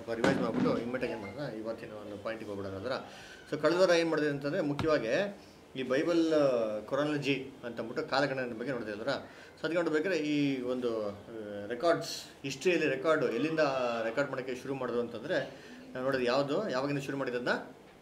ಸ್ವಲ್ಪ ರಿವೈಸ್ ಮಾಡಿಬಿಟ್ಟು ಇಮ್ಮಿಡಿಯೇಟ್ ಏನು ಮಾಡೋಣ ಇವತ್ತಿನ ಒಂದು ಪಾಯಿಂಟಿಗೆ ಹೋಗ್ಬಿಡೋಣ ಅದರ ಸೊ ಕಳೆದ ವಾರ ಏನು ಮಾಡಿದೆ ಅಂತಂದರೆ ಮುಖ್ಯವಾಗಿ ಈ ಬೈಬಲ್ ಕೊರಾಲಜಿ ಅಂತಂದ್ಬಿಟ್ಟು ಕಾಲಗಣನೆ ಬಗ್ಗೆ ನೋಡಿದೆ ಅದರ ಸೊ ಅದಕ್ಕೆ ನೋಡ್ಬೇಕಾದ್ರೆ ಈ ಒಂದು ರೆಕಾರ್ಡ್ಸ್ ಹಿಸ್ಟ್ರಿಯಲ್ಲಿ ರೆಕಾರ್ಡು ಎಲ್ಲಿಂದ ರೆಕಾರ್ಡ್ ಮಾಡೋಕ್ಕೆ ಶುರು ಮಾಡೋದು ಅಂತಂದರೆ ನಾವು ನೋಡೋದು ಯಾವುದು ಯಾವಾಗಿಂದ ಶುರು ಮಾಡಿದ್ದನ್ನ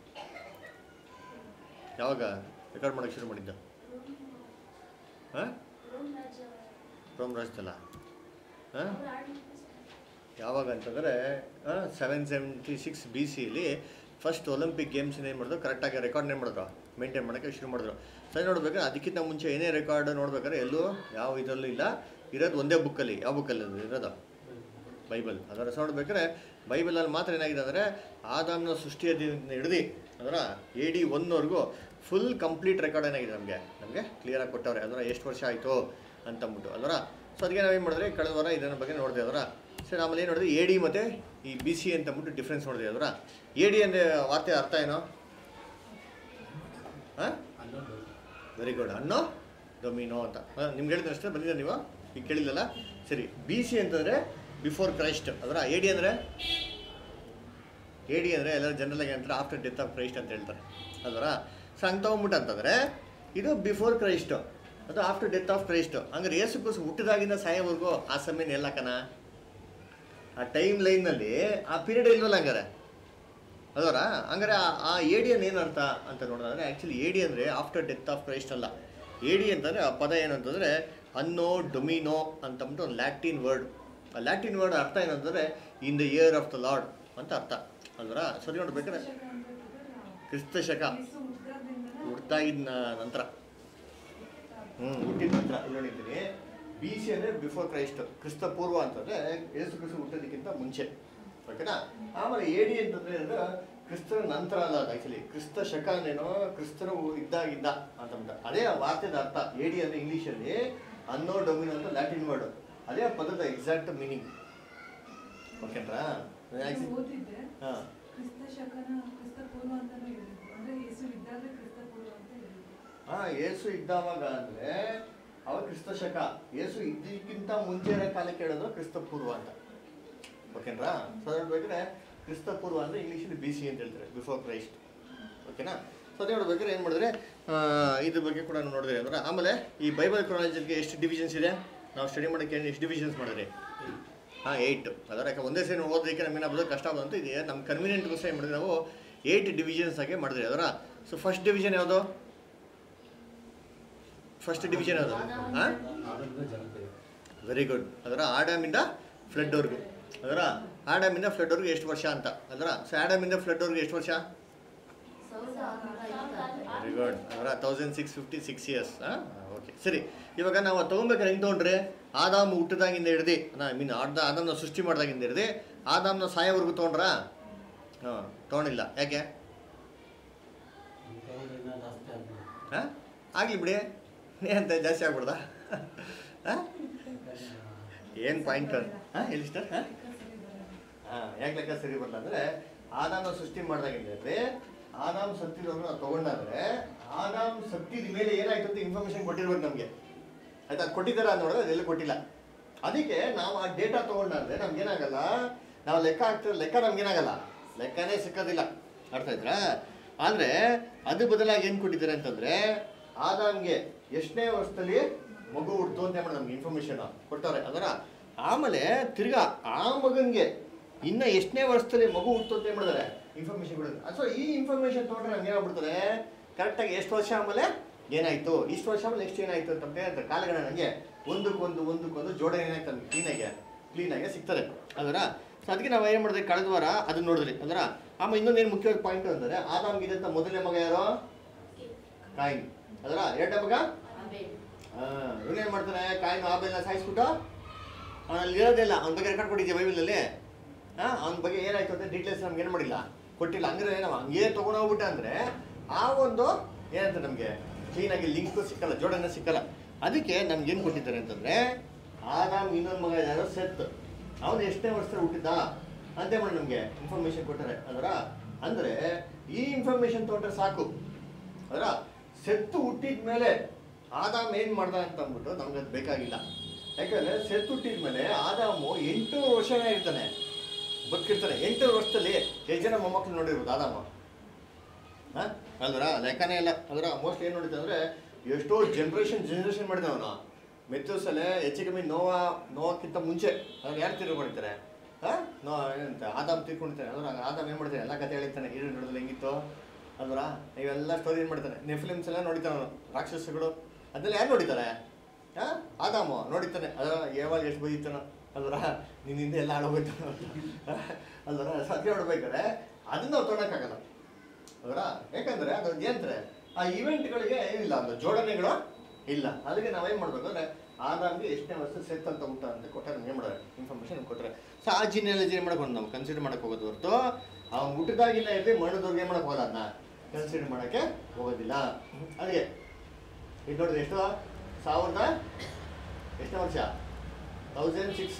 ಯಾವಾಗ ರೆಕಾರ್ಡ್ ಮಾಡೋಕ್ಕೆ ಶುರು ಮಾಡಿದ್ದು ಹಾಂ ರೋಮ್ ರಾಜ್ಯದಲ್ಲ ಹಾಂ ಯಾವಾಗ ಅಂತಂದರೆ ಸೆವೆನ್ ಸೆವೆಂಟಿ ಸಿಕ್ಸ್ ಬಿ ಸಿಲಿ ಫಸ್ಟ್ ಒಲಿಂಪಿಕ್ ಗೇಮ್ಸ್ ಏನು ಮಾಡಿದ್ರು ಕರೆಕ್ಟಾಗಿ ರೆಕಾರ್ಡ್ ಏನು ಮಾಡಿದ್ರು ಮೇಂಟೈನ್ ಮಾಡೋಕ್ಕೆ ಶುರು ಮಾಡಿದ್ರು ಸರಿ ನೋಡ್ಬೇಕಾದ್ರೆ ಅದಕ್ಕಿಂತ ಮುಂಚೆ ಏನೇ ರೆಕಾರ್ಡ್ ನೋಡ್ಬೇಕಾದ್ರೆ ಎಲ್ಲೂ ಯಾವ ಇದರಲ್ಲೂ ಇಲ್ಲ ಇರೋದು ಒಂದೇ ಬುಕ್ಕಲ್ಲಿ ಯಾವ ಬುಕ್ಕಲ್ಲಿ ಅದು ಇರೋದು ಬೈಬಲ್ ಅದರ ಸೊ ನೋಡ್ಬೇಕಾದ್ರೆ ಬೈಬಲಲ್ಲಿ ಮಾತ್ರ ಏನಾಗಿದೆ ಅಂದರೆ ಆದಾಮ್ನ ಸೃಷ್ಟಿಯ ದಿನದಿಂದ ಹಿಡ್ದು ಅದರ ಎ ಡಿ ಒನ್ವರೆಗೂ ಫುಲ್ ಕಂಪ್ಲೀಟ್ ರೆಕಾರ್ಡ್ ಏನಾಗಿದೆ ನಮಗೆ ನಮಗೆ ಕ್ಲಿಯರಾಗಿ ಕೊಟ್ಟವ್ರೆ ಅದರ ಎಷ್ಟು ವರ್ಷ ಆಯಿತು ಅಂತಂದ್ಬಿಟ್ಟು ಅದರ ಸೊ ಅದಕ್ಕೆ ನಾವೇನು ಮಾಡಿದ್ರೆ ಕಳೆದ ವಾರ ಇದರ ಬಗ್ಗೆ ನೋಡಿದೆ ಅದರ ಸರಿ ಆಮೇಲೆ ಏನು ನೋಡಿದ್ರೆ ಎ ಡಿ ಮತ್ತು ಈ ಬಿ ಸಿ ಅಂತಂದ್ಬಿಟ್ಟು ಡಿಫ್ರೆನ್ಸ್ ನೋಡಿದೆ ಅದರ ಎ ಡಿ ಅಂದರೆ ವಾರ್ತೆ ಅರ್ಥ ಏನೋ ಹಾಂ ವೆರಿ ಗುಡ್ ಅನ್ನೋ ಡೊಮಿನೋ ಅಂತ ಹಾಂ ನಿಮ್ಗೆ ಹೇಳಿದ್ರೆ ಅಷ್ಟೇ ಬಂದಿದೆ ನೀವು ಈಗ ಕೇಳಿಲ್ಲಲ್ಲ ಸರಿ ಬಿ ಸಿ ಅಂತಂದರೆ ಬಿಫೋರ್ ಕ್ರೈಸ್ಟ್ ಅದರ ಎ ಡಿ ಅಂದರೆ ಎ ಡಿ ಅಂದರೆ ಎಲ್ಲರೂ ಜನರಲಾಗಿ ಅಂತಾರೆ ಆಫ್ಟರ್ ಡೆತ್ ಆಫ್ ಕ್ರೈಸ್ಟ್ ಅಂತ ಹೇಳ್ತಾರೆ ಅದರ ಸೊ ಹಂಗೆ ತೊಗೊಂಬಿಟ್ಟು ಅಂತಂದರೆ ಇದು ಬಿಫೋರ್ ಕ್ರೈಸ್ಟು ಅದು ಆಫ್ಟರ್ ಡೆತ್ ಆಫ್ ಕ್ರೈಸ್ಟು ಹಂಗಾರೆ ಏಸು ಕೂಸು ಹುಟ್ಟಿದಾಗಿಂದ ಸಾಯೋವರೆಗೂ ಆ ಸಮಯನ ಎಲ್ಲ ಕಣ ಆ ಟೈಮ್ ಲೈನ್ನಲ್ಲಿ ಆ ಪೀರಿಯಡ್ ಇಲ್ವಲ್ಲ ಹಂಗಾರೆ ಅದರ ಹಂಗಾರೆ ಆ- ಆ ಏಡಿಯನ್ ಏನು ಅರ್ಥ ಅಂತ ನೋಡೋದಾದ್ರೆ ಆ್ಯಕ್ಚುಲಿ ಏಡಿ ಅಂದರೆ ಆಫ್ಟರ್ ಡೆತ್ ಆಫ್ ಕ್ರೈಸ್ಟ್ ಅಲ್ಲ ಏಡಿ ಅಂತಂದರೆ ಆ ಪದ ಏನಂತಂದರೆ ಅನ್ನೋ ಡೊಮಿನೋ ಅಂತಂದ್ಬಿಟ್ಟು ಒಂದು ಲ್ಯಾಟಿನ್ ವರ್ಡ್ ಆ ಲ್ಯಾಟಿನ್ ವರ್ಡ್ ಅರ್ಥ ಏನಂತಂದರೆ in the year of the Lord ಅಂತ ಅರ್ಥ ಅಲ್ವರ ಸರಿ ನೋಡ್ಬೇಕಾದ್ರೆ ಕ್ರಿಸ್ತ ಶಕ ಹುಡ್ತಾಗಿದ್ದ ನಂತರ ಹ್ಞೂ ಹುಟ್ಟಿದ ನಂತರ ಇಲ್ಲಿ ನೋಡಿದ್ದೀನಿ ಬಿ ಸಿ ಅಂದರೆ ಬಿಫೋರ್ ಕ್ರೈಸ್ಟ್ ಕ್ರಿಸ್ತ ಪೂರ್ವ ಅಂತಂದರೆ ಯೇಸು ಕ್ರಿಸ್ತ ಹುಟ್ಟೋದಕ್ಕಿಂತ ಮುಂಚೆ ಓಕೆನಾ ಆಮೇಲೆ ಏಡಿ ಅಂತಂದ್ರೆ ಅಂದ್ರೆ ಕ್ರಿಸ್ತರ ನಂತರ ಅಲ್ಲ ಅದು ಆ್ಯಕ್ಚುಲಿ ಕ್ರಿಸ್ತ ಶಕ ಅಂದ್ರೇನೋ ಕ್ರಿಸ್ತರು ಇದ್ದಾಗಿದ್ದ ಅಂತಂದ ಅದೇ ಆ ವಾರ್ತೆದ ಅರ್ಥ ಏಡಿ ಅಂದರೆ ಇಂಗ್ಲೀಷಲ್ಲಿ ಅನ್ನೋ ಡೊಮಿನೋ ಅಂತ ಲ್ಯಾಟಿನ್ ವರ್ಡ್ ಅದೇ ಆ ಪದದ ಎಕ್ಸಾಕ್ಟ್ ಮೀನಿಂಗ್ ಓಕೆನಾ ಓದಿದ್ದೆ ಹಾಂ ಕ್ರಿಸ್ತ ಶಕನ ಕ್ರಿಸ್ತ ಪೂರ್ವ ಅಂತಾನು ಹೇಳಿದ್ರು ಅಂದ್ರೆ ಯೇಸು ಇದ್ದಾಗ ಕ್ರಿಸ್ತ ಪೂರ್ವ ಅಂತ ಹೇಳಿದ್ರು ಹಾ ಏಸು ಇದ್ದವಾಗ ಅಂದ್ರೆ ಅವ ಕ್ರಿಸ್ತ ಶಕ ಏಸು ಇದ್ದಕ್ಕಿಂತ ಮುಂಚೆ ಇರೋ ಕಾಲಕ್ಕೆ ಹೇಳಿದ್ರು ಕ್ರಿಸ್ತ ಪೂರ್ವ ಅಂತ ಓಕೆನಾ ಸೊ ಹೇಳ್ಬೇಕಾದ್ರೆ ಕ್ರಿಸ್ತ ಪೂರ್ವ ಅಂದ್ರೆ ಇಂಗ್ಲೀಷಲ್ಲಿ ಬಿ ಸಿ ಅಂತ ಹೇಳ್ತಾರೆ ಬಿಫೋರ್ ಕ್ರೈಸ್ಟ್ ಓಕೆನಾ ಸೊ ಅದೇ ನೋಡ್ಬೇಕಾದ್ರೆ ಏನು ಮಾಡಿದ್ರೆ ಆ, ಇದ್ರ ಬಗ್ಗೆ ಕೂಡ ನಾವು ನೋಡಿದ್ರೆ ಅಂದ್ರೆ ಆಮೇಲೆ ಈ ಬೈಬಲ್ ಕ್ರಾಲಜಿಗೆ ಎಷ್ಟು ಡಿವಿಷನ್ಸ್ ಇದೆ ನಾವು ಸ್ಟಡಿ ಮಾಡೋಕ್ಕೆ ಎಷ್ಟು ಡಿವಿಷನ್ಸ್ ಮಾಡಿದ್ರಿ ಹಾಂ ಏಯ್ಟ್ ಅದರ ಯಾಕೆ ಒಂದೇ ಸೇರಿ ಓದೋದಕ್ಕೆ ನಮಗೆ ಏನಾಗ್ಬೋದು ಕಷ್ಟ ಆಗೋದು ಅಂತ ಇದೆ ನಮ್ಮ ಕನ್ವೀನಿಯಂಟ್ಗೋಸ್ಕರ ಏನು ಮಾಡಿದ್ರೆ ನಾವು ಏಯ್ಟ್ ಡಿವಿಷನ್ಸ್ ಆಗಿ ಮಾಡಿದ್ರಿ ಅದರ ಸೊ ಫಸ್ಟ್ ಡಿವಿಷನ್ ಯಾವುದು ಫಸ್ಟ್ ಡಿವಿಷನ್ ಯಾವುದು ಹಾಂ ವೆರಿ ಗುಡ್ ಅದರ ಆಡಮಿಂದ ಫ್ಲಡ್ವರೆಗೂ ಅದರ ಆಡಮಿಂದ ಫ್ಲಡ್ವರೆಗೂ ಎಷ್ಟು ವರ್ಷ ಅಂತ ಅದರ ಸೊ ಆಡಮಿಂದ ಫ್ಲಡ್ವರೆಗೂ ಎಷ್ಟು ವರ್ಷ ವೆರಿ ಗುಡ್ ಅದರ thousand six fifty six years ಹಾಂ ಓಕೆ ಸರಿ ಇವಾಗ ನಾವು ಅದು ತೊಗೊಬೇಕಾದ್ರೆ ಹೆಂಗೆ ತೊಗೊಂಡ್ರೆ ಆದಾಮ್ ಹುಟ್ಟಿದಾಗಿಂದ ಹಿಡ್ದು ಐ ಮೀನ್ ಆದ ಆದಾಮ್ನ ಸೃಷ್ಟಿ ಮಾಡಿದಾಗಿಂದ ಹಿಡ್ದು ಆದಾಮ್ನ ಸಾಯೋವರೆಗೂ ತೊಗೊಂಡ್ರಾ ಹಾಂ ತೊಗೊಂಡಿಲ್ಲ ಯಾಕೆ ಹಾಂ ಆಗಲಿ ಬಿಡಿ ಅಂತ ಜಾಸ್ತಿ ಆಗ್ಬಿಡ್ದ ಹಾಂ ಏನು ಪಾಯಿಂಟ್ ಹಾಂ ಹೇಳಿ ಸರ್ ಹಾಂ ಹಾಂ ಯಾಕೆ ಲೆಕ್ಕ ಸರಿ ಬರಲ್ಲ ಅಂದರೆ ಆದಾಮ ಸೃಷ್ಟಿ ಮಾಡಿದಾಗಿಂದ್ರೆ ಆದಾಮ್ ಸತ್ತಿರೋರು ನಾವು ತೊಗೊಂಡಾದ್ರೆ ಆದಾಮ್ ಸತ್ತಿದ ಮೇಲೆ ಏನಾಯ್ತು ಅಂತ ಇನ್ಫಾರ್ಮೇಶನ್ ಕೊಟ್ಟಿರ್ಬೇಕು ನಮಗೆ ಆಯ್ತಾ ಅದು ಕೊಟ್ಟಿದ್ದಾರೆ ಅಂತ ನೋಡಿದ್ರೆ ಅದೆಲ್ಲ ಕೊಟ್ಟಿಲ್ಲ ಅದಕ್ಕೆ ನಾವು ಆ ಡೇಟಾ ತೊಗೊಂಡಾದ್ರೆ ನಮ್ಗೇನಾಗಲ್ಲ ನಾವು ಲೆಕ್ಕ ಹಾಕ್ತಿರೋ ಲೆಕ್ಕ ನಮ್ಗೇನಾಗಲ್ಲ ಲೆಕ್ಕನೇ ಸಿಕ್ಕೋದಿಲ್ಲ ಅರ್ಥ ಆಯ್ತಾ ಆದರೆ ಅದು ಬದಲಾಗಿ ಏನು ಕೊಟ್ಟಿದ್ದಾರೆ ಅಂತಂದರೆ ಆದಾಮ್ಗೆ ಎಷ್ಟನೇ ವರ್ಷದಲ್ಲಿ ಮಗು ಹುಡ್ತು ಅಂತ ಮಾಡಿ ನಮ್ಗೆ ಇನ್ಫಾರ್ಮೇಶನ್ ಕೊಟ್ಟವ್ರೆ ಅದರ ಆಮೇಲೆ ತಿರ್ಗಾ ಆ ಮಗನಿಗೆ ಇನ್ನ ಎಷ್ಟನೇ ವರ್ಷದಲ್ಲಿ ಮಗು ಹುಡ್ತು ಅಂತ ಏನ್ ಮಾಡಿದಾರೆ ಇನ್ಫಾರ್ಮೇಶನ್ ಕೊಡಿದ್ರೆ ಸೊ ಈ ಇನ್ಫಾರ್ಮೇಶನ್ ತೊಗೊಂಡ್ರೆ ನಮ್ಗೆ ಏನಾಗ್ಬಿಡ್ತಾರೆ ಕರೆಕ್ಟಾಗಿ ಎಷ್ಟು ವರ್ಷ ಆಮೇಲೆ ಏನಾಯ್ತು ಇಷ್ಟು ವರ್ಷ ಆಮೇಲೆ ನೆಕ್ಸ್ಟ್ ಏನಾಯ್ತು ಅಂತ ಹೇಳ್ತಾರೆ ಕಾಲಗಣ ನನಗೆ ಒಂದಕ್ಕೊಂದು ಒಂದಕ್ಕೊಂದು ಜೋಡಣೆ ಏನಾಯ್ತು ನಮ್ಗೆ ಕ್ಲೀನಾಗೆ ಕ್ಲೀನಾಗೆ ಸಿಗ್ತದೆ ಅದರ ಸೊ ಅದಕ್ಕೆ ನಾವು ಏನು ಮಾಡಿದ್ವಿ ಕಳೆದ ವಾರ ಅದನ್ನ ನೋಡಿದ್ರಿ ಅದರ ಆಮೇಲೆ ಇನ್ನೊಂದೇನು ಮುಖ್ಯವಾದ ಪಾಯಿಂಟ್ ಅಂದರೆ ಆದಾಮ್ಗಿದೆ ಅಂತ ಮೊದಲನೇ ಮಗ ಯಾರು ಕಾಯಿನ್ ಅದರ ಎರಡನೇ ಮಗ ಇವನೇನು ಮಾಡ್ತಾನೆ ಕಾಯಿನ ಆಬೇಲ ಸಾಯಿಸ್ಬಿಟ್ಟು ಅವನಲ್ಲಿ ಇರೋದಿಲ್ಲ ಅವನ ಬಗ್ಗೆ ರೆಕಾರ್ಡ್ ಕೊಟ್ಟಿದ್ದೆ ಬೈಬಲಲ್ಲಿ ಹಾಂ ಅವನ ಬಗ್ಗೆ ಏನಾಯ್ತು ಅಂತ ಡೀಟೇಲ್ಸ್ ನಮ್ಗೆ ಏನು ಮಾಡಿಲ್ಲ ಕೊಟ್ಟಿಲ್ಲ ಹಂಗಾರೆ ಏನವ ಹಂಗೇ ತೊಗೊಂಡೋಗ್ಬಿಟ್ಟೆ ಅಂದರೆ ಆ ಒಂದು ಏನಂತ ನಮಗೆ ಕ್ಲೀನಾಗಿ ಲಿಂಕ್ ಸಿಕ್ಕಲ್ಲ ಜೋಡಣೆ ಸಿಕ್ಕಲ್ಲ ಅದಕ್ಕೆ ನಮ್ಗೆ ಏನು ಕೊಟ್ಟಿದ್ದಾರೆ ಅಂತಂದರೆ ಆದಾಮ್ ಇನ್ನೊಂದು ಮಗ ಯಾರೋ ಸೆತ್ ಅವನು ಎಷ್ಟನೇ ವರ್ಷದಲ್ಲಿ ಹುಟ್ಟಿದ್ದ ಅಂತ ಮಾಡಿ ನಮಗೆ ಇನ್ಫಾರ್ಮೇಶನ್ ಕೊಟ್ಟಾರೆ ಅದರ ಅಂದರೆ ಈ ಇನ್ಫಾರ್ಮೇಶನ್ ತೊಗೊಂಡ್ರೆ ಸಾಕು ಅದರ ಸೆತ್ತು ಹುಟ್ಟಿದ ಮೇಲೆ ಆದಾಮ್ ಏನು ಮಾಡ್ದ ಅಂತ ಅಂದ್ಬಿಟ್ಟು ನಮ್ಗೆ ಅದು ಬೇಕಾಗಿಲ್ಲ ಯಾಕಂದ್ರೆ ಸೆತ್ತು ಹುಟ್ಟಿದ ಮೇಲೆ ಆದಾಮು ಎಂಟು ವರ್ಷನೇ ಇರ್ತಾನೆ ಬದುಕಿರ್ತಾನೆ ಎಂಟು ವರ್ಷದಲ್ಲಿ ಎಷ್ಟು ಜನ ಮೊಮ್ಮಕ್ಕಳು ನೋಡಿರ್ಬೋದು ಆದಾಮ ಹಾಂ ಅಲ್ವರ ಲೆಕ್ಕನೇ ಇಲ್ಲ ಅದರ ಮೋಸ್ಟ್ ಏನು ನೋಡಿದ್ದೆ ಅಂದರೆ ಎಷ್ಟೋ ಜನ್ರೇಷನ್ ಜನ್ರೇಷನ್ ಮಾಡಿದ ಅವನು ಮೆತ್ತೂಸಲೆ ಹೆಚ್ಚು ಕಮ್ಮಿ ನೋವಾ ನೋವಕ್ಕಿಂತ ಮುಂಚೆ ಅವ್ರು ಯಾರು ತಿರುಗಿ ಮಾಡಿರ್ತಾರೆ ಹಾಂ ನೋ ಏನಂತ ಆದಾಮ್ ತಿರ್ಕೊಂಡಿರ್ತಾನೆ ಅದ್ರ ಆದಾಮ್ ಏನು ಮಾಡ್ತಾನೆ ಎಲ್ಲ ಕತೆ ಹೇಳಿರ್ತಾನೆ ಹಿರಿಯ ನೋಡಿದ್ರೆ ಹೆಂಗಿತ್ತು ಅಲ್ವರ ಇವೆಲ್ಲ ಸ್ಟೋರಿ ಏನು ಮಾಡ್ತಾನೆ ನೆಫ್ಲಿಮ್ಸ್ ಎಲ್ಲ ನೋಡಿತಾನೆ ಅವನು ರಾಕ್ಷಸಗಳು ಅದೆಲ್ಲ ಯಾರು ನೋಡಿದ್ದಾರೆ ಹಾಂ ಆದಾಮು ನೋಡಿತಾನೆ ಅದರ ಯಾವಾಗ ಎಷ್ಟು ಬೈತಾನೋ ಅಲ್ವರ ನಿನ್ನಿಂದ ಎಲ್ಲ ಆಡೋಗ್ಬೇಕು ಅಲ್ವರ ಸತ್ಯ ನೋಡ್ಬೇಕಾದ್ರೆ ಅದನ್ನ ನಾವು ತೊಗೊಳಕ್ಕಾಗಲ್ಲ ಅದರ ಯಾಕಂದ್ರೆ ಅದು ಏನಂತಾರೆ ಆ ಇವೆಂಟ್ಗಳಿಗೆ ಏನಿಲ್ಲ ಒಂದು ಜೋಡಣೆಗಳು ಇಲ್ಲ ಅದಕ್ಕೆ ನಾವೇನ್ ಮಾಡ್ಬೇಕು ಅಂದ್ರೆ ಆದಾಮ್ಗೆ ಎಷ್ಟನೇ ವರ್ಷ ಸೆತ್ ಅಂತ ಊಟ ಅಂತ ಕೊಟ್ಟಾರೆ ಏನು ಮಾಡೋರು ಇನ್ಫಾರ್ಮೇಶನ್ ಕೊಟ್ಟರೆ ಸೊ ಆ ಜಿನೆಯಾಲಜಿ ಏನು ಮಾಡಬೇಕು ನಾವು ಕನ್ಸಿಡರ್ ಮಾಡಕ್ಕೆ ಹೋಗೋದು ಹೊರತು ಅವ್ನು ಹುಟ್ಟಿದಾಗಿನ ಇರಲಿ ಮಣ್ಣದವ್ರಿಗೆ ಏನು ಮಾಡಕ್ಕೆ ಹೋಗಲ್ಲ ಅದನ್ನ ಕನ್ಸಿಡರ್ ಮಾಡೋಕ್ಕೆ ಹೋಗೋದಿಲ್ಲ ಅದಕ್ಕೆ ಇದು ನೋಡಿದ್ರೆ ಎಷ್ಟು ಸಾವಿರದ ಎಷ್ಟನೇ ವರ್ಷ ತೌಸಂಡ್ ಸಿಕ್ಸ್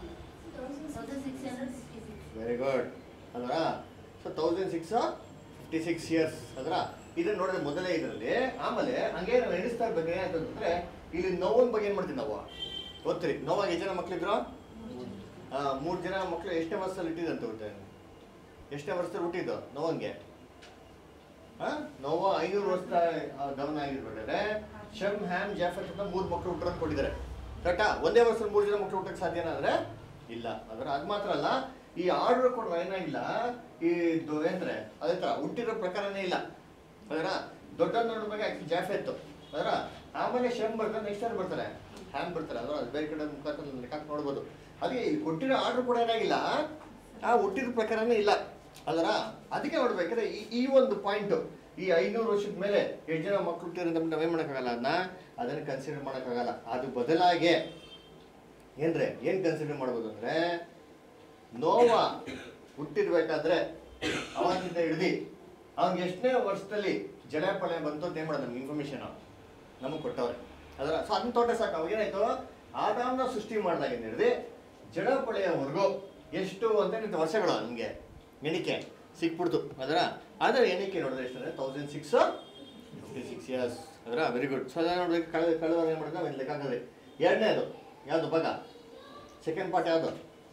ವೆರಿ ಗುಡ್ ಅದರ so thousand six fifty six years ಅದರ ಇದನ್ನ ನೋಡಿದ್ರೆ ಮೊದಲೇ ಇದರಲ್ಲಿ ಆಮೇಲೆ ಹಂಗೆ ನಾವು ಎಣಿಸ್ತಾ ಇರ್ಬೇಕು ಏನಂತಂದ್ರೆ ಇಲ್ಲಿ ನೋವನ್ ಬಗ್ಗೆ ಏನು ಮಾಡ್ತೀವಿ ನಾವು ಗೊತ್ತಿರಿ ನೋವಾಗ ಎಷ್ಟು ಜನ ಮಕ್ಳಿದ್ರು ಆ, ಮೂರು ಜನ ಮಕ್ಳು ಎಷ್ಟನೇ ವರ್ಷದಲ್ಲಿ ಇಟ್ಟಿದಂತ ಗೊತ್ತೆ ಎಷ್ಟನೇ ವರ್ಷದಲ್ಲಿ ಹುಟ್ಟಿದ್ದು ನೋವಂಗೆ ಆ? ನೋವ ಐನೂರು ವರ್ಷದ ಆ, ಗಮನ ಆಗಿರ್ಬೇಕಾದ್ರೆ ಶಮ್ ಹ್ಯಾಮ್ ಜಾಫೆಟ್ ಅಂತ ಮೂರು ಮಕ್ಕಳು ಹುಟ್ಟರನ್ನು ಕೊಟ್ಟಿದ್ದಾರೆ ಕರೆಕ್ಟಾ ಒಂದೇ ವರ್ಷದಲ್ಲಿ ಮೂರು ಜನ ಮಕ್ಕಳು ಹುಟ್ಟಕ್ಕೆ ಸಾಧ್ಯನಾ ಅಂದ್ರೆ ಇಲ್ಲ ಅದರ ಅದು ಮಾತ್ರ ಅಲ್ಲ ಈ ಆರ್ಡರ್ ಕೊಡುವ ಏನಾಗಿಲ್ಲ ಈ ಇದು ಏನಂದ್ರೆ ಅದೇ ತರ ಹುಟ್ಟಿರೋ ಪ್ರಕಾರನೇ ಇಲ್ಲ ಅದರ ದೊಡ್ಡ ನೋಡ್ಬೇಕು ಆಕ್ಚುಲಿ ಜಾಫೆತ್ ಅದರ ಆಮೇಲೆ ಶಮ್ ಬರ್ತಾರೆ ನೆಕ್ಸ್ಟ್ ಯಾರು ಬರ್ತಾರೆ ಹ್ಯಾಮ್ ಬರ್ತಾರೆ ಅದರ ಅದು ಬೇರೆ ಕಡೆ ಮುಖಾಂತರ ಲೆಕ್ಕ ನೋಡ್ಬೋದು ಅದಕ್ಕೆ ಇಲ್ಲಿ ಕೊಟ್ಟಿರೋ ಆರ್ಡರ್ ಕೂಡ ಏನಾಗಿಲ್ಲ ಆ ಹುಟ್ಟಿದ ಪ್ರಕಾರನೇ ಇಲ್ಲ ಅದರ ಅದಕ್ಕೆ ನೋಡ್ಬೇಕಾದ್ರೆ ಈ ಈ ಒಂದು ಪಾಯಿಂಟ್ ಈ ಐನೂರು ವರ್ಷದ ಮೇಲೆ ಎಷ್ಟು ಜನ ಮಕ್ಕಳು ಹುಟ್ಟಿರೋದು ನಾವೇನ್ ಮಾಡೋಕ್ಕಾಗಲ್ಲ ಅದನ್ನ ಅದನ್ನ ಕನ್ಸಿಡರ್ ಮಾಡೋಕ್ಕಾಗಲ್ಲ ಅದು ಬದಲಾಗಿ ಏನ್ರೆ ಏನ್ ಕನ್ಸಿಡರ್ ಮಾಡ್ಬೋದು ಅಂದ್ರೆ ನೋವ ಹುಟ್ಟಿರ್ಬೇಕಾದ್ರೆ ಅವಾಗಿಂದ ಹಿಡ್ದು ಅವ್ನಿಗೆ ಎಷ್ಟನೇ ವರ್ಷದಲ್ಲಿ ಜಡಪಳೆ ಬಂತು ಅಂತ ಏನ್ ಮಾಡೋದು ನಮ್ಗೆ ಇನ್ಫಾರ್ಮೇಶನ್ ನಮಗೆ ಕೊಟ್ಟವ್ರೆ ಅದರ ಸೊ ಅದನ್ನ ತೊಟ್ಟೆ ಸಾಕು ಅವಾಗೇನಾಯ್ತು ಆದಾಮ್ನ ಸೃಷ್ಟಿ ಮಾಡಿದಾಗಿಂದ ಹಿಡ್ದು ಜಡಪಳೆಯವರೆಗೂ ಎಷ್ಟು ಅಂತ ನಿಂತ ವರ್ಷಗಳು ನಿಮಗೆ ಎಣಿಕೆ ಸಿಕ್ಬಿಡ್ತು ಅದರ ಅದರ ಎಣಿಕೆ ನೋಡಿದ್ರೆ ಎಷ್ಟು ಅಂದರೆ thousand six fifty six years ಅದರ ವೆರಿ ಗುಡ್ ಸೊ ಅದನ್ನ ನೋಡ್ಬೇಕು ಕಳೆದ ಕಳೆದ ಏನು ಮಾಡಿದ್ರೆ ಒಂದು ಲೆಕ್ಕ ಹಾಕಿದ್ರಿ ಎರಡನೇದು ಯಾವುದು ಭಾಗ ಸೆಕೆಂಡ್ ಪಾರ್ಟ್ ಯಾವುದು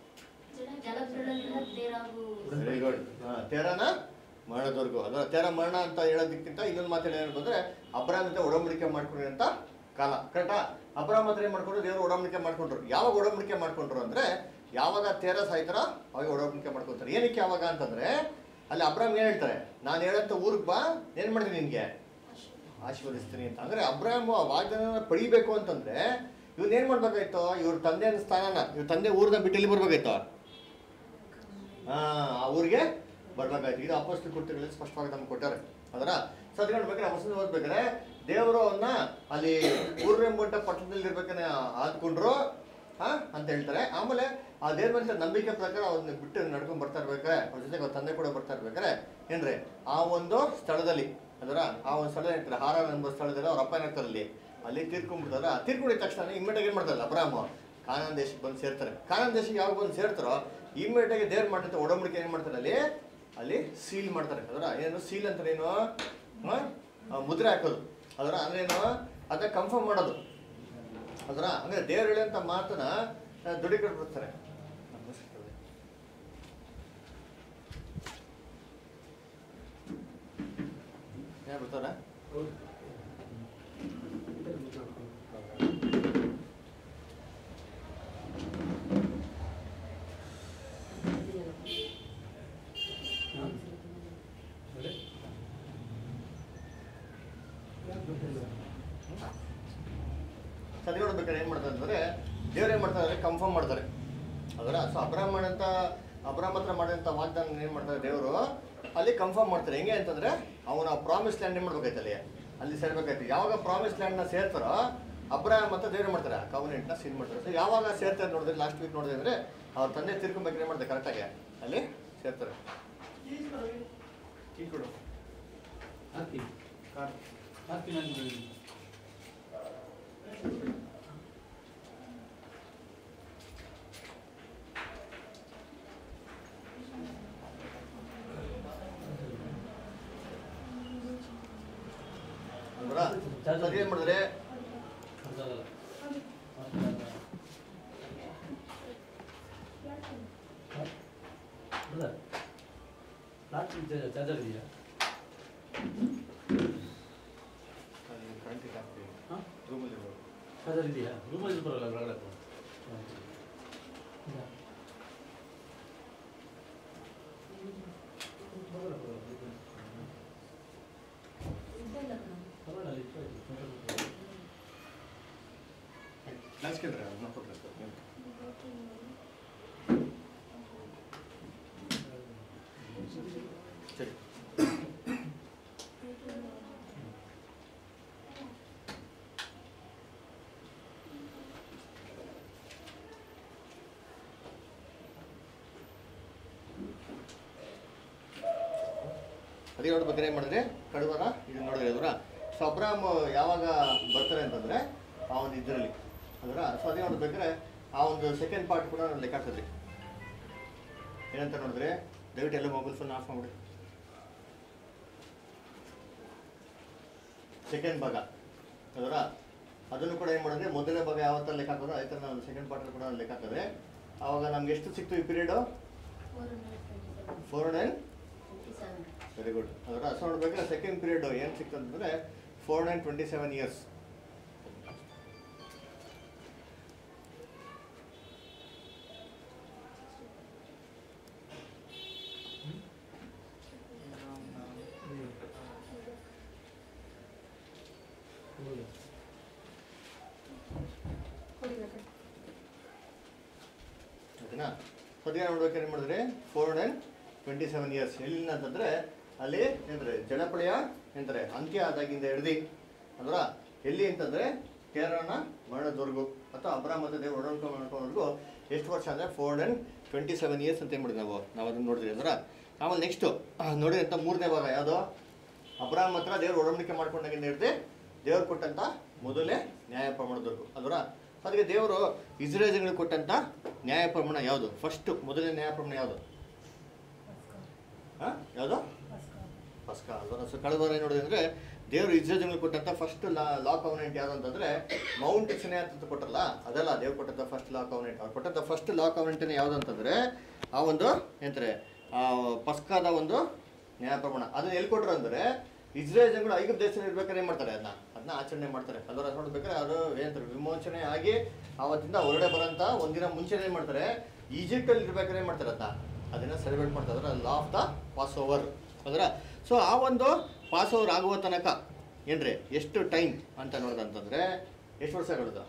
ವೆರಿ ಗುಡ್ ತೇರನ ಮರಣದವರೆಗೂ ಅದರ ತೇರ ಮರಣ ಅಂತ ಹೇಳೋದಕ್ಕಿಂತ ಇನ್ನೊಂದು ಮಾತು ಏನು ಬಂದ್ರೆ ಅಬ್ರಾಮ್ ಜೊತೆ ಒಡಂಬಡಿಕೆ ಮಾಡ್ಕೊಂಡ್ರಿ ಅಂತ ಕಾಲ ಕರೆಕ್ಟಾ ಅಬ್ರಾಮ್ ಹತ್ರ ಏನು ಮಾಡ್ಕೊಂಡ್ರು ದೇವರು ಒಡಂಬಡಿಕೆ ಮಾಡ್ಕೊಂಡ್ರು ಯಾವಾಗ ಒಡಂಬಡಿಕೆ ಮಾಡ್ಕೊಂಡ್ರು ಅಂದ್ರೆ ಯಾವಾಗ ತೇರ ಸಾಯ್ತಾರ ಅವಾಗ ಒಡಂಬಡಿಕೆ ಮಾಡ್ಕೊತಾರೆ ಏನಕ್ಕೆ ಯಾವಾಗ ಅಂತಂದ್ರೆ ಅಲ್ಲಿ ಅಬ್ರಾಮ್ ಏನ್ ಹೇಳ್ತಾರೆ ನಾನು ಹೇಳಂತ ಊರಿಗೆ ಬಾ ಏನ್ ಮಾಡ್ತೀನಿ ನಿನ್ಗೆ ಆಶೀರ್ವದಿಸ್ತೀನಿ ಅಂತ ಅಂದ್ರೆ ಅಬ್ರಾಮ್ ಆ ವಾಗ್ದಾನ ಪಡಿಬೇಕು ಅಂತಂದ್ರೆ ಇವನ್ ಏನ್ ಮಾಡ್ಬೇಕಾಯ್ತು ಇವ್ರ ತಂದೆ ಸ್ಥಾನನ ಇವ್ರ ತಂದೆ ಊರ್ನ ಬಿಟ್ಟು ಎಲ್ಲಿ ಬರ್ಬೇಕಾಯ್ತು ಆ ಆ ಊರಿಗೆ ಬರ್ಬೇಕಾಯ್ತು ಇದು ಅಪೋಸ್ಟಲ್ ಕೃತ್ಯಗಳಲ್ಲಿ ಸ್ಪಷ್ಟವಾಗಿ ನಮ್ಗೆ ಕೊಟ್ಟಾರೆ ಅದರ ಸದ್ಯ ನೋಡ್ಬೇಕಾದ್ರೆ ವಸಂತ ಓದ್ಬೇಕಾದ್ರೆ ದೇವರು ಅವನ್ನ ಅಲ್ಲಿ ಊರ್ವೆಂಬಂಟ ಪಟ್ಟಣದಲ್ಲಿ ಇರ್ಬೇಕನ್ನ ಆದ್ಕೊಂಡ್ರು ಹಾ ಅಂತ ಹೇಳ್ತಾರೆ ಆಮೇಲೆ ಆ ದೇವ್ರ ಮೇಲೆ ನಂಬಿಕೆ ಪ್ರಕಾರ ಅವ್ರನ್ನ ಬಿಟ್ಟು ನಡ್ಕೊಂಡ್ ಬರ್ತಾ ಇರ್ಬೇಕಾರೆ ಅವ್ರ ಜೊತೆಗೆ ಅವ್ರ ತಂದೆ ಕೂಡ ಬರ್ತಾ ಇರ್ಬೇಕಾರೆ ಏನ್ರಿ ಆ ಒಂದು ಸ್ಥಳದಲ್ಲಿ ಅದರ ಆ ಒಂದು ಸ್ಥಳದಲ್ಲಿ ಇರ್ತಾರೆ ಹಾರ ಎಂಬ ಸ್ಥಳದಲ್ಲಿ ಅವ್ರ ಅಪ್ಪ ಏನಾಗ್ತಾರೆ ಅಲ್ಲಿ ಅಲ್ಲಿ ತೀರ್ಕೊಂಡ್ಬಿಡ್ತಾರ ಆ ತೀರ್ಕೊಂಡಿದ ತಕ್ಷಣ ಇಮ್ಮಿಡಿಯಾಗಿ ಏನ್ ಮಾಡ್ತಾರಲ್ಲ ಅಬ್ರಾಹ್ಮ ಕಾನಾನ್ ದೇಶಕ್ಕೆ ಬಂದು ಸೇರ್ತಾರೆ ಕಾನಾನ್ ದೇಶಕ್ಕೆ ಯಾವಾಗ ಬಂದು ಸೇರ್ತಾರೋ ಇಮ್ಮಿಡಿಯಾಗಿ ದೇವ್ರ ಮಾಡಿದಂಥ ಒಡಂಬಡಿಕೆ ಏನ್ ಮಾಡ್ತಾರೆ ಅಲ್ಲಿ ಅಲ್ಲಿ ಸೀಲ್ ಮಾಡ್ತಾರೆ ಅದರ ಏನು ಸೀಲ್ ಅಂತಾರೆ ಏನು ಹ? ಆ, ಮುದ್ರೆ ಹಾಕೋದು ಅದರ ಅಂದ್ರೇನು ಅದ ಕನ್ಫರ್ಮ್ ಮಾಡೋದು ಅದರ ಅಂದ್ರೆ ದೇವ್ರು ಹೇಳಂತ ಮಾತನ್ನ ಆ, ದುಡಿಕೊಂಡು ಬರ್ತಾರೆ ಏನ್ ಬರ್ತಾರ ಸರಿ ನೋಡ್ಬೇಕಾದ್ರೆ ಏನ್ ಮಾಡ್ತಾರೆ ಅಂದ್ರೆ ದೇವ್ರು ಏನ್ ಮಾಡ್ತಾರೆ ಕನ್ಫರ್ಮ್ ಮಾಡ್ತಾರೆ ಅದರ ಸೊ ಅಬ್ರಾಹ್ಮಣ ಅಂತ ಅಬ್ರಾಹ್ಮ ಹತ್ರ ಮಾಡಿದಂಥ ವಾಗ್ದಾನ ಏನ್ ಮಾಡ್ತಾರೆ ದೇವರು ಅಲ್ಲಿ ಕನ್ಫರ್ಮ್ ಮಾಡ್ತಾರೆ ಹೆಂಗೆ ಅಂತಂದ್ರೆ ಅವನ ಪ್ರಾಮಿಸ್ ಲ್ಯಾಂಡ್ ಏನ್ ಮಾಡ್ಬೇಕಾಯ್ತು ಅಲ್ಲಿ ಅಲ್ಲಿ ಸೇರ್ಬೇಕಾಯ್ತು ಯಾವಾಗ ಪ್ರಾಮಿಸ್ ಲ್ಯಾಂಡ್ನ ಸೇರ್ತಾರೋ ಅಬ್ರಾಹ್ಮ ಅಂತ ದೇವ್ರು ಮಾಡ್ತಾರೆ ಕವನೆಂಟ್ನ ಸೀಲ್ ಮಾಡ್ತಾರೆ ಸೊ ಯಾವಾಗ ಸೇರ್ತಾರೆ ನೋಡಿದ್ರೆ ಲಾಸ್ಟ್ ವೀಕ್ ನೋಡಿದ್ರೆ ಅಂದ್ರೆ ಅವ್ರ ತಂದೆ ತಿರ್ಕೊಬೇಕಾದ್ರೆ ಏನ್ ಮಾಡ್ತಾರೆ ಕರೆಕ್ಟಾಗಿ ಅಲ್ಲಿ ಸೇರ್ತಾರೆ ಕೀ ಕೊಡು ಹಾಕಿ ಕಾರ್. ಹಾಕಿ ನನಗೆ ಅಲ್ವರಾ? ಸರಿ ಏನ್ ಮಾಡಿದ್ರೆ ಅದಲ್ಲ ಚಾರ್ಜರ್ ಇದೆಯಾ ಕರೆಂಟ್ ಹಾಕ್ತೀವಿ ಹಾಂ ರೂಮಲ್ಲಿ ಇರ್ಬೋದು ಚಾರ್ಜರ್ ಇದೆಯಾ ರೂಮಲ್ಲಿ ಬರಲ್ಲ ಒಳಗಡೆ ಹಾಕು. ಇಲ್ಲ. ಬರಲ್ಲ, ಬರಲ್ಲ. ಬರಲ್ಲ, ಅಲ್ಲಿ ಇಟ್ಟು ಆಯ್ತು. ಗ್ಲಾಸ್ ಕೇಳಿದ್ರೆ ಅದನ್ನ ಕೊಟ್ಟರೆ ಸರಿ ಅದೇ ನೋಡ್ಬೇಕಾದ್ರೆ ಏನು ಮಾಡಿದ್ರೆ ಕಡುವನ ಇದನ್ನ ನೋಡಿದ್ರೆ ಅದರ ಸೊ ಅಬ್ರಾಮ್ ಯಾವಾಗ ಬರ್ತಾರೆ ಅಂತಂದ್ರೆ ಆ ಒಂದು ಇದರಲ್ಲಿ ಅದರ ಸೊ ಅದೇ ನೋಡ್ಬೇಕಾದ್ರೆ ಆ ಒಂದು ಸೆಕೆಂಡ್ ಪಾರ್ಟ್ ಕೂಡ ನಾನು ಲೆಕ್ಕ ಹಾಕಿದ್ರಿ ಏನಂತ ನೋಡಿದ್ರೆ ದಯವಿಟ್ಟು ಎಲ್ಲ ಮೊಬೈಲ್ ಫೋನ್ ಆಫ್ ಮಾಡ್ಬಿಡಿ ಸೆಕೆಂಡ್ ಭಾಗ ಅದರ ಅದನ್ನು ಕೂಡ ಏನು ಮಾಡಿದ್ರೆ ಮೊದಲನೇ ಭಾಗ ಯಾವ ಥರ ಲೆಕ್ಕ ಹಾಕೋದು ಅದೇ ಥರ ನಾವು ಸೆಕೆಂಡ್ ಪಾರ್ಟ್ ಕೂಡ ಲೆಕ್ಕ ಹಾಕಿದ್ರೆ ಆವಾಗ ನಮ್ಗೆ ಎಷ್ಟು ಸಿಕ್ತು ಈ period four nine very good ಅದರ ಸೊ ನೋಡ್ಬೇಕಾದ್ರೆ ಸೆಕೆಂಡ್ ಪೀರಿಯಡ್ ಏನು ಸಿಕ್ತು ಅಂತಂದ್ರೆ four nine twenty seven years ಹೌದು. ಓಕೆನಾ ಸೊ ಅದೇ ನೋಡ್ಬೇಕಾದ್ರೆ ಏನು ಮಾಡಿದ್ರೆ four nine twenty seven years ಎಲ್ಲಿಂದ ಅಂತಂದ್ರೆ ಅಲ್ಲಿ ಏನಂದ್ರೆ ಜಲಪ್ರಳಯ ಏನಂತಾರೆ ಅಂತ್ಯ ಆದಾಗಿಂದ ಹಿಡ್ದು ಅಂದ್ರ ಎಲ್ಲಿ ಅಂತಂದ್ರೆ ಕೇರಳನ ಮರಣದವರೆಗೂ ಅಥವಾ ಅಬ್ರಾಮ್ ಮತ್ತು ದೇವ್ರು ಒಡಂಕ ಮಾಡ್ಕೊಂಡ್ವರೆಗೂ ಎಷ್ಟು ವರ್ಷ ಅಂದರೆ four nine twenty seven years ಅಂತ ಏನು ಮಾಡಿದ್ವಿ ನಾವು ನಾವು ಅದನ್ನು ನೋಡಿದ್ವಿ ಅಂದ್ರೆ ಆಮೇಲೆ ನೆಕ್ಸ್ಟು ನೋಡಿದಂಥ ಮೂರನೇ ಭಾಗ ಯಾವುದು ಅಬ್ರಾಮ್ ಹತ್ರ ದೇವ್ರು ಒಡಂಬಡಿಕೆ ಮಾಡ್ಕೊಂಡಾಗಿಂದ ಹಿಡ್ದು ದೇವ್ರು ಕೊಟ್ಟಂಥ ಮೊದಲೇ ನ್ಯಾಯ ಪ್ರಮಾಣದವರೆಗೂ ಅದರ ಅದಕ್ಕೆ ದೇವರು ಇಸ್ರೇಲ್ಗಳಿಗೆ ಕೊಟ್ಟಂಥ ನ್ಯಾಯ ಪ್ರಮಾಣ ಯಾವುದು ಫಸ್ಟ್ ಮೊದಲನೇ ನ್ಯಾಯ ಪ್ರಮಾಣ ಯಾವುದು ಹಾಂ ಯಾವುದು ಫಸ್ಕ ಅದರ ಸೊ ಕಳೆದ ವಾರ ಏನು ನೋಡಿದೆ ಅಂದರೆ ದೇವರು ಇಸ್ರೇಲ್ಗಳಿಗೆ ಕೊಟ್ಟಂಥ ಫಸ್ಟ್ ಲಾ ಲಾ ಕವನೆಂಟ್ ಯಾವುದು ಅಂತಂದರೆ ಮೌಂಟ್ ಸಿನೆ ಅಂತ ಕೊಟ್ಟರಲ್ಲ ಅದಲ್ಲ ದೇವ್ರು ಕೊಟ್ಟಂಥ ಫಸ್ಟ್ ಲಾ ಕವನೆಂಟ್ ಅವ್ರು ಕೊಟ್ಟಂಥ ಫಸ್ಟ್ ಲಾ ಕವನೆಂಟನೇ ಯಾವುದು ಅಂತಂದರೆ ಆ ಒಂದು ಏನಂತಾರೆ ಆ ಪಸ್ಕಾದ ಒಂದು ನ್ಯಾಯ ಪ್ರಮಾಣ ಅದನ್ನ ಎಲ್ಲಿ ಕೊಟ್ರು ಅಂದರೆ ಇಸ್ರೇಲ್ ಜನಗಳು ಐಗುಪ್ತ ದೇಶದಲ್ಲಿ ಇರ್ಬೇಕಾದ್ರೆ ಏನು ಮಾಡ್ತಾರೆ ಅದನ್ನ ಅದನ್ನ ಆಚರಣೆ ಮಾಡ್ತಾರೆ ಅದರ ನೋಡ್ಬೇಕಾದ್ರೆ ಅದು ಏನಂತಾರೆ ವಿಮೋಚನೆ ಆಗಿ ಆವತ್ತಿಂದ ಹೊರಗಡೆ ಬರೋಂಥ ಒಂದಿನ ಮುಂಚೆನೇ ಏನು ಮಾಡ್ತಾರೆ ಈಜಿಪ್ಟಲ್ಲಿ ಇರ್ಬೇಕಾದ್ರೆ ಏನು ಮಾಡ್ತಾರೆ ಅದನ್ನ ಅದನ್ನ ಸೆಲೆಬ್ರೇಟ್ ಮಾಡ್ತಾರೆ ಅದರ law of the Passover ಅದರ ಸೊ ಆ ಒಂದು ಪಾಸ್ ಓವರ್ ಆಗುವ ತನಕ ಏನ್ರಿ ಎಷ್ಟು ಟೈಮ್ ಅಂತ ನೋಡೋದಂತಂದ್ರೆ ಎಷ್ಟು ವರ್ಷ ಆಗೋದು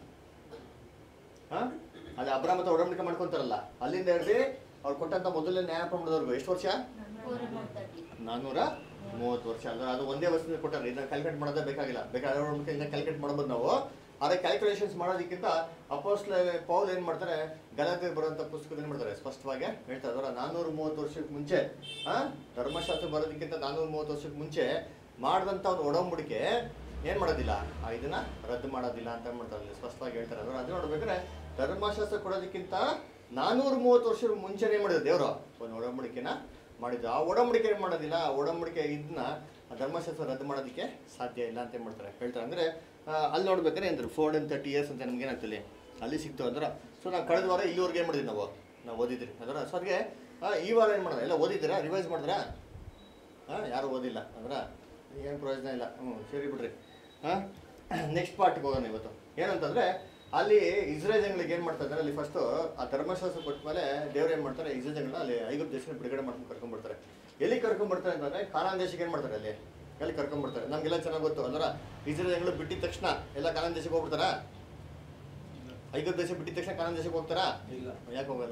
ಹಾಂ ಅದು ಅಬ್ರಾಮತ ಒಡಂಬಡಿಕೆ ಮಾಡ್ಕೊಂತಾರಲ್ಲ ಅಲ್ಲಿಂದ ಹಿಡಿದು ಅವ್ರು ಕೊಟ್ಟಂತ ಮೊದಲನೇ ನ್ಯಾಯ ಪ್ರಮಾಣದವರೆಗೂ ಎಷ್ಟು ವರ್ಷ ನಾನ್ನೂರ ಮೂವತ್ತು ವರ್ಷ ಅಂದ್ರೆ ಅದು ಒಂದೇ ವರ್ಷದಿಂದ ಕೊಟ್ಟಾರೆ ಇದನ್ನ ಕ್ಯಾಲ್ಕುಲೇಟ್ ಮಾಡೋದೇ ಬೇಕಾಗಿಲ್ಲ ಬೇಕಾದ್ರೆ ಇದನ್ನ ಕ್ಯಾಲ್ಕುಲೇಟ್ ಮಾಡ್ಬೋದು ನಾವು ಆದರೆ ಕ್ಯಾಲ್ಕುಲೇಷನ್ಸ್ ಮಾಡೋದಕ್ಕಿಂತ ಅಪೋಸ್ಲ ಪೌಲ್ ಏನು ಮಾಡ್ತಾರೆ ಗಲಾಟೆ ಬರುವಂಥ ಪುಸ್ತಕದಲ್ಲಿ ಏನು ಮಾಡ್ತಾರೆ ಸ್ಪಷ್ಟವಾಗಿ ಹೇಳ್ತಾರೆ ಅದರ ನಾನ್ನೂರ ಮೂವತ್ತು ವರ್ಷಕ್ಕೆ ಮುಂಚೆ ಆ ಧರ್ಮಶಾಸ್ತ್ರ ಬರೋದಕ್ಕಿಂತ ನಾನ್ನೂರ ಮೂವತ್ತು ವರ್ಷಕ್ಕೆ ಮುಂಚೆ ಮಾಡಿದಂಥ ಒಂದು ಒಡಂಬಡಿಕೆ ಏನು ಮಾಡೋದಿಲ್ಲ ಆ ಇದನ್ನ ರದ್ದು ಮಾಡೋದಿಲ್ಲ ಅಂತ ಮಾಡ್ತಾರೆ ಅಲ್ಲಿ ಸ್ಪಷ್ಟವಾಗಿ ಹೇಳ್ತಾರೆ ಅದರ ಅದು ನೋಡ್ಬೇಕಾದ್ರೆ ಧರ್ಮಶಾಸ್ತ್ರ ಕೊಡೋದಕ್ಕಿಂತ ನಾನ್ನೂರ ಮೂವತ್ತು ವರ್ಷದ ಮುಂಚೆನೇ ಏನು ಮಾಡಿದ್ರು ದೇವರು ಒಂದು ಒಡಂಬಡಿಕೆನ ಮಾಡಿದ್ದು ಆ ಒಡಂಬಡಿಕೆ ಏನು ಮಾಡೋದಿಲ್ಲ ಆ ಒಡಂಬಡಿಕೆ ಇದನ್ನ ಆ ಧರ್ಮಶಾಸ್ತ್ರ ರದ್ದು ಮಾಡೋದಕ್ಕೆ ಸಾಧ್ಯ ಇಲ್ಲ ಅಂತ ಏನ್ ಮಾಡ್ತಾರೆ ಹೇಳ್ತಾರೆ ಅಂದರೆ ಅಲ್ಲಿ ನೋಡ್ಬೇಕಾದ್ರೆ ಅಂದ್ರೆ ಫೋರ್ ಅಂಡ್ ತರ್ಟಿ ಇಯರ್ಸ್ ಅಂತ ನಮ್ಗೆ ಏನಾಗ್ತದೆ ಅಲ್ಲಿ ಸಿಕ್ತು ಅಂದ್ರೆ ಸೊ ನಾವು ಕಳೆದ ವಾರ ಇಲ್ಲಿವರೆಗೆ ಏನು ಮಾಡಿದ್ವಿ ನಾವು ನಾವು ಓದಿದ್ರಿ ಅದರ ಸೊ ಅದಕ್ಕೆ ಆ, ಈ ವಾರ ಏನು ಮಾಡೋದು ಎಲ್ಲ ಓದಿದ್ದೀರಾ ರಿವೈಸ್ ಮಾಡಿದ್ರಾ ಹಾಂ ಯಾರು ಓದಿಲ್ಲ ಅಂದ್ರೆ ಏನು ಪ್ರಯೋಜನ ಇಲ್ಲ ಹ್ಞೂ ಸರಿ ಬಿಡ್ರಿ ಹಾಂ ನೆಕ್ಸ್ಟ್ ಪಾರ್ಟಿಗೆ ಹೋಗೋಣ ಇವತ್ತು ಏನಂತಂದರೆ ಅಲ್ಲಿ ಇಸ್ರೇಲ್ ಜನಗಳಿಗೆ ಏನು ಮಾಡ್ತಾ ಇದ್ದಾರೆ ಅಲ್ಲಿ ಫಸ್ಟು ಆ ಧರ್ಮಶಾಸ್ತ್ರ ಕೊಟ್ಟ ಮೇಲೆ ದೇವ್ರು ಏನು ಮಾಡ್ತಾರೆ ಇಸ್ರೇಲ್ ಜನಗಳನ್ನ ಅಲ್ಲಿ ಐಗುಪ್ತ ದೇಶನ ಬಿಡುಗಡೆ ಮಾಡ್ಕೊಂಡು ಕರ್ಕೊಂಡ್ಬರ್ತಾರೆ ಎಲ್ಲಿ ಕರ್ಕೊಂಡ್ಬರ್ತಾರೆ ಅಂತಂದರೆ ಕಾನಾನ್ ದೇಶಕ್ಕೆ ಏನು ಮಾಡ್ತಾರೆ ಅಲ್ಲಿ ಎಲ್ಲಿ ಕರ್ಕೊಂಡ್ಬರ್ತಾರೆ ನಮಗೆಲ್ಲ ಚೆನ್ನಾಗಿ ಗೊತ್ತು ಅಂದ್ರೆ ಇಸ್ರೇಲ್ ಜನಗಳು ಬಿಟ್ಟಿದ ತಕ್ಷಣ ಎಲ್ಲ ಕಾನಾನ್ ದೇಶಕ್ಕೆ ಹೋಗ್ಬಿಡ್ತಾರಾ ಐಗುಪ್ತ ದೇಶ ಬಿಟ್ಟಿದ ತಕ್ಷಣ ಕಾನಾನ್ ದೇಶಕ್ಕೆ ಹೋಗ್ತಾರಾ ಇಲ್ಲ ಯಾಕೆ ಹೋಗಲ್ಲ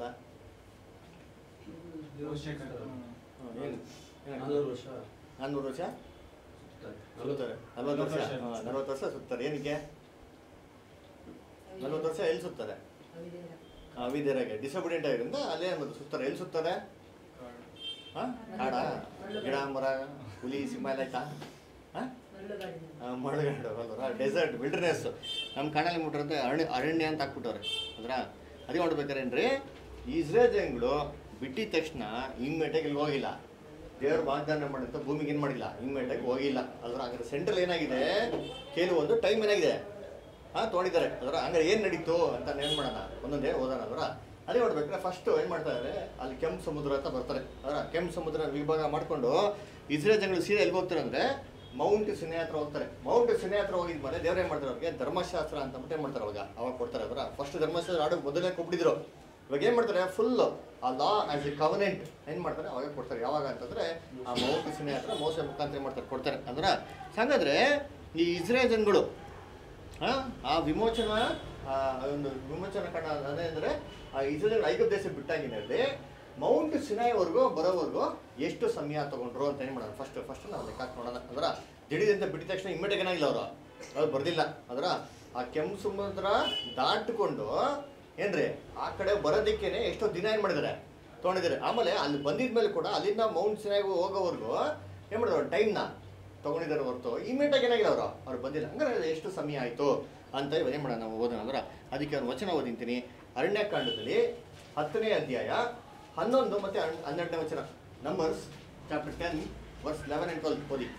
ಹ್ಮ್. ಹ್ಮ್, ಏನು ಏನಾಗ್ತದೆ? ನಾನ್ನೂರು ವರ್ಷ ನಾನ್ನೂರು ವರ್ಷ ಸುತ್ತಾರೆ ನಲ್ವತ್ತು ವರ್ಷ ಹಾ, ನಲ್ವತ್ತು ವರ್ಷ ಸುತ್ತಾರೆ ಏನಕ್ಕೆ ನಲ್ವತ್ತು ವರ್ಷ ಎಲ್ಲಿ ಸುತ್ತಾರೆ ವಿದ್ಯಾರಾಗೆ ಡಿಸಬಿಡೆಂಟ್ ಆಗಿರೋದ್ರಿಂದ ಅಲ್ಲೇ ಅನ್ನೋದು ಸುತ್ತಾರೆ ಎಲ್ಲಿ ಸುತ್ತಾರೆ ಹಾಂ ಕಾಡ ಗಿಡ ಮರ ಹುಲಿ ಸಿಂಹ ಎಲ್ಲ ಆಯ್ತಾ ಹಾಂ ಮಳೆಗಾಡು ಅಲ್ವರ ಡೆಸರ್ಟ್ ವಿಲ್ಡರ್ನೆಸ್ ನಮ್ಮ ಕಾಡಲ್ಲಿ ಮುಟ್ಟಿರಂತೆ ಅರಣ್ಯ ಅರಣ್ಯ ಅಂತ ಹಾಕ್ಬಿಟ್ಟವ್ರೆ ಅದ್ರ ಅದೇ ಮಾಡ್ಬೇಕಾರೇನ್ರಿ ಇಸ್ರೇಲ್ ಜನಗಳು ಬಿಟ್ಟಿದ ತಕ್ಷಣ ಇಮ್ಮಿಡಿಯೇಟಾಗಿ ಇಲ್ಲಿ ಹೋಗಿಲ್ಲ ದೇವ್ರ ವಾಗ್ದಾನ ಮಾಡಿದಂಥ ಭೂಮಿಗೆ ಏನು ಮಾಡಿಲ್ಲ ಇಮ್ಮಿಡಿಯೇಟಾಗಿ ಹೋಗಿಲ್ಲ ಅದ್ರ ಹಂಗಾರೆ ಸೆಂಟ್ರಲ್ ಏನಾಗಿದೆ ಕೆಲವೊಂದು ಟೈಮ್ ಏನಾಗಿದೆ ಹಾಂ ತೊಗೊಂಡಿದ್ದಾರೆ ಅದರ ಹಂಗಾರೆ ಏನು ನಡೀತು ಅಂತ ಏನು ಮಾಡೋಣ ಒಂದೊಂದೇ ಓದೋಣ ಅದರ ಅದೇ ನೋಡ್ಬೇಕಾದ್ರೆ ಫಸ್ಟ್ ಏನ್ ಮಾಡ್ತಾರೆ ಅಲ್ಲಿ ಕೆಂಪು ಸಮುದ್ರ ಅಂತ ಬರ್ತಾರೆ ಅವರ ಕೆಂಪು ಸಮುದ್ರ ವಿಭಾಗ ಮಾಡ್ಕೊಂಡು ಇಸ್ರೇಲ್ ಜನಗಳು ಸೀರೆ ಎಲ್ಲಿ ಹೋಗ್ತಾರೆ ಅಂದ್ರೆ ಮೌಂಟ್ ಸಿನೆ ಹತ್ರ ಹೋಗ್ತಾರೆ ಮೌಂಟ್ ಸಿನೆ ಹತ್ರ ಹೋಗಿದ ಮೇಲೆ ದೇವ್ರು ಏನ್ ಮಾಡ್ತಾರೆ ಅವ್ರಿಗೆ ಧರ್ಮಶಾಸ್ತ್ರ ಅಂತ ಮತ್ತೆ ಏನ್ ಮಾಡ್ತಾರೆ ಅವಾಗ ಅವಾಗ ಕೊಡ್ತಾರೆ ಅವರ ಫಸ್ಟ್ ಧರ್ಮಶಾಸ್ತ್ರ ಆಡೋಕೆ ಮೊದಲೇ ಕೊಟ್ಬಿಟ್ಟಿದ್ರು ಇವಾಗ ಏನ್ ಮಾಡ್ತಾರೆ ಫುಲ್ ಆ ಲಾ ಆಸ್ ಎ ಕವನೆಂಟ್ ಏನ್ ಮಾಡ್ತಾರೆ ಅವಾಗ ಕೊಡ್ತಾರೆ ಯಾವಾಗ ಅಂತಂದ್ರೆ ಆ ಮೌಂಟ್ ಸಿನೆ ಹತ್ರ ಮೋಸ ಮುಖಾಂತರ ಏನ್ ಮಾಡ್ತಾರೆ ಕೊಡ್ತಾರೆ ಅಂದ್ರೆ ಹಾಗಾದ್ರೆ ಈ ಇಸ್ರೇಲ್ ಜನಗಳು ಆ, ಆ ವಿಮೋಚನ ಆ ಒಂದು ವಿಮೋಚನ ಕಾಂಡ ಅದೇ ಅಂದರೆ ಆ ಇಸ್ರೇಲ್ ಐಗುಪ್ತ ದೇಶ ಬಿಟ್ಟಾಗಿನಲ್ಲಿ ಮೌಂಟ್ ಸಿನಾಯಿವರೆಗೂ ಬರೋವರೆಗೂ ಎಷ್ಟು ಸಮಯ ತಗೊಂಡ್ರು ಅಂತ ಏನು ಮಾಡೋಣ ಫಸ್ಟ್ ಫಸ್ಟ್ ನಾವು ಲೆಕ್ಕ ಹಾಕೋಣ ಅಂದ್ರೆ ದಿಢೀರಂತ ಬಿಟ್ಟಿದ ತಕ್ಷಣ ಇಮ್ಮಿಡಿಯೇಟ್ ಏನಾಗಿಲ್ಲ ಅವರು ಅವ್ರು ಬರ್ದಿಲ್ಲ ಅದರ ಆ ಕೆಂಪು ಸಮುದ್ರ ದಾಟ್ಕೊಂಡು ಏನ್ರಿ ಆ ಕಡೆ ಬರೋದಕ್ಕೇನೆ ಎಷ್ಟೋ ದಿನ ಏನು ಮಾಡಿದ್ದಾರೆ ತೊಗೊಂಡಿದ್ದಾರೆ ಆಮೇಲೆ ಅಲ್ಲಿ ಬಂದಿದ್ಮೇಲೆ ಕೂಡ ಅಲ್ಲಿಂದ ಮೌಂಟ್ ಸಿನಾಯಿಗೆ ಹೋಗೋವರೆಗೂ ಏನು ಮಾಡಿದ್ರು ಟೈಮ್ನ ತಗೊಂಡಿದ್ದಾರೆ ಹೊರತು ಇಮಿಡಿಯೇಟಾಗಿ ಏನಾಗಿಲ್ಲ ಅವರು ಅವ್ರು ಬಂದಿಲ್ಲ ಹಂಗಾರೆ ಎಷ್ಟು ಸಮಯ ಆಯಿತು ಅಂತ ಇವಾಗ ಏನು ಮಾಡೋಣ ನಾವು ಓದೋಣ ಅಂದ್ರೆ ಅದಕ್ಕೆ ಅವ್ನು ವಚನ ಓದಿಂತೀನಿ ಅರಣ್ಯಕಾಂಡದಲ್ಲಿ ಹತ್ತನೇ ಅಧ್ಯಾಯ ಹನ್ನೊಂದು ಮತ್ತು ಹನ್- ಹನ್ನೆರಡನೇ ವಚನ Numbers chapter ten verse eleven and twelve ಓದಿ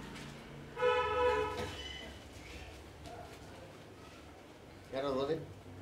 ಯಾರು ಓದಿ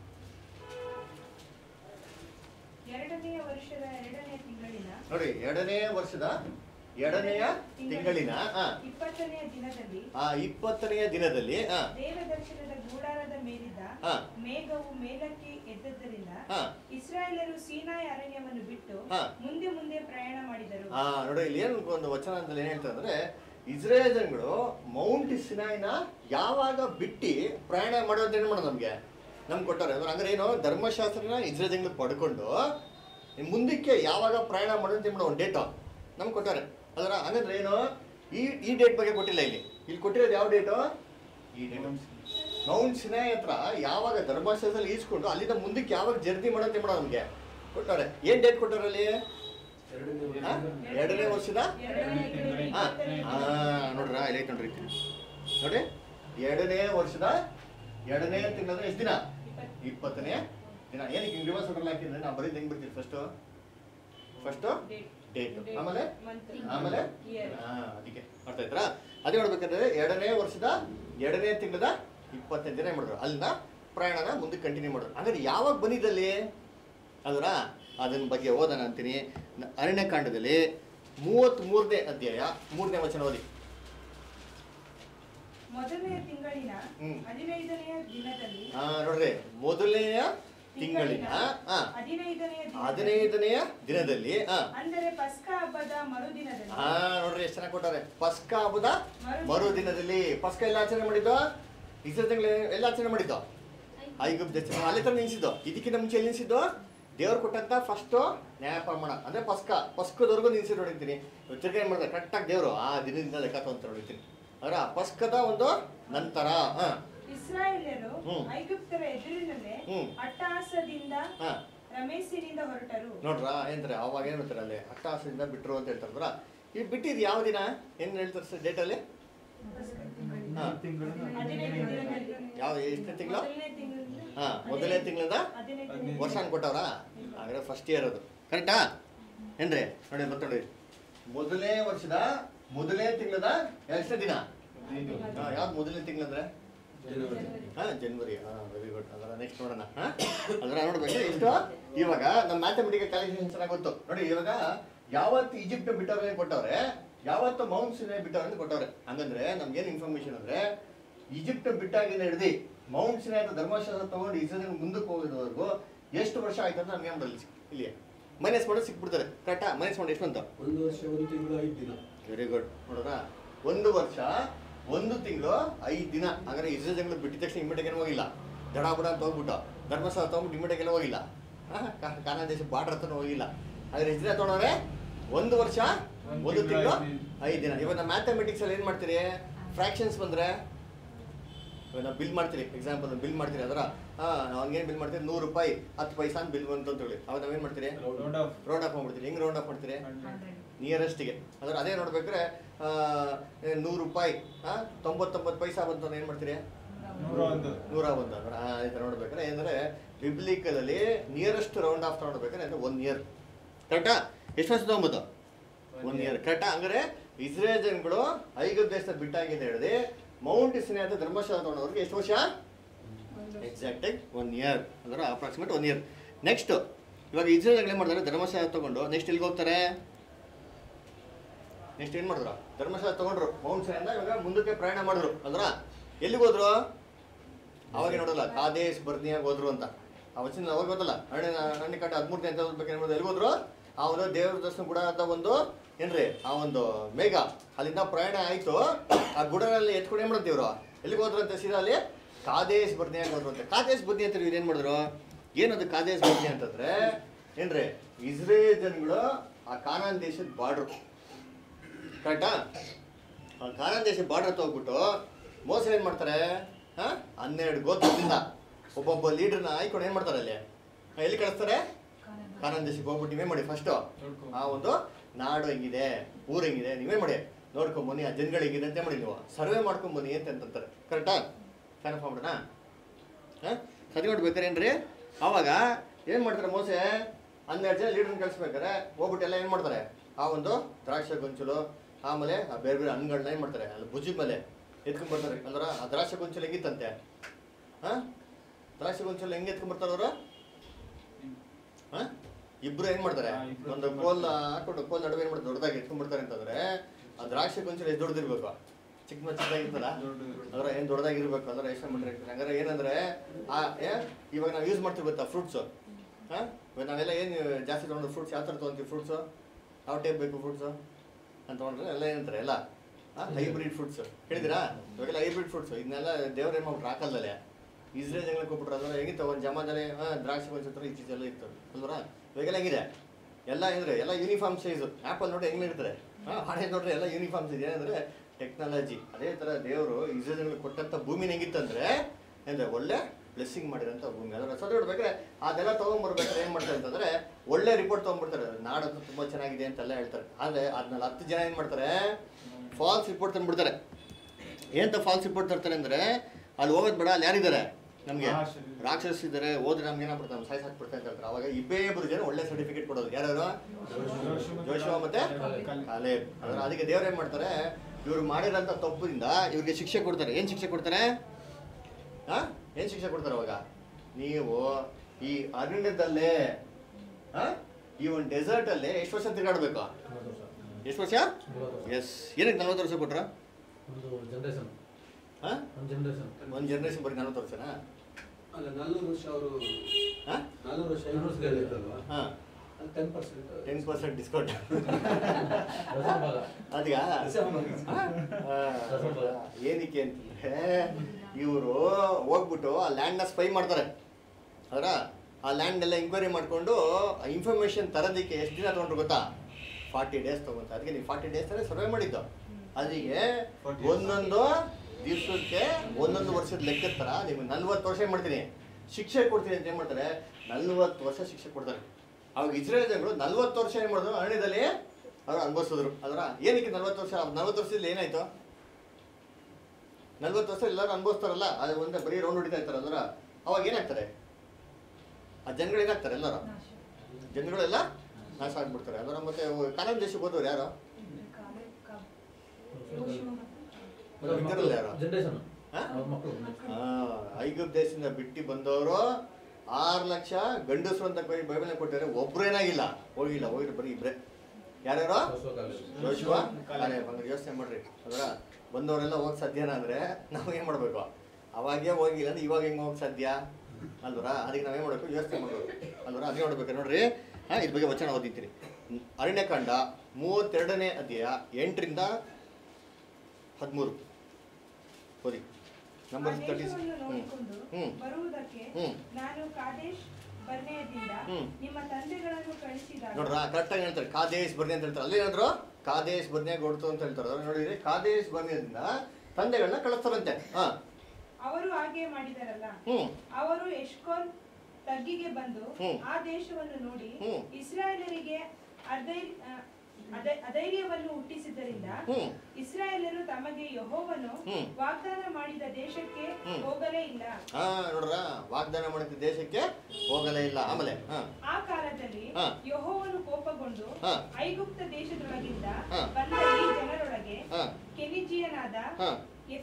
ಎರಡನೆಯ ವರ್ಷದ ಎರಡನೇ ತಿಂಗಳಿನ ನೋಡಿ ಎರಡನೇ ವರ್ಷದ ಎರಡನೆಯ ತಿಂಗಳಿನ ಆ, ಇಪ್ಪತ್ತನೆಯ ದಿನದಲ್ಲಿ ಆ ಇಪ್ಪತ್ತನೆಯ ದಿನದಲ್ಲಿ ಆ, ದೇವದರ್ಶನದ ಗೂಡಾರದ ಮೇಲಿದ್ದ ಆ. ಮೇಘವು ಮೇಲಕ್ಕೆ ಎದ್ದದ್ದರಿಂದ ಆ. ಇಸ್ರಾಯೇಲರು ಸೀನಾಯಿ ಅರಣ್ಯವನ್ನು ಬಿಟ್ಟು ಆ. ಮುಂದೆ ಮುಂದೆ ಪ್ರಯಾಣ ಮಾಡಿದರು ಆ ನೋಡಿ ಇಲ್ಲಿ ಏನು ಒಂದು ವಚನ ಅಂತ ಏನ್ ಹೇಳ್ತಾರೆ ಅಂದ್ರೆ ಇಸ್ರೇಲ್ ಜನಗಳು ಮೌಂಟ್ ಸಿನಾಯಿನ ಯಾವಾಗ ಬಿಟ್ಟು ಪ್ರಯಾಣ ಮಾಡೋದು ಏನು ಮಾಡೋದು ನಮಗೆ ನಮ್ಗೆ ಕೊಟ್ಟಾರೆ ಅಂದ್ರೆ ಹಂಗಾರೆ ಏನು ಧರ್ಮಶಾಸ್ತ್ರನ ಇಸ್ರೇಲ್ ಜನಗಳು ಪಡ್ಕೊಂಡು ಇನ್ ಮುಂದಕ್ಕೆ ಯಾವಾಗ ಪ್ರಯಾಣ ಮಾಡೋದು ಅಂತ ಮಾಡೋ ಒಂದು ಡೇಟು ನಮ್ಗೆ ಕೊಟ್ಟಾರೆ ಅದರ ಹಂಗಂದ್ರೆ ಏನು ಈ ಈ ಡೇಟ್ ಬಗ್ಗೆ ಕೊಟ್ಟಿಲ್ಲ ಇಲ್ಲಿ ಇಲ್ಲಿ ಕೊಟ್ಟಿರೋದು ಯಾವ ಡೇಟು ಈ ಡೇಟ್ ಮೌಂಟ್ ಸಿನಾಯಿ ಹತ್ರ ಯಾವಾಗ ಧರ್ಮಶಾಸ್ತ್ರದಲ್ಲಿ ಈಸ್ಕೊಂಡು ಅಲ್ಲಿಂದ ಮುಂದಕ್ಕೆ ಯಾವಾಗ ಜರ್ನಿ ಮಾಡೋದು ಮಾಡೋದು ನಮಗೆ ಕೊಟ್ಟಾರೆ ಏನು ಡೇಟ್ ಕೊಟ್ಟಾರೆ ಅಲ್ಲಿ ಆ? ಎರಡನೇ ವರ್ಷದ ಎರಡನೇ ತಿಂಗಳಿನ ಹಾ ಇಪ್ಪತ್ತನೆಯ ಹಾ ನೋಡ್ರ ಇಲ್ಲಿ ಐತೆ ನೋಡ್ರಿ ನೋಡಿ ಎರಡನೇ ವರ್ಷದ ಎರಡನೇ ತಿಂಗಳ ಎಷ್ಟು ದಿನ ಇಪ್ಪತ್ತು. ಇಪ್ಪತ್ತನೇ ದಿನ ಏನಕ್ಕೆ ಹಿಂಗೆ ರಿವರ್ಸ್ ಹೊರಲ್ಲ ಹಾಕಿದ್ರೆ ನಾವು ಬರೀದ್ ಹೆಂಗ್ ಬರ್ತೀವಿ first first Date. Date Date. ಆಮೇಲೆ Month. ಆಮೇಲೆ Year. ಹಾ ಅದಕ್ಕೆ ಅರ್ಥ ಆಯ್ತಾ ಅದೇ ನೋಡ್ಬೇಕಂದ್ರೆ ಎರಡನೇ ವರ್ಷದ ಎರಡನೇ ತಿಂಗಳದ ಇಪ್ಪತ್ತನೇ ದಿನ ಏನ್ ಮಾಡಿದ್ರು ಅಲ್ಲಿಂದ ಪ್ರಯಾಣನ ಮುಂದೆ ಕಂಟಿನ್ಯೂ ಮಾಡಿದ್ರು ಹಾಗಾದ್ರೆ ಯಾವಾಗ ಬಂದಿದ್ದಲ್ಲಿ ಅದರ ಅದನ್ನ ಬಗ್ಗೆ ಓದೋಣ ಅಂತೀನಿ ನ- ಅರಣ್ಯಕಾಂಡದಲ್ಲಿ ಮೂವತ್ತ್ ಮೂರನೇ ಅಧ್ಯಾಯ ಮೂರನೇ ವಚನ ಓದಿ ಮೊದಲನೆಯ ತಿಂಗಳಿನ ಹ್ಮ್. ಹದಿನೈದನೆಯ ದಿನದಲ್ಲಿ ಹಾ ನೋಡ್ರಿ ಮೊದಲನೆಯ ತಿಂಗಳಿನ ಹಾ ಹದಿನೈದನೆಯ ದಿನದಲ್ಲಿ ಹದಿನೈದನೆಯ ದಿನದಲ್ಲಿ ಹಾ ಅಂದರೆ ಪಸ್ಕ ಹಬ್ಬದ ಮರುದಿನದಲ್ಲಿ ಹಾ ನೋಡ್ರಿ ಎಷ್ಟು ಚೆನ್ನಾಗಿ ಕೊಟ್ಟಾರೆ ಪಸ್ಕ ಹಬ್ಬದ ಮರು- ಮರು ದಿನದಲ್ಲಿ ಪಸ್ಕ ಎಲ್ಲ ಆಚರಣೆ ಮಾಡಿದ್ದು ಇಸ್ರೇಲ್ ತಿಂಗಳು ಎಲ್ಲ ಆಚರಣೆ ಮಾಡಿದ್ದು ಐಗುಪ್ತ ದೇಶ ಅಲ್ಲಿ ತರ ನಿಲ್ಸಿದ್ದು ಇದಕ್ಕಿಂತ ಮುಂಚೆ ಎಲ್ಲಿ ನಿಲ್ಸಿದ್ದು ದೇವ್ರು ಕೊಟ್ಟಂತ ಫಸ್ಟ್ ನ್ಯಾಯ ಪ್ರಮಾಣ ಅಂದ್ರೆ ಪಸ್ಕ ಪಸ್ಕದವರೆಗೂ ನಿಲ್ಸಿ ನೋಡಿರ್ತೀನಿ ತಿರ್ಗಿ ಏನ್ ಮಾಡ್ತಾರೆ ಕರೆಕ್ಟಾಗಿ ದೇವರು ಆ ದಿನದಿಂದ ಲೆಕ್ಕ ತಗೊಂತ ನೋಡಿರ್ತೀನಿ ಅದರ ಪಸ್ಕದ ಒಂದು ನಂತರ ಹಾ ಇಸ್ರಾಯೇಲ್ಯರು ಹ್ಮ್. ಐಗುಪ್ತರ ಎದುರಿನಲ್ಲೇ ಹ್ಮ್. ಅಟ್ಟಹಾಸದಿಂದ ಹಾ ರಮೇಸಿನಿಂದ ಹೊರಟರು ನೋಡ್ರಾ ಏನಂತಾರೆ ಅವಾಗ ಏನು ಹೇಳ್ತಾರೆ ಅಲ್ಲಿ ಹಟ್ಟಾಸದಿಂದ ಬಿಟ್ರು ಅಂತ ಹೇಳ್ತಾರಲ್ಲ ಈ ಬಿಟ್ಟಿದ್ದು ಯಾವ ದಿನ ಏನು ಹೇಳ್ತಾರೆ ಸರ್ ಡೇಟಲ್ಲಿ ಹಾ. ಹದಿನೈದು ದಿನದಲ್ಲಿ ಯಾವ ಎಷ್ಟನೇ ತಿಂಗಳು ಮೊದಲನೇ ತಿಂಗಳಿಂದ ಹಾ ಮೊದಲನೇ ತಿಂಗಳಿಂದ ಹದಿನೈದನೇ ವರ್ಷ ಕೊಟ್ಟವ್ರಾ ಹಾಗಾದ್ರೆ ಫಸ್ಟ್ ಇಯರ್ ಅದು ಕರೆಕ್ಟಾ ಏನ್ರಿ ನೋಡಿ ಮತ್ತೆ ನೋಡಿ ಮೊದಲನೇ ವರ್ಷದ ಮೊದಲನೇ ತಿಂಗಳದ ಎಷ್ಟನೇ ದಿನ ಯಾವ್ದು ಮೊದಲನೇ ತಿಂಗಳಂದ್ರೆ ಹಾ ಜನವರಿ ಹಾ ವೆರಿ ಗುಡ್ ಅದರ ನೆಕ್ಸ್ಟ್ ನೋಡೋಣ ಹಾ ಅದರ ನೋಡ್ಬೇಕು ಎಷ್ಟು ಇವಾಗ ನಮ್ಮ ಮ್ಯಾಥಮೆಟಿಕಲ್ ಕ್ಯಾಲ್ಕುಲೇಷನ್ ಚೆನ್ನಾಗಿ ಗೊತ್ತು ನೋಡಿ ಇವಾಗ ಯಾವತ್ತು ಈಜಿಪ್ಟ್ ಬಿಟ್ಟವ್ರೆ ಕೊಟ್ಟವ್ರೆ ಯಾವತ್ತು ಮೌಂಟ್ ಸಿನೆ ಬಿಟ್ಟವ್ರೆ ಅಂತ ಕೊಟ್ಟವ್ರೆ ಹಂಗಂದ್ರೆ ನಮ್ಗೆ ಏನು ಇನ್ಫಾರ್ಮೇಶನ್ ಅಂದ್ರೆ ಈಜಿಪ್ಟ್ ಬಿಟ್ಟಾಗಿಂದ ಹಿಡಿದು ಮೌಂಟ್ ಸಿನೆ ಅಂತ ಧರ್ಮಶಾಸ್ತ್ರ ತಗೊಂಡು ಇಸ್ರೇಲ್ ಮುಂದಕ್ಕೆ ಹೋಗೋದವರೆಗೂ ಎಷ್ಟು ವರ್ಷ ಆಯ್ತು ಅಂತ ನಮ್ಗೆ ಬರಲಿ ಇಲ್ಲಿ ಮೈನಸ್ ಮಾಡಿ ಸಿಕ್ಬಿಡ್ತಾರೆ ಕರೆಕ್ಟಾ ಮೈನಸ್ ಮಾಡಿ ಎಷ್ಟು ಅಂತ ಒಂದು ವರ್ಷ ಒಂದು ತಿಂಗಳು ಐದು ದಿನ ವೆರಿ ಗುಡ್ ನೋಡ್ರ ಒಂದು ವರ್ಷ ಒಂದು ತಿಂಗಳು ಐದು ದಿನ ಹಾಗಾದ್ರೆ ಇಸ್ರೇಲ್ ಜನಗಳು ಬಿಟ್ಟಿದ ತಕ್ಷಣ ಇಮ್ಮಿಡಿಯೇಟ್ ಏನು ಹೋಗಿಲ್ಲ ದಡ ಬುಡ ಅಂತ ಹೋಗ್ಬಿಟ್ಟು ಧರ್ಮಸ್ಥಳ ತಗೊಂಡ್ಬಿಟ್ಟು ಇಮ್ಮಿಡಿಯೇಟ್ ಎಲ್ಲ ಹೋಗಿಲ್ಲ ಆ, ಕಾ- ಕಾನಾ ದೇಶ ಬಾರ್ಡರ್ ಹತ್ರ ಹೋಗಿಲ್ಲ ಹಾಗಾದ್ರೆ ಇಸ್ರೇಲ್ ತೊಗೊಂಡ್ರೆ ಒಂದು ವರ್ಷ ಒಂದು ತಿಂಗಳು ಐದು ದಿನ ಇವಾಗ ನಮ್ಮ ಮ್ಯಾಥಮೆಟಿಕ್ಸ್ ಅಲ್ಲಿ ಏನು ಮಾಡ್ತೀರಿ ಫ್ರಾಕ್ಷನ್ಸ್ ಬಂದ್ರೆ ಇವಾಗ ನಾವು ಬಿಲ್ ಮಾಡ್ತೀರಿ ಎಕ್ಸಾಂಪಲ್ ಬಿಲ್ ಮಾಡ್ತೀರಿ ಅದರ ಹಂಗೇನು ಬಿಲ್ ಮಾಡ್ತೀರಿ ನೂರು ರೂಪಾಯಿ ಹತ್ತು ಪೈಸಾ ಅಂತ ಬಿಲ್ ಬಂತು ಅಂತ ಹೇಳಿ ಅವಾಗ ನಾವೇನು ಮಾಡ್ತೀರಿ ರೌಂಡ್ ಆಫ್ ಮಾಡ್ಬಿಡ್ತೀರಿ ಹೆಂಗೆ ರೌಂಡ್ ಆಫ್ ಮಾಡ್ತೀರಿ ನಿಯರೆಸ್ಟ್ಗೆ ಅಂದ್ರೆ ಅದೇ ನೋಡ್ಬೇಕಾದ್ರೆ ಆ, ಏ, ನೂರು ರೂಪಾಯಿ ಆ, ತೊಂಬತ್ತೊಂಬತ್ತು ಪೈಸಾ ಬಂತು ಅಂದ್ರೆ ಏನು ಮಾಡ್ತೀರಿ ನೂರ ಒಂದು ಅಂದ್ರೆ ಆ, ಈ ಥರ ನೋಡ್ಬೇಕಾದ್ರೆ ಏನಂದ್ರೆ ಬಿಬ್ಲಿಕಲಲ್ಲಿ ನಿಯರೆಸ್ಟ್ ರೌಂಡ್ ಆಫ್ ನೋಡ್ಬೇಕಾದ್ರೆ ಅಂದ್ರೆ ಒನ್ ಇಯರ್ ಕರೆಕ್ಟಾ ಎಷ್ಟು ವರ್ಷ ತೊಗೊಂಬತ್ತು ಒನ್ ಇಯರ್ ಕರೆಕ್ಟಾ ಹಂಗಾರೆ ಇಸ್ರೇಲ್ ಜನಗಳು ಐಗುಪ್ತ ದೇಶದ ಬಿಟ್ಟಾಗಿಂದ ಹಿಡಿದು ಮೌಂಟ್ ಇಸ್ನೇ ಅಂತ ಧರ್ಮಶಾಲ ತೊಗೊಂಡವ್ರಿಗೆ ಎಷ್ಟು ವರ್ಷ ಎಕ್ಸಾಕ್ಟಾಗಿ ಒನ್ ಇಯರ್ ಅಂದ್ರೆ ಅಪ್ರಾಕ್ಸಿಮೇಟ್ ಒನ್ ಇಯರ್ ನೆಕ್ಸ್ಟ್ ಇವಾಗ ಇಸ್ರೇಲ್ ಏನು ಮಾಡ್ತಾರೆ ಧರ್ಮಶಾಲ ತಗೊಂಡು ನೆಕ್ಸ್ಟ್ ಎಲ್ಲಿಗೆ ಹೋಗ್ತಾರೆ ನೆಕ್ಸ್ಟ್ ಏನು ಮಾಡಿದ್ರು ಧರ್ಮಶಾಲ ತಗೊಂಡ್ರು ಮೌಂಟ್ ಸೈನಿಂದ ಇವಾಗ ಮುಂದಕ್ಕೆ ಪ್ರಯಾಣ ಮಾಡಿದ್ರು ಅಲ್ರ ಎಲ್ಲಿಗೆ ಹೋದ್ರು ಅವಾಗ ನೋಡಲ್ಲ ಕಾದೇಶ್ ಬರ್ನಿಯಾಗ ಹೋದ್ರು ಅಂತ ಆ ವಚನ ಅವಾಗ ಗೊತ್ತಲ್ಲ ಹಣ್ಣೆ ಹಣ್ಣೆ ಕಂಡು ಹದಿಮೂರನೇ ಅಂತ ಓದ್ಬೇಕಾದ್ರೆ ಎಲ್ಲಿ ಹೋದ್ರು ಆ ಒಂದು ದೇವ್ರ ದರ್ಶನ ಗುಡ ಅಂತ ಒಂದು ಏನ್ರಿ ಆ ಒಂದು ಮೇಘ ಅಲ್ಲಿಂದ ಪ್ರಯಾಣ ಆಯ್ತು ಆ ಗುಡನಲ್ಲಿ ಎತ್ಕೊಂಡು ಏನ್ ಮಾಡ್ತೀವ್ರು ಎಲ್ಲಿಗೆ ಹೋದ್ರು ಅಂತ ಸೀದಾ ಅಲ್ಲಿ ಕಾದೇಶ್ ಬರ್ನಿಯಾಗ ಹೋದ್ರು ಅಂತ ಕಾದೇಶ್ ಬರ್ನಿ ಅಂತ ಇವ್ರು ಏನ್ ಮಾಡಿದ್ರು ಏನದು ಕಾದೇಶ್ ಬರ್ನಿ ಅಂತಂದ್ರೆ ಏನ್ರಿ ಇಸ್ರೇಲ್ ಜನಗಳು ಆ ಕಾನಾನ್ ದೇಶದ ಬಾರ್ಡ್ರು ಕರೆಕ್ಟಾ ಆ ಕಾನಾನ್ ದೇಶ ಬಾರ್ಡರ್ ಹತ್ರ ಹೋಗ್ಬಿಟ್ಟು ಮೋಸ ಏನ್ ಮಾಡ್ತಾರೆ ಹಾ ಹನ್ನೆರಡು ಗೋತ್ರದಿಂದ ಒಬ್ಬೊಬ್ಬ ಲೀಡರ್ನ ಆಯ್ಕೊಂಡು ಏನ್ ಮಾಡ್ತಾರೆ ಅಲ್ಲಿ ಆ, ಎಲ್ಲಿ ಕಳಿಸ್ತಾರೆ ಕಾನಾನ್ ದೇಶಕ್ಕೆ ಹೋಗ್ಬಿಟ್ಟು ನೀವೇ ಮಾಡಿ ಫಸ್ಟು ಆ ಒಂದು ನಾಡು ಹೆಂಗಿದೆ ಊರು ಹೆಂಗಿದೆ ನೀವೇ ಮಾಡಿ ನೋಡ್ಕೊಂಡ್ ಬನ್ನಿ ಆ ಜನಗಳು ಹೆಂಗಿದೆ ಅಂತ ಮಾಡಿ ನೀವು ಸರ್ವೆ ಮಾಡ್ಕೊಂಡ್ ಬನ್ನಿ ಅಂತ ಅಂತಾರೆ ಕರೆಕ್ಟಾ ಕನ್ಫರ್ಮ್ ಮಾಡೋಣ ಹಾಂ ಸರಿ ಮಾಡ್ಬೇಕಾರೆ ಏನ್ರಿ ಅವಾಗ ಏನು ಮಾಡ್ತಾರೆ ಮೋಸೆ ಹನ್ನೆರಡು ಜನ ಲೀಡರ್ನ ಕಳಿಸ್ಬೇಕಾರೆ ಹೋಗ್ಬಿಟ್ಟು ಎಲ್ಲ ಏನು ಮಾಡ್ತಾರೆ ಆ ಒಂದು ದ್ರಾಕ್ಷ ಗೊಂಚಲು ಆಮೇಲೆ ಆ ಬೇರೆ ಬೇರೆ ಹಣ್ಣುಗಳನ್ನ ಏನು ಮಾಡ್ತಾರೆ ಅಲ್ಲಿ ಭುಜಿ ಮೇಲೆ ಎತ್ಕೊಂಡ್ ಬರ್ತಾರೆ ಅಲ್ರ ಆ ದ್ರಾಕ್ಷ ಗೊಂಚಲು ಹೆಂಗಿತ್ತಂತೆ ಹಾಂ ದ್ರಾಕ್ಷ ಗೊಂಚಲು ಹೆಂಗೆ ಎತ್ಕೊಂಡ್ ಬರ್ತಾರೆ ಅವರು ಹಾಂ ಇಬ್ರು ಏನು ಮಾಡ್ತಾರೆ ಹಾ, ಇಬ್ರು ಒಂದು ಎತ್ಕೊಂಡ್ ಕೋಲ್ ಹಾಕೊಂಡು ಕೋಲ್ ನಡುವೆ ಏನು ಮಾಡ್ತಾರೆ ದೊಡ್ಡದಾಗಿ ಎತ್ಕೊಂಡ್ ಬರ್ತಾರೆ ಅಂತಂದ್ರೆ ಆ ದ್ರಾಕ್ಷಿ ಗೊಂಚಲು ಎಷ್ಟು ದೊಡ್ಡದಿರ್ಬೇಕು ಚಿಕ್ಕ ಮಚ್ಚ ಚಿಕ್ಕದಾಗಿರ್ತಲ್ಲ ಅದರ ಏನು ದೊಡ್ಡದಾಗಿರ್ಬೇಕು ಅಂದ್ರೆ ಎಷ್ಟು ಮಟ್ಟ ಇರ್ತಾರೆ ಹಂಗಾರೆ ಏನಂದ್ರೆ ಆ ಏ ಇವಾಗ ನಾವು ಯೂಸ್ ಮಾಡ್ತೀವಿ ಗೊತ್ತಾ ಫ್ರೂಟ್ಸು ಹಾಂ ಇವಾಗ ನಾವೆಲ್ಲ ಏನು ಜಾಸ್ತಿ ತೊಗೊಂಡು ಫ್ರೂಟ್ಸ್ ಯಾವ ಥರ ತೊಗೊಂತೀವಿ ಫ್ರೂಟ್ಸು ಯಾವ ಟೈಪ್ ಬೇಕು ಫ್ರೂಟ್ಸು ಅಂತ ತೊಗೊಂಡ್ರೆ ಎಲ್ಲ ಏನಂತಾರೆ ಎಲ್ಲ ಹೈಬ್ರಿಡ್ ಫ್ರೂಟ್ಸ್ ಹೇಳಿದಿರಾ ಇವಾಗೆಲ್ಲ ಹೈಬ್ರಿಡ್ ಫ್ರೂಟ್ಸ್ ಇದನ್ನೆಲ್ಲ ದೇವ್ರ ಏನು ಮಾಡ್ಬಿಟ್ರು ಹಾಕಲ್ದಲೆ ಇಸ್ರೇಲ್ ಜಂಗ್ಳಕ್ಕೆ ಹೋಗ್ಬಿಟ್ರು ಅಂದ್ರೆ ಹೆಂಗಿತ್ತು ಒಂದು ಜಮಾದಲ್ಲಿ ಹಾಂ ದ್ರಾಕ್ಷಿ ಗೊಂಚತ್ರ ಇತ್ತೀಚೆಲ್ಲ ಇತ್ತು ಅಲ್ವರ ಇವಾಗೆಲ್ಲ ಹೆಂಗಿದೆ ಎಲ್ಲ ಏನ್ರೆ ಎಲ್ಲ ಯೂನಿಫಾರ್ಮ್ ಸೈಜು ಆ್ಯಪಲ್ ನೋಡಿ ಹೆಂಗೆ ಇರ್ತಾರೆ ಹಾಂ ಹಣೆ ನೋಡ್ರಿ ಎಲ್ಲ ಯೂನಿಫಾರ್ಮ್ ಇದೆ ಏನಂದ್ರೆ ಟೆಕ್ನಾಲಜಿ ಅದೇ ಥರ ದೇವರು ಇಸ್ರೇಲ್ ಜನಗಳಿಗೆ ಕೊಟ್ಟಂಥ ಭೂಮಿನ ಹೆಂಗಿತ್ತಂದ್ರೆ ಅಂದರೆ ಒಳ್ಳೆ ಬ್ಲೆಸ್ಸಿಂಗ್ ಮಾಡಿರೋಂಥ ಭೂಮಿ ಅದರ ಸದ ನೋಡ್ಬೇಕಾದ್ರೆ ಅದೆಲ್ಲ ತೊಗೊಂಬರ್ಬೇಕಾದ್ರೆ ಏನು ಮಾಡ್ತಾರೆ ಅಂತಂದ್ರೆ ಒಳ್ಳೆ ರಿಪೋರ್ಟ್ ತೊಗೊಂಡ್ಬಿಡ್ತಾರೆ ನಾಡಂತೂ ತುಂಬ ಚೆನ್ನಾಗಿದೆ ಅಂತೆಲ್ಲ ಹೇಳ್ತಾರೆ ಆದರೆ ಅದನ್ನೆಲ್ಲ ಹತ್ತು ಜನ ಏನು ಮಾಡ್ತಾರೆ ಫಾಲ್ಸ್ ರಿಪೋರ್ಟ್ ತಂದ್ಬಿಡ್ತಾರೆ ಏನಂತ ಫಾಲ್ಸ್ ರಿಪೋರ್ಟ್ ತರ್ತಾರೆ ಅಂದರೆ ಅಲ್ಲಿ ಹೋಗೋದು ಬೇಡ ಅಲ್ಲಿ ಯಾರಿದ್ದಾರೆ ನಮಗೆ ರಾಕ್ಷಸರು. ರಾಕ್ಷಸ ಇದ್ದಾರೆ ಹೋದ್ರೆ ನಮ್ಗೆ ಏನಾಗ್ಬಿಡ್ತಾರೆ ಸಾಯ್ಸ್ ಹಾಕ್ಬಿಡ್ತಾರೆ ಅಂತ ಹೇಳ್ತಾರೆ ಅವಾಗ ಇಬ್ಬರು ಜನ ಒಳ್ಳೆ ಸರ್ಟಿಫಿಕೇಟ್ ಕೊಡೋದು ಯಾರು ಜೋಶುವ ಮತ್ತೆ ಕಾಲೇಬ್ ಅದರ ಅದಕ್ಕೆ ದೇವ್ರು ಏನ್ ಮಾಡ್ತಾರೆ ಇವ್ರು ಮಾಡಿರೋಂಥ ತಪ್ಪಿಂದ ಇವ್ರಿಗೆ ಶಿಕ್ಷೆ ಕೊಡ್ತಾರೆ ಏನ್ ಶಿಕ್ಷೆ ಕೊಡ್ತಾರೆ ಹಾ ಏನ್ ಶಿಕ್ಷೆ ಕೊಡ್ತಾರೆ ಅವಾಗ ನೀವು ಈ ಅರಣ್ಯದಲ್ಲೇ ಹಾ ಈ ಒಂದು ಡೆಸರ್ಟ್ ಅಲ್ಲಿ ಎಷ್ಟು ವರ್ಷ ತಿರುಗಾಡ್ಬೇಕು ಎಷ್ಟು ವರ್ಷ ಎಸ್ ಏನಕ್ಕೆ ನಲ್ವತ್ತು ವರ್ಷ ಕೊಟ್ರ ಒಂದು ಜನರೇಷನ್ ಹಾ ಒಂದು ಜನರೇಷನ್ ಒಂದು ಜನರೇಷನ್ ಬರೀ ನಲ್ವತ್ತು ವರ್ಷನಾ ಅಲ್ಲ ನಾಲ್ನೂರು ವರ್ಷ ಅವರು ಹಾ ನಾಲ್ನೂರು ವರ್ಷ ಯೂನಿವರ್ಸಿಟಿ ಹೇಳಿದ್ರಲ್ವಾ ಹಾ ಅಲ್ಲಿ ten percent ten percent discount ಭಾಗ ಅದೀಗ ಏನಕ್ಕೆ ಅಂತಂದ್ರೆ ಇವರು ಹೋಗ್ಬಿಟ್ಟು ಆ ಲ್ಯಾಂಡ್ನ ಸ್ಪೈ ಮಾಡ್ತಾರೆ ಅದರ ಆ ಲ್ಯಾಂಡ್ ಎಲ್ಲ ಎಂಕ್ವೈರಿ ಮಾಡಿಕೊಂಡು ಇನ್ಫಾರ್ಮೇಶನ್ ತರೋದಕ್ಕೆ ಎಷ್ಟು ದಿನ ತೊಗೊಂಡ್ರು ಗೊತ್ತಾ ಫಾರ್ಟಿ ಡೇಸ್ ತೊಗೊಂತ ಅದಕ್ಕೆ ನೀವು ಫಾರ್ಟಿ ಡೇಸ್ ಸರ್ವೆ ಮಾಡಿದ್ದು ಅದಕ್ಕೆ ಒಂದೊಂದು ದಿವಸಕ್ಕೆ ಒಂದೊಂದು ವರ್ಷದ ಲೆಕ್ಕದ ಥರ ನಿಮ್ಗೆ ನಲ್ವತ್ತು ವರ್ಷ ಏನ್ ಮಾಡ್ತೀನಿ ಶಿಕ್ಷೆ ಕೊಡ್ತೀನಿ ಅಂತ ಏನು ಮಾಡ್ತಾರೆ ನಲ್ವತ್ತು ವರ್ಷ ಶಿಕ್ಷೆ ಕೊಡ್ತಾರೆ ಅವಾಗ ಇಸ್ರೇಲ್ ಜನಗಳು ನಲ್ವತ್ತು ವರ್ಷ ಏನು ಮಾಡಿದ್ರು ಅರಣ್ಯದಲ್ಲಿ ಅವರು ಅನುಭವಿಸಿದ್ರು ಅದರ ಏನಕ್ಕೆ ನಲ್ವತ್ತು ವರ್ಷ ನಲ್ವತ್ತು ವರ್ಷದಲ್ಲಿ ಏನಾಯ್ತು ನಲ್ವತ್ತು ವರ್ಷ ಎಲ್ಲರೂ ಅನುಭವಿಸ್ತಾರಲ್ಲ ಅದು ಒಂದೇ ಬರೀ ರೌಂಡ್ ಹೊಡಿತಾ ಇರ್ತಾರೆ ಅದರ ಅವಾಗ ಏನಾಗ್ತಾರೆ ಆ ಜನಗಳು ಏನಾಗ್ತಾರೆ ಎಲ್ಲರೂ ಜನಗಳೆಲ್ಲ ನಾಶ ಆಗ್ಬಿಡ್ತಾರೆ ಅದರ ಮತ್ತೆ ಕಾನೂನು ದೇಶಕ್ಕೆ ಹೋದವ್ರು ಯಾರು ಇದ್ದಾರಲ್ಲ ಯಾರು ಜನರೇಷನ್ ಹಾ? ಅವ್ರ ಮಕ್ಕಳು ಆ, ಐಗುಪ್ತ ದೇಶದಿಂದ ಬಿಟ್ಟು ಬಂದವರು ಆರು ಲಕ್ಷ ಗಂಡಸರು ಅಂತ ಬೈಬಲ್ನ ಕೊಟ್ಟಿದ್ದಾರೆ ಒಬ್ರು ಏನಾಗಿಲ್ಲ ಹೋಗಿಲ್ಲ ಹೋಗಿಲ್ಲ ಬರೀ ಇಬ್ರೆ ಯಾರ್ಯಾರು ಜೋಶುವ ಕಾಲೇ ಬಂದ್ರೆ ಯೋಚನೆ ಮಾಡ್ರಿ ಅದರ ಬಂದವರೆಲ್ಲ ಹೋಗಕ್ ಸಾಧ್ಯನಾ ಅಂದ್ರೆ ನಾವು ಏನ್ ಮಾಡ್ಬೇಕು ಅವಾಗೇ ಹೋಗಿಲ್ಲ ಅಂದ್ರೆ ಇವಾಗ ಹೆಂಗ್ ಹೋಗಕ್ ಸಾಧ್ಯ ಅಲ್ವರ ಅದಕ್ಕೆ ನಾವೇನ್ ಮಾಡ್ಬೇಕು ಯೋಚನೆ ಮಾಡ್ಬೇಕು ಅಲ್ವರ ಅದೇ ನೋಡ್ಬೇಕು ನೋಡ್ರಿ ಹಾ ಇದ್ರ ಬಗ್ಗೆ ವಚನ ಓದಿದ್ದೀನಿ ಅರಣ್ಯಕಾಂಡ ಮೂವತ್ತೆರಡನೇ ಅಧ್ಯಾಯ ಎಂಟರಿಂದ ಹದಿಮೂರು ಓದಿ ನಂಬರ್ ಆ ತರ್ಟಿ ದೇಶವನ್ನು ಹ್ಮ್ ನೋಡಿಕೊಂಡು ಹ್ಮ್. ಬರುವುದಕ್ಕೆ ಹ್ಮ್. ನಾನು ಕಾದೇಶ್ ಬರ್ನೆಯದಿಂದ ಹ್ಮ್. ನಿಮ್ಮ ತಂದೆಗಳನ್ನು ಕಳಿಸಿದಾಗ ನೋಡ್ರ ಕರೆಕ್ಟಾಗಿ ಹೇಳ್ತಾರೆ ಕಾದೇಶ್ ಬರ್ನೆ ಅಂತ ಹೇಳ್ತಾರೆ ಅಲ್ಲಿ ಹೇಳಿದ್ರು ಕಾದೇಶ್ ಬರ್ನೆ ಕೊಡ್ತು ಅಂತ ಹೇಳ್ತಾರೆ ಅದ್ರ ನೋಡಿದ್ರೆ ಕಾದೇಶ್ ಬರ್ನೆಯಿಂದ ತಂದೆಗಳನ್ನ ಕಳಿಸ್ತಾರಂತೆ ಹಾ ಅವರು ಹಾಗೆ ಮಾಡಿದರಲ್ಲ ಹ್ಮ್ ಅವರು ಎಷ್ಕೋಲ್ ತಗ್ಗಿಗೆ ಬಂದು ಹ್ಮ್. ಆ ದೇಶವನ್ನು ನೋಡಿ ಹ್ಮ್. ಇಸ್ರಾಯೇಲರಿಗೆ ಅಧೈರ್ ಆ, ಅಧೈ- ಅಧೈರ್ಯವನ್ನು ಹುಟ್ಟಿಸಿದ್ದರಿಂದ ಹ್ಮ್ ಇಸ್ರಾಯೇಲರು ತಮಗೆ ಯಹೋವನು ಹ್ಮ್. ವಾಗ್ದಾನ ಮಾಡಿದ ದೇಶಕ್ಕೆ ಹ್ಮ್. ಹೋಗಲೇ ಇಲ್ಲ ಹಾ ನೋಡ್ರ ವಾಗ್ದಾನ ಮಾಡಿದ ದೇಶಕ್ಕೆ ಹೋಗಲೇ ಇಲ್ಲ ಆಮೇಲೆ ಹಾ ಆ ಕಾಲದಲ್ಲಿ ಹಾ. ಯಹೋವನು ಕೋಪಗೊಂಡು ಹಾ. ಐಗುಪ್ತ ದೇಶದೊಳಗಿಂದ ಹಾ. ಬಂದ ಈ ಜನರೊಳಗೆ ಹಾ ಕೆನಿಜಿಯನಾದ ಹಾ ಎಫ್-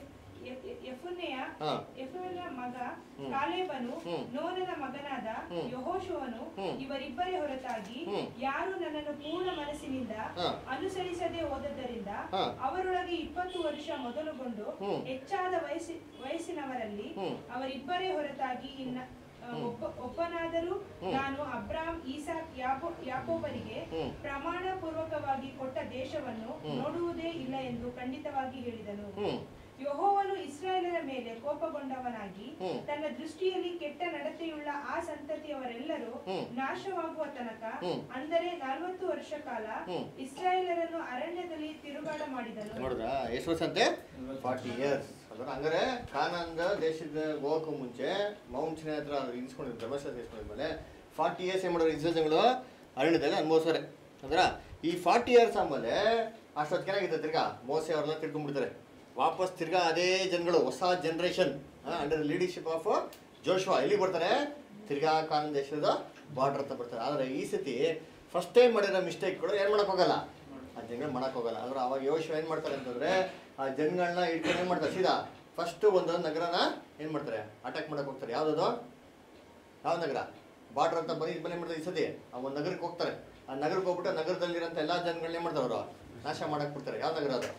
ಎಫ್- ಎಫ್- ಯೆಫುನ್ನೆಯ ಹಾ. ಯೆಫುನ್ನೆಯ ಮಗ ಹ್ಮ್. ಕಾಲೇಬನು ಹ್ಮ್. ನೋನನ ಮಗನಾದ ಹ್ಮ್. ಯೆಹೋಶುವನು ಹ್ಮ್. ಇವರಿಬ್ಬರೇ ಹೊರತಾಗಿ ಹ್ಮ್. ಯಾರು ನನ್ನನ್ನು ಪೂರ್ಣ ಮನಸ್ಸಿನಿಂದ ಹಾ. ಅನುಸರಿಸದೆ ಹೋದದ್ದರಿಂದ ಹಾ. ಅವರೊಳಗೆ ಇಪ್ಪತ್ತು ವರ್ಷ ಮೊದಲುಗೊಂಡು ಹ್ಮ್. ಹೆಚ್ಚಾದ ವಯಸ್ಸಿ ವಯಸ್ಸಿನವರಲ್ಲಿ ಹ್ಮ್. ಅವರಿಬ್ಬರೇ ಹೊರತಾಗಿ ಇನ್ನ ಆ, ಹ್ಮ್. ಒಬ್ಬ ಒಬ್ಬನಾದರೂ ಹ್ಮ್. ನಾನು ಅಬ್ರಾಮ್ ಈಸಾಕ್ ಯಾಕೋ ಯಾಕೋಬರಿಗೆ ಹ್ಮ್. ಪ್ರಮಾಣ ಪೂರ್ವಕವಾಗಿ ಕೊಟ್ಟ ದೇಶವನ್ನು ಹ್ಮ್. ನೋಡುವುದೇ ಇಲ್ಲ ಎಂದು ಖಂಡಿತವಾಗಿ ಹೇಳಿದನು ಹ್ಮ್ ಯೆಹೋವನು ಇಸ್ರಾಯೇಲರ ಮೇಲೆ ಕೋಪಗೊಂಡವನಾಗಿ ಹ್ಮ್. ತನ್ನ ದೃಷ್ಟಿಯಲ್ಲಿ ಕೆಟ್ಟ ನಡತೆಯುಳ್ಳ ಆ ಸಂತತಿಯವರೆಲ್ಲರೂ ಹ್ಮ್. ನಾಶವಾಗುವ ತನಕ ಹ್ಮ್. ಅಂದರೆ ನಲವತ್ತು ವರ್ಷ ಕಾಲ ಹ್ಮ್. ಇಸ್ರಾಯೇಲರನ್ನು ಅರಣ್ಯದಲ್ಲಿ ತಿರುಗಾಡ ಮಾಡಿದನು ನೋಡಿದ್ರ ಎಷ್ಟು ವರ್ಷ ಅಂತೆ ಫಾರ್ಟಿ ಇಯರ್ಸ್ ಅದರ ಹಂಗಾರೆ ಕಾನಂದ ದೇಶದ ಹೋಗಕ್ಕೂ ಮುಂಚೆ ಮೌಂಟ್ ಸಿನ ಹತ್ರ ಇನ್ಸ್ಕೊಂಡಿದ್ರು ಧರ್ಮಸ್ಥಳ ಇಸ್ಕೊಂಡಿದ್ಮೇಲೆ ಫಾರ್ಟಿ ಇಯರ್ಸ್ ಏನು ಮಾಡೋರು ಇಸ್ರೇಲ್ ಜನಗಳು ಅರಣ್ಯದಲ್ಲಿ ಅನುಭವಿಸೋರೆ ಅದರ ಈ ಫಾರ್ಟಿ ಇಯರ್ಸ್ ಆಮೇಲೆ ಅಷ್ಟೊತ್ತು ಚೆನ್ನಾಗಿದೆ ತಿರ್ಗಾ ಮೋಸೆ ಅವ್ರನ್ನ ತಿರ್ಕೊಂಡ್ಬಿಡ್ತಾರೆ ವಾಪಸ್ ತಿರ್ಗಾ ಅದೇ ಜನಗಳು ಹೊಸ generation under leadership of Joshua ಎಲ್ಲಿಗೆ ಬರ್ತಾರೆ ತಿರ್ಗಾ ಕಾನನ್ ದೇಶದ ಬಾರ್ಡರ್ ಹತ್ರ ಬರ್ತಾರೆ ಆದರೆ ಈ ಸತಿ ಫಸ್ಟ್ ಟೈಮ್ ಮಾಡಿರೋ ಮಿಸ್ಟೇಕ್ಗಳು ಏನು ಮಾಡಕ್ ಹೋಗಲ್ಲ ಆ ಜನಗಳು ಮಾಡಕ್ ಹೋಗಲ್ಲ ಅಂದ್ರೆ ಅವಾಗ ಯೋಶು ಏನು ಮಾಡ್ತಾರೆ ಅಂತಂದ್ರೆ ಆ ಜನಗಳನ್ನ ಇಟ್ಕೊಂಡು ಏನು ಮಾಡ್ತಾರೆ ಸೀದಾ ಫಸ್ಟ್ ಒಂದು ನಗರನ ಏನು ಮಾಡ್ತಾರೆ ಅಟ್ಯಾಕ್ ಮಾಡಕ್ ಹೋಗ್ತಾರೆ ಯಾವ್ದದು ಯಾವ ನಗರ ಬಾರ್ಡರ್ ಅಂತ ಬರೀ ಇದ್ಮೇಲೆ ಮಾಡ್ತಾರೆ ಈ ಸತಿ ಆ ಒಂದು ನಗರಕ್ಕೆ ಹೋಗ್ತಾರೆ ಆ ನಗರಕ್ಕೆ ಹೋಗ್ಬಿಟ್ಟು ಆ ನಗರದಲ್ಲಿರೋಂಥ ಎಲ್ಲ ಜನಗಳನ್ನ ಏನು ಮಾಡ್ತಾರೆ ಅವರು ನಾಶ ಮಾಡಕ್ ಬಿಡ್ತಾರೆ ಯಾವ ನಗರ ಅದು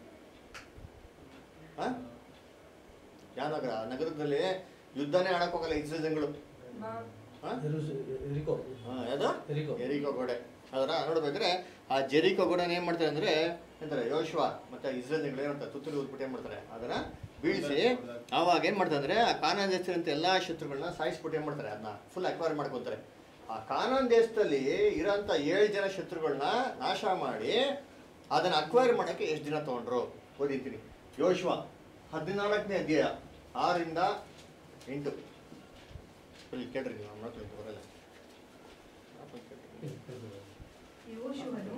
ಆ? ಯಾವ ನಗರ ಆ ನಗರದಲ್ಲಿ ಯುದ್ಧನೇ ಆಡಕ್ ಹೋಗಲ್ಲ ಇಸ್ರೇಲ್ ಜನಗಳು ಆ? ಎರುಸ್- ಎರಿಕೋ ಆ, ಯಾವ್ದು ಎರಿಕೋ ಜೆರಿಕೋ ಗೋಡೆ ಅದರ ನೋಡ್ಬೇಕಾದ್ರೆ ಆ ಜೆರಿಕೋ ಗೋಡೆನ ಏನ್ ಮಾಡ್ತಾರೆ ಅಂದ್ರೆ ಎಂತಾರೆ ಯೋಶ್ವ ಮತ್ತೆ ಇಸ್ರೇಲ್ ಏನು ಮಾಡ್ತಾರೆ ತುತ್ತೂರಿ ಉದ್ಬಿಟ್ಟು ಏನ್ ಮಾಡ್ತಾರೆ ಅದನ್ನ ಬೀಳಿಸಿ ಆವಾಗ ಏನ್ ಮಾಡ್ತಾರೆ ಅಂದ್ರೆ ಆ ಕಾನಾನ್ ದೇಶದಂತ ಎಲ್ಲಾ ಶತ್ರುಗಳನ್ನ ಸಾಯಿಸ್ಬಿಟ್ಟು ಏನ್ ಮಾಡ್ತಾರೆ ಅದನ್ನ ಫುಲ್ ಅಕ್ವೈರ್ ಮಾಡ್ಕೊಂತಾರೆ ಆ ಕಾನಾನ್ ದೇಶದಲ್ಲಿ ಇರೋಂಥ ಏಳು ಜನ ಶತ್ರುಗಳನ್ನ ನಾಶ ಮಾಡಿ ಅದನ್ನ ಅಕ್ವೈರ್ ಮಾಡಕ್ಕೆ ಎಷ್ಟು ದಿನ ತಗೊಂಡ್ರು ಓದಿದ್ದೀನಿ ಯೋಶ್ವ ಹದಿನಾಲ್ಕನೇ ಅಧ್ಯಾಯ ಆರಿಂದ ಎಂಟು ಇಲ್ಲಿ ಕೇಳ್ರಿ ನೀವು ಮಕ್ಕಳು ಬರಲ್ಲ ಯೆಹೋಶುವನು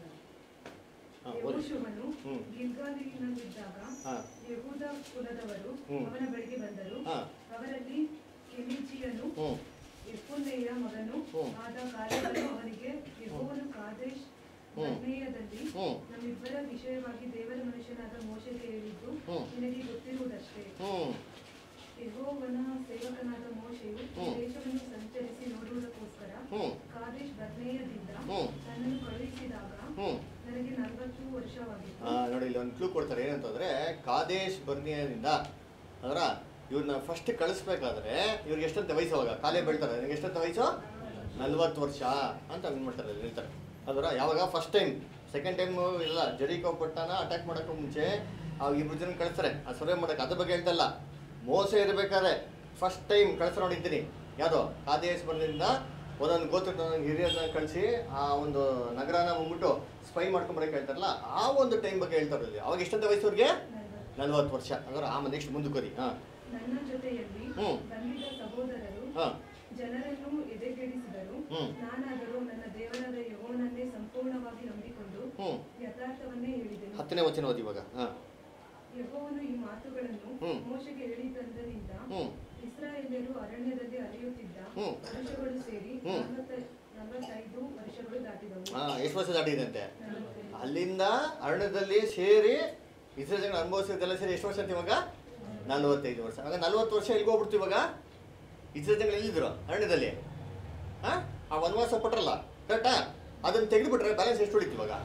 ಹಾ, ಓದಿ. ಯೆಹೋಶುವನು ಹ್ಮ್. ಗಿಲ್ಗಾಲಿನಲ್ಲಿದ್ದಾಗ ಹಾ. ಯಹೂದ ಕುಲದವರು ಹ್ಮ್. ಅವನ ಬಳಿಗೆ ಬಂದರು ಹಾ. ಅವರಲ್ಲಿ ಕೆನಿಜಿಯನು ಹ್ಮ್ ಎಫುನ್ನೆಯ ಮಗನು ಹ್ಮ್. ಆದ ಕಾಲೇಬನು ಅವನಿಗೆ ಯೆಹೋವನು ಕಾದೇಶ್ ಹ್ಮ್. ಬರ್ನೇಯದಲ್ಲಿ ಹ್ಮ್. ನಮ್ಮಿಬ್ಬರ ವಿಷಯವಾಗಿ ದೇವರ ಮನುಷ್ಯನಾದ ಮೋಶೆಗೆ ಹೇಳಿದ್ದು ಹ್ಮ್. ನಿನಗೆ ಗೊತ್ತಿರುವುದಷ್ಟೇ ಹ್ಮ್ ಯೆಹೋವನ ಸೇವಕನಾದ ಮೋಶೆಯು ಈ ಹ್ಮ್. ದೇಶವನ್ನು ಸಂಚರಿಸಿ ನೋಡುವುದಕ್ಕೋಸ್ಕರ ಹ್ಮ್. ಕಾದೇಶ್ ಬರ್ನೇಯದಿಂದ ಹ್ಮ್. ನನ್ನನ್ನು ಕಳುಹಿಸಿದಾಗ ಹ್ಮ್ ನನಗೆ ನಲವತ್ತು ವರ್ಷವಾಗಿತ್ತು ಆ, ನೋಡಿ ಇಲ್ಲಿ ಒಂದು ಕ್ಲೂ ಕೊಡ್ತಾರೆ ಏನಂತಂದ್ರೆ ಕಾದೇಶ್ ಬರ್ನಿಯದಿಂದ ಅದರ ಇವ್ರನ್ನ ಫಸ್ಟ್ ಕಳಿಸ್ಬೇಕಾದ್ರೆ ಇವ್ರಿಗೆ ಎಷ್ಟಂತ ವಯಸ್ಸು ಅವಾಗ ಕಾಲೇ ಬೆಳ್ತಾರೆ ನಿನಗೆ ಎಷ್ಟಂತ ವಯಸ್ಸು ನಲ್ವತ್ತು ವರ್ಷ ಅಂತ ಏನು ಮಾಡ್ತಾರೆ ಅಲ್ಲಿ ಹೇಳ್ತಾರೆ ಅದರ ಯಾವಾಗ ಫಸ್ಟ್ ಟೈಮ್ ಸೆಕೆಂಡ್ ಟೈಮ್ ಇಲ್ಲ ಜರಿಕೋ ಪಟ್ಟಣ ಅಟ್ಯಾಕ್ ಮಾಡೋಕ್ಕೂ ಮುಂಚೆ ಆ ಇಬ್ರು ಜನ ಕಳಿಸ್ತಾರೆ ಆ ಸರ್ವೆ ಮಾಡೋಕೆ ಅದ್ರ ಬಗ್ಗೆ ಹೇಳ್ತಲ್ಲ ಮೋಸ ಇರಬೇಕಾದ್ರೆ ಫಸ್ಟ್ ಟೈಮ್ ಕಳ್ಸ ನೋಡಿದ್ದೀನಿ ಯಾವುದೋ ಕಾದೇಶ್ ಬರ್ನಿಂದ ಒಂದೊಂದು ಗೋತ್ರ ಹಿರಿಯರನ್ನ ಕಳಿಸಿ ಆ ಒಂದು ನಗರನ ಬಂದ್ಬಿಟ್ಟು ಸ್ಪೈ ಮಾಡ್ಕೊಂಬರಕ್ಕೆ ಹೇಳ್ತಾರಲ್ಲ ಆ ಒಂದು ಟೈಮ್ ಬಗ್ಗೆ ಹೇಳ್ತಾರೆ ಅಲ್ಲಿ ಅವಾಗ ಎಷ್ಟಂತ ವಯಸ್ಸವ್ರಿಗೆ ನಲವತ್ತು. ನಲ್ವತ್ತು ವರ್ಷ ಅಂದ್ರೆ ಆಮೇಲೆ ನೆಕ್ಸ್ಟ್ ಮುಂದುವರಿ ಹಾಂ ನನ್ನ ಜೊತೆಯಲ್ಲಿ ಹ್ಮ್. ಬಂದಿದ್ದ ಸಹೋದರರು ಹಾಂ ಜನರನ್ನು ಎದೆಗೆಡಿಸಿದರು ಹ್ಮ್. ನಾನಾದರೂ ನನ್ನ ದೇವರಾದ ಯೆಹೋವನನ್ನೇ ಸಂಪೂರ್ಣವಾಗಿ ನಂಬಿಕೊಂಡು ಹ್ಞೂ ಯಥಾರ್ಥವನ್ನೇ ಹೇಳಿದೆನು ಹತ್ತನೇ ವಚನ ಓದಿ ಇವಾಗ ಹಾಂ ಯೆಹೋವನು ಈ ಮಾತುಗಳನ್ನು ಹ್ಮ್. ಮೋಶೆಗೆ ಹೇಳಿದಂದರಿಂದ ಹ್ಞೂ ಇಸ್ರಾಯೇಲ್ಯರು ಅರಣ್ಯದಲ್ಲಿ ಅಲೆಯುತ್ತಿದ್ದ ಹ್ಮ್. ವರ್ಷಗಳು ಸೇರಿ ಹ್ಮ್. ನಲವತ್ತ- ನಲವತ್ತೈದು ವರ್ಷಗಳು ದಾಟಿದವು ಹಾಂ ಎಷ್ಟು ವರ್ಷ ದಾಟಿದಂತೆ ನಲವತ್ತೈದು. ಅಲ್ಲಿಂದ ಅರಣ್ಯದಲ್ಲಿ ಸೇರಿ ಇಸ್ರೇಲ್ ಜನ ಅನುಭವಿಸಿದ್ದೆಲ್ಲ ಸೇರಿ ಎಷ್ಟು ವರ್ಷ ಅಂತ ಇವಾಗ ನಲ್ವತ್ತೈದು ವರ್ಷ ಆಗ ನಲ್ವತ್ತು ವರ್ಷ ಎಲ್ಲಿಗೆ ಹೋಗ್ಬಿಡ್ತು ಇವಾಗ ಇಸ್ರೇಲ್ ಜನಗಳು ಎಲ್ಲಿದ್ರು ಅರಣ್ಯದಲ್ಲಿ ಹಾಂ ಆ ವನವಾಸ ಪಟ್ರಲ್ಲ ಕರೆಕ್ಟಾ ಅದನ್ನು ತೆಗೆದುಬಿಟ್ರೆ ಬ್ಯಾಲೆನ್ಸ್ ಎಷ್ಟು ಉಳಿತು ಇವಾಗ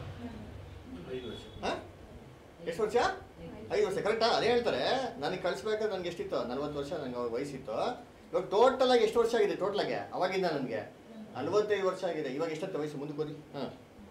ಐದು ವರ್ಷ ಹಾಂ ಎಷ್ಟು ವರ್ಷ ಐದು ವರ್ಷ ಕರೆಕ್ಟಾ ಅದೇ ಹೇಳ್ತಾರೆ ನನಗೆ ಕಳಿಸ್ಬೇಕಾದ್ರೆ ನನಗೆ ಎಷ್ಟಿತ್ತು ನಲ್ವತ್ತು ವರ್ಷ ನನಗೆ ಅವಾಗ ವಯಸ್ಸಿತ್ತು ಇವಾಗ ಟೋಟಲ್ ಆಗಿ ಎಷ್ಟು ವರ್ಷ ಆಗಿದೆ ಟೋಟಲ್ ಆಗಿ ಅವಾಗಿಂದ ನನಗೆ ನಲ್ವತ್ತೈದು ವರ್ಷ ಆಗಿದೆ ಇವಾಗ ಎಷ್ಟಂತ ವಯಸ್ಸು ಮುಂದಕ್ಕೆ ಹೋಗಿ ಹಾಂ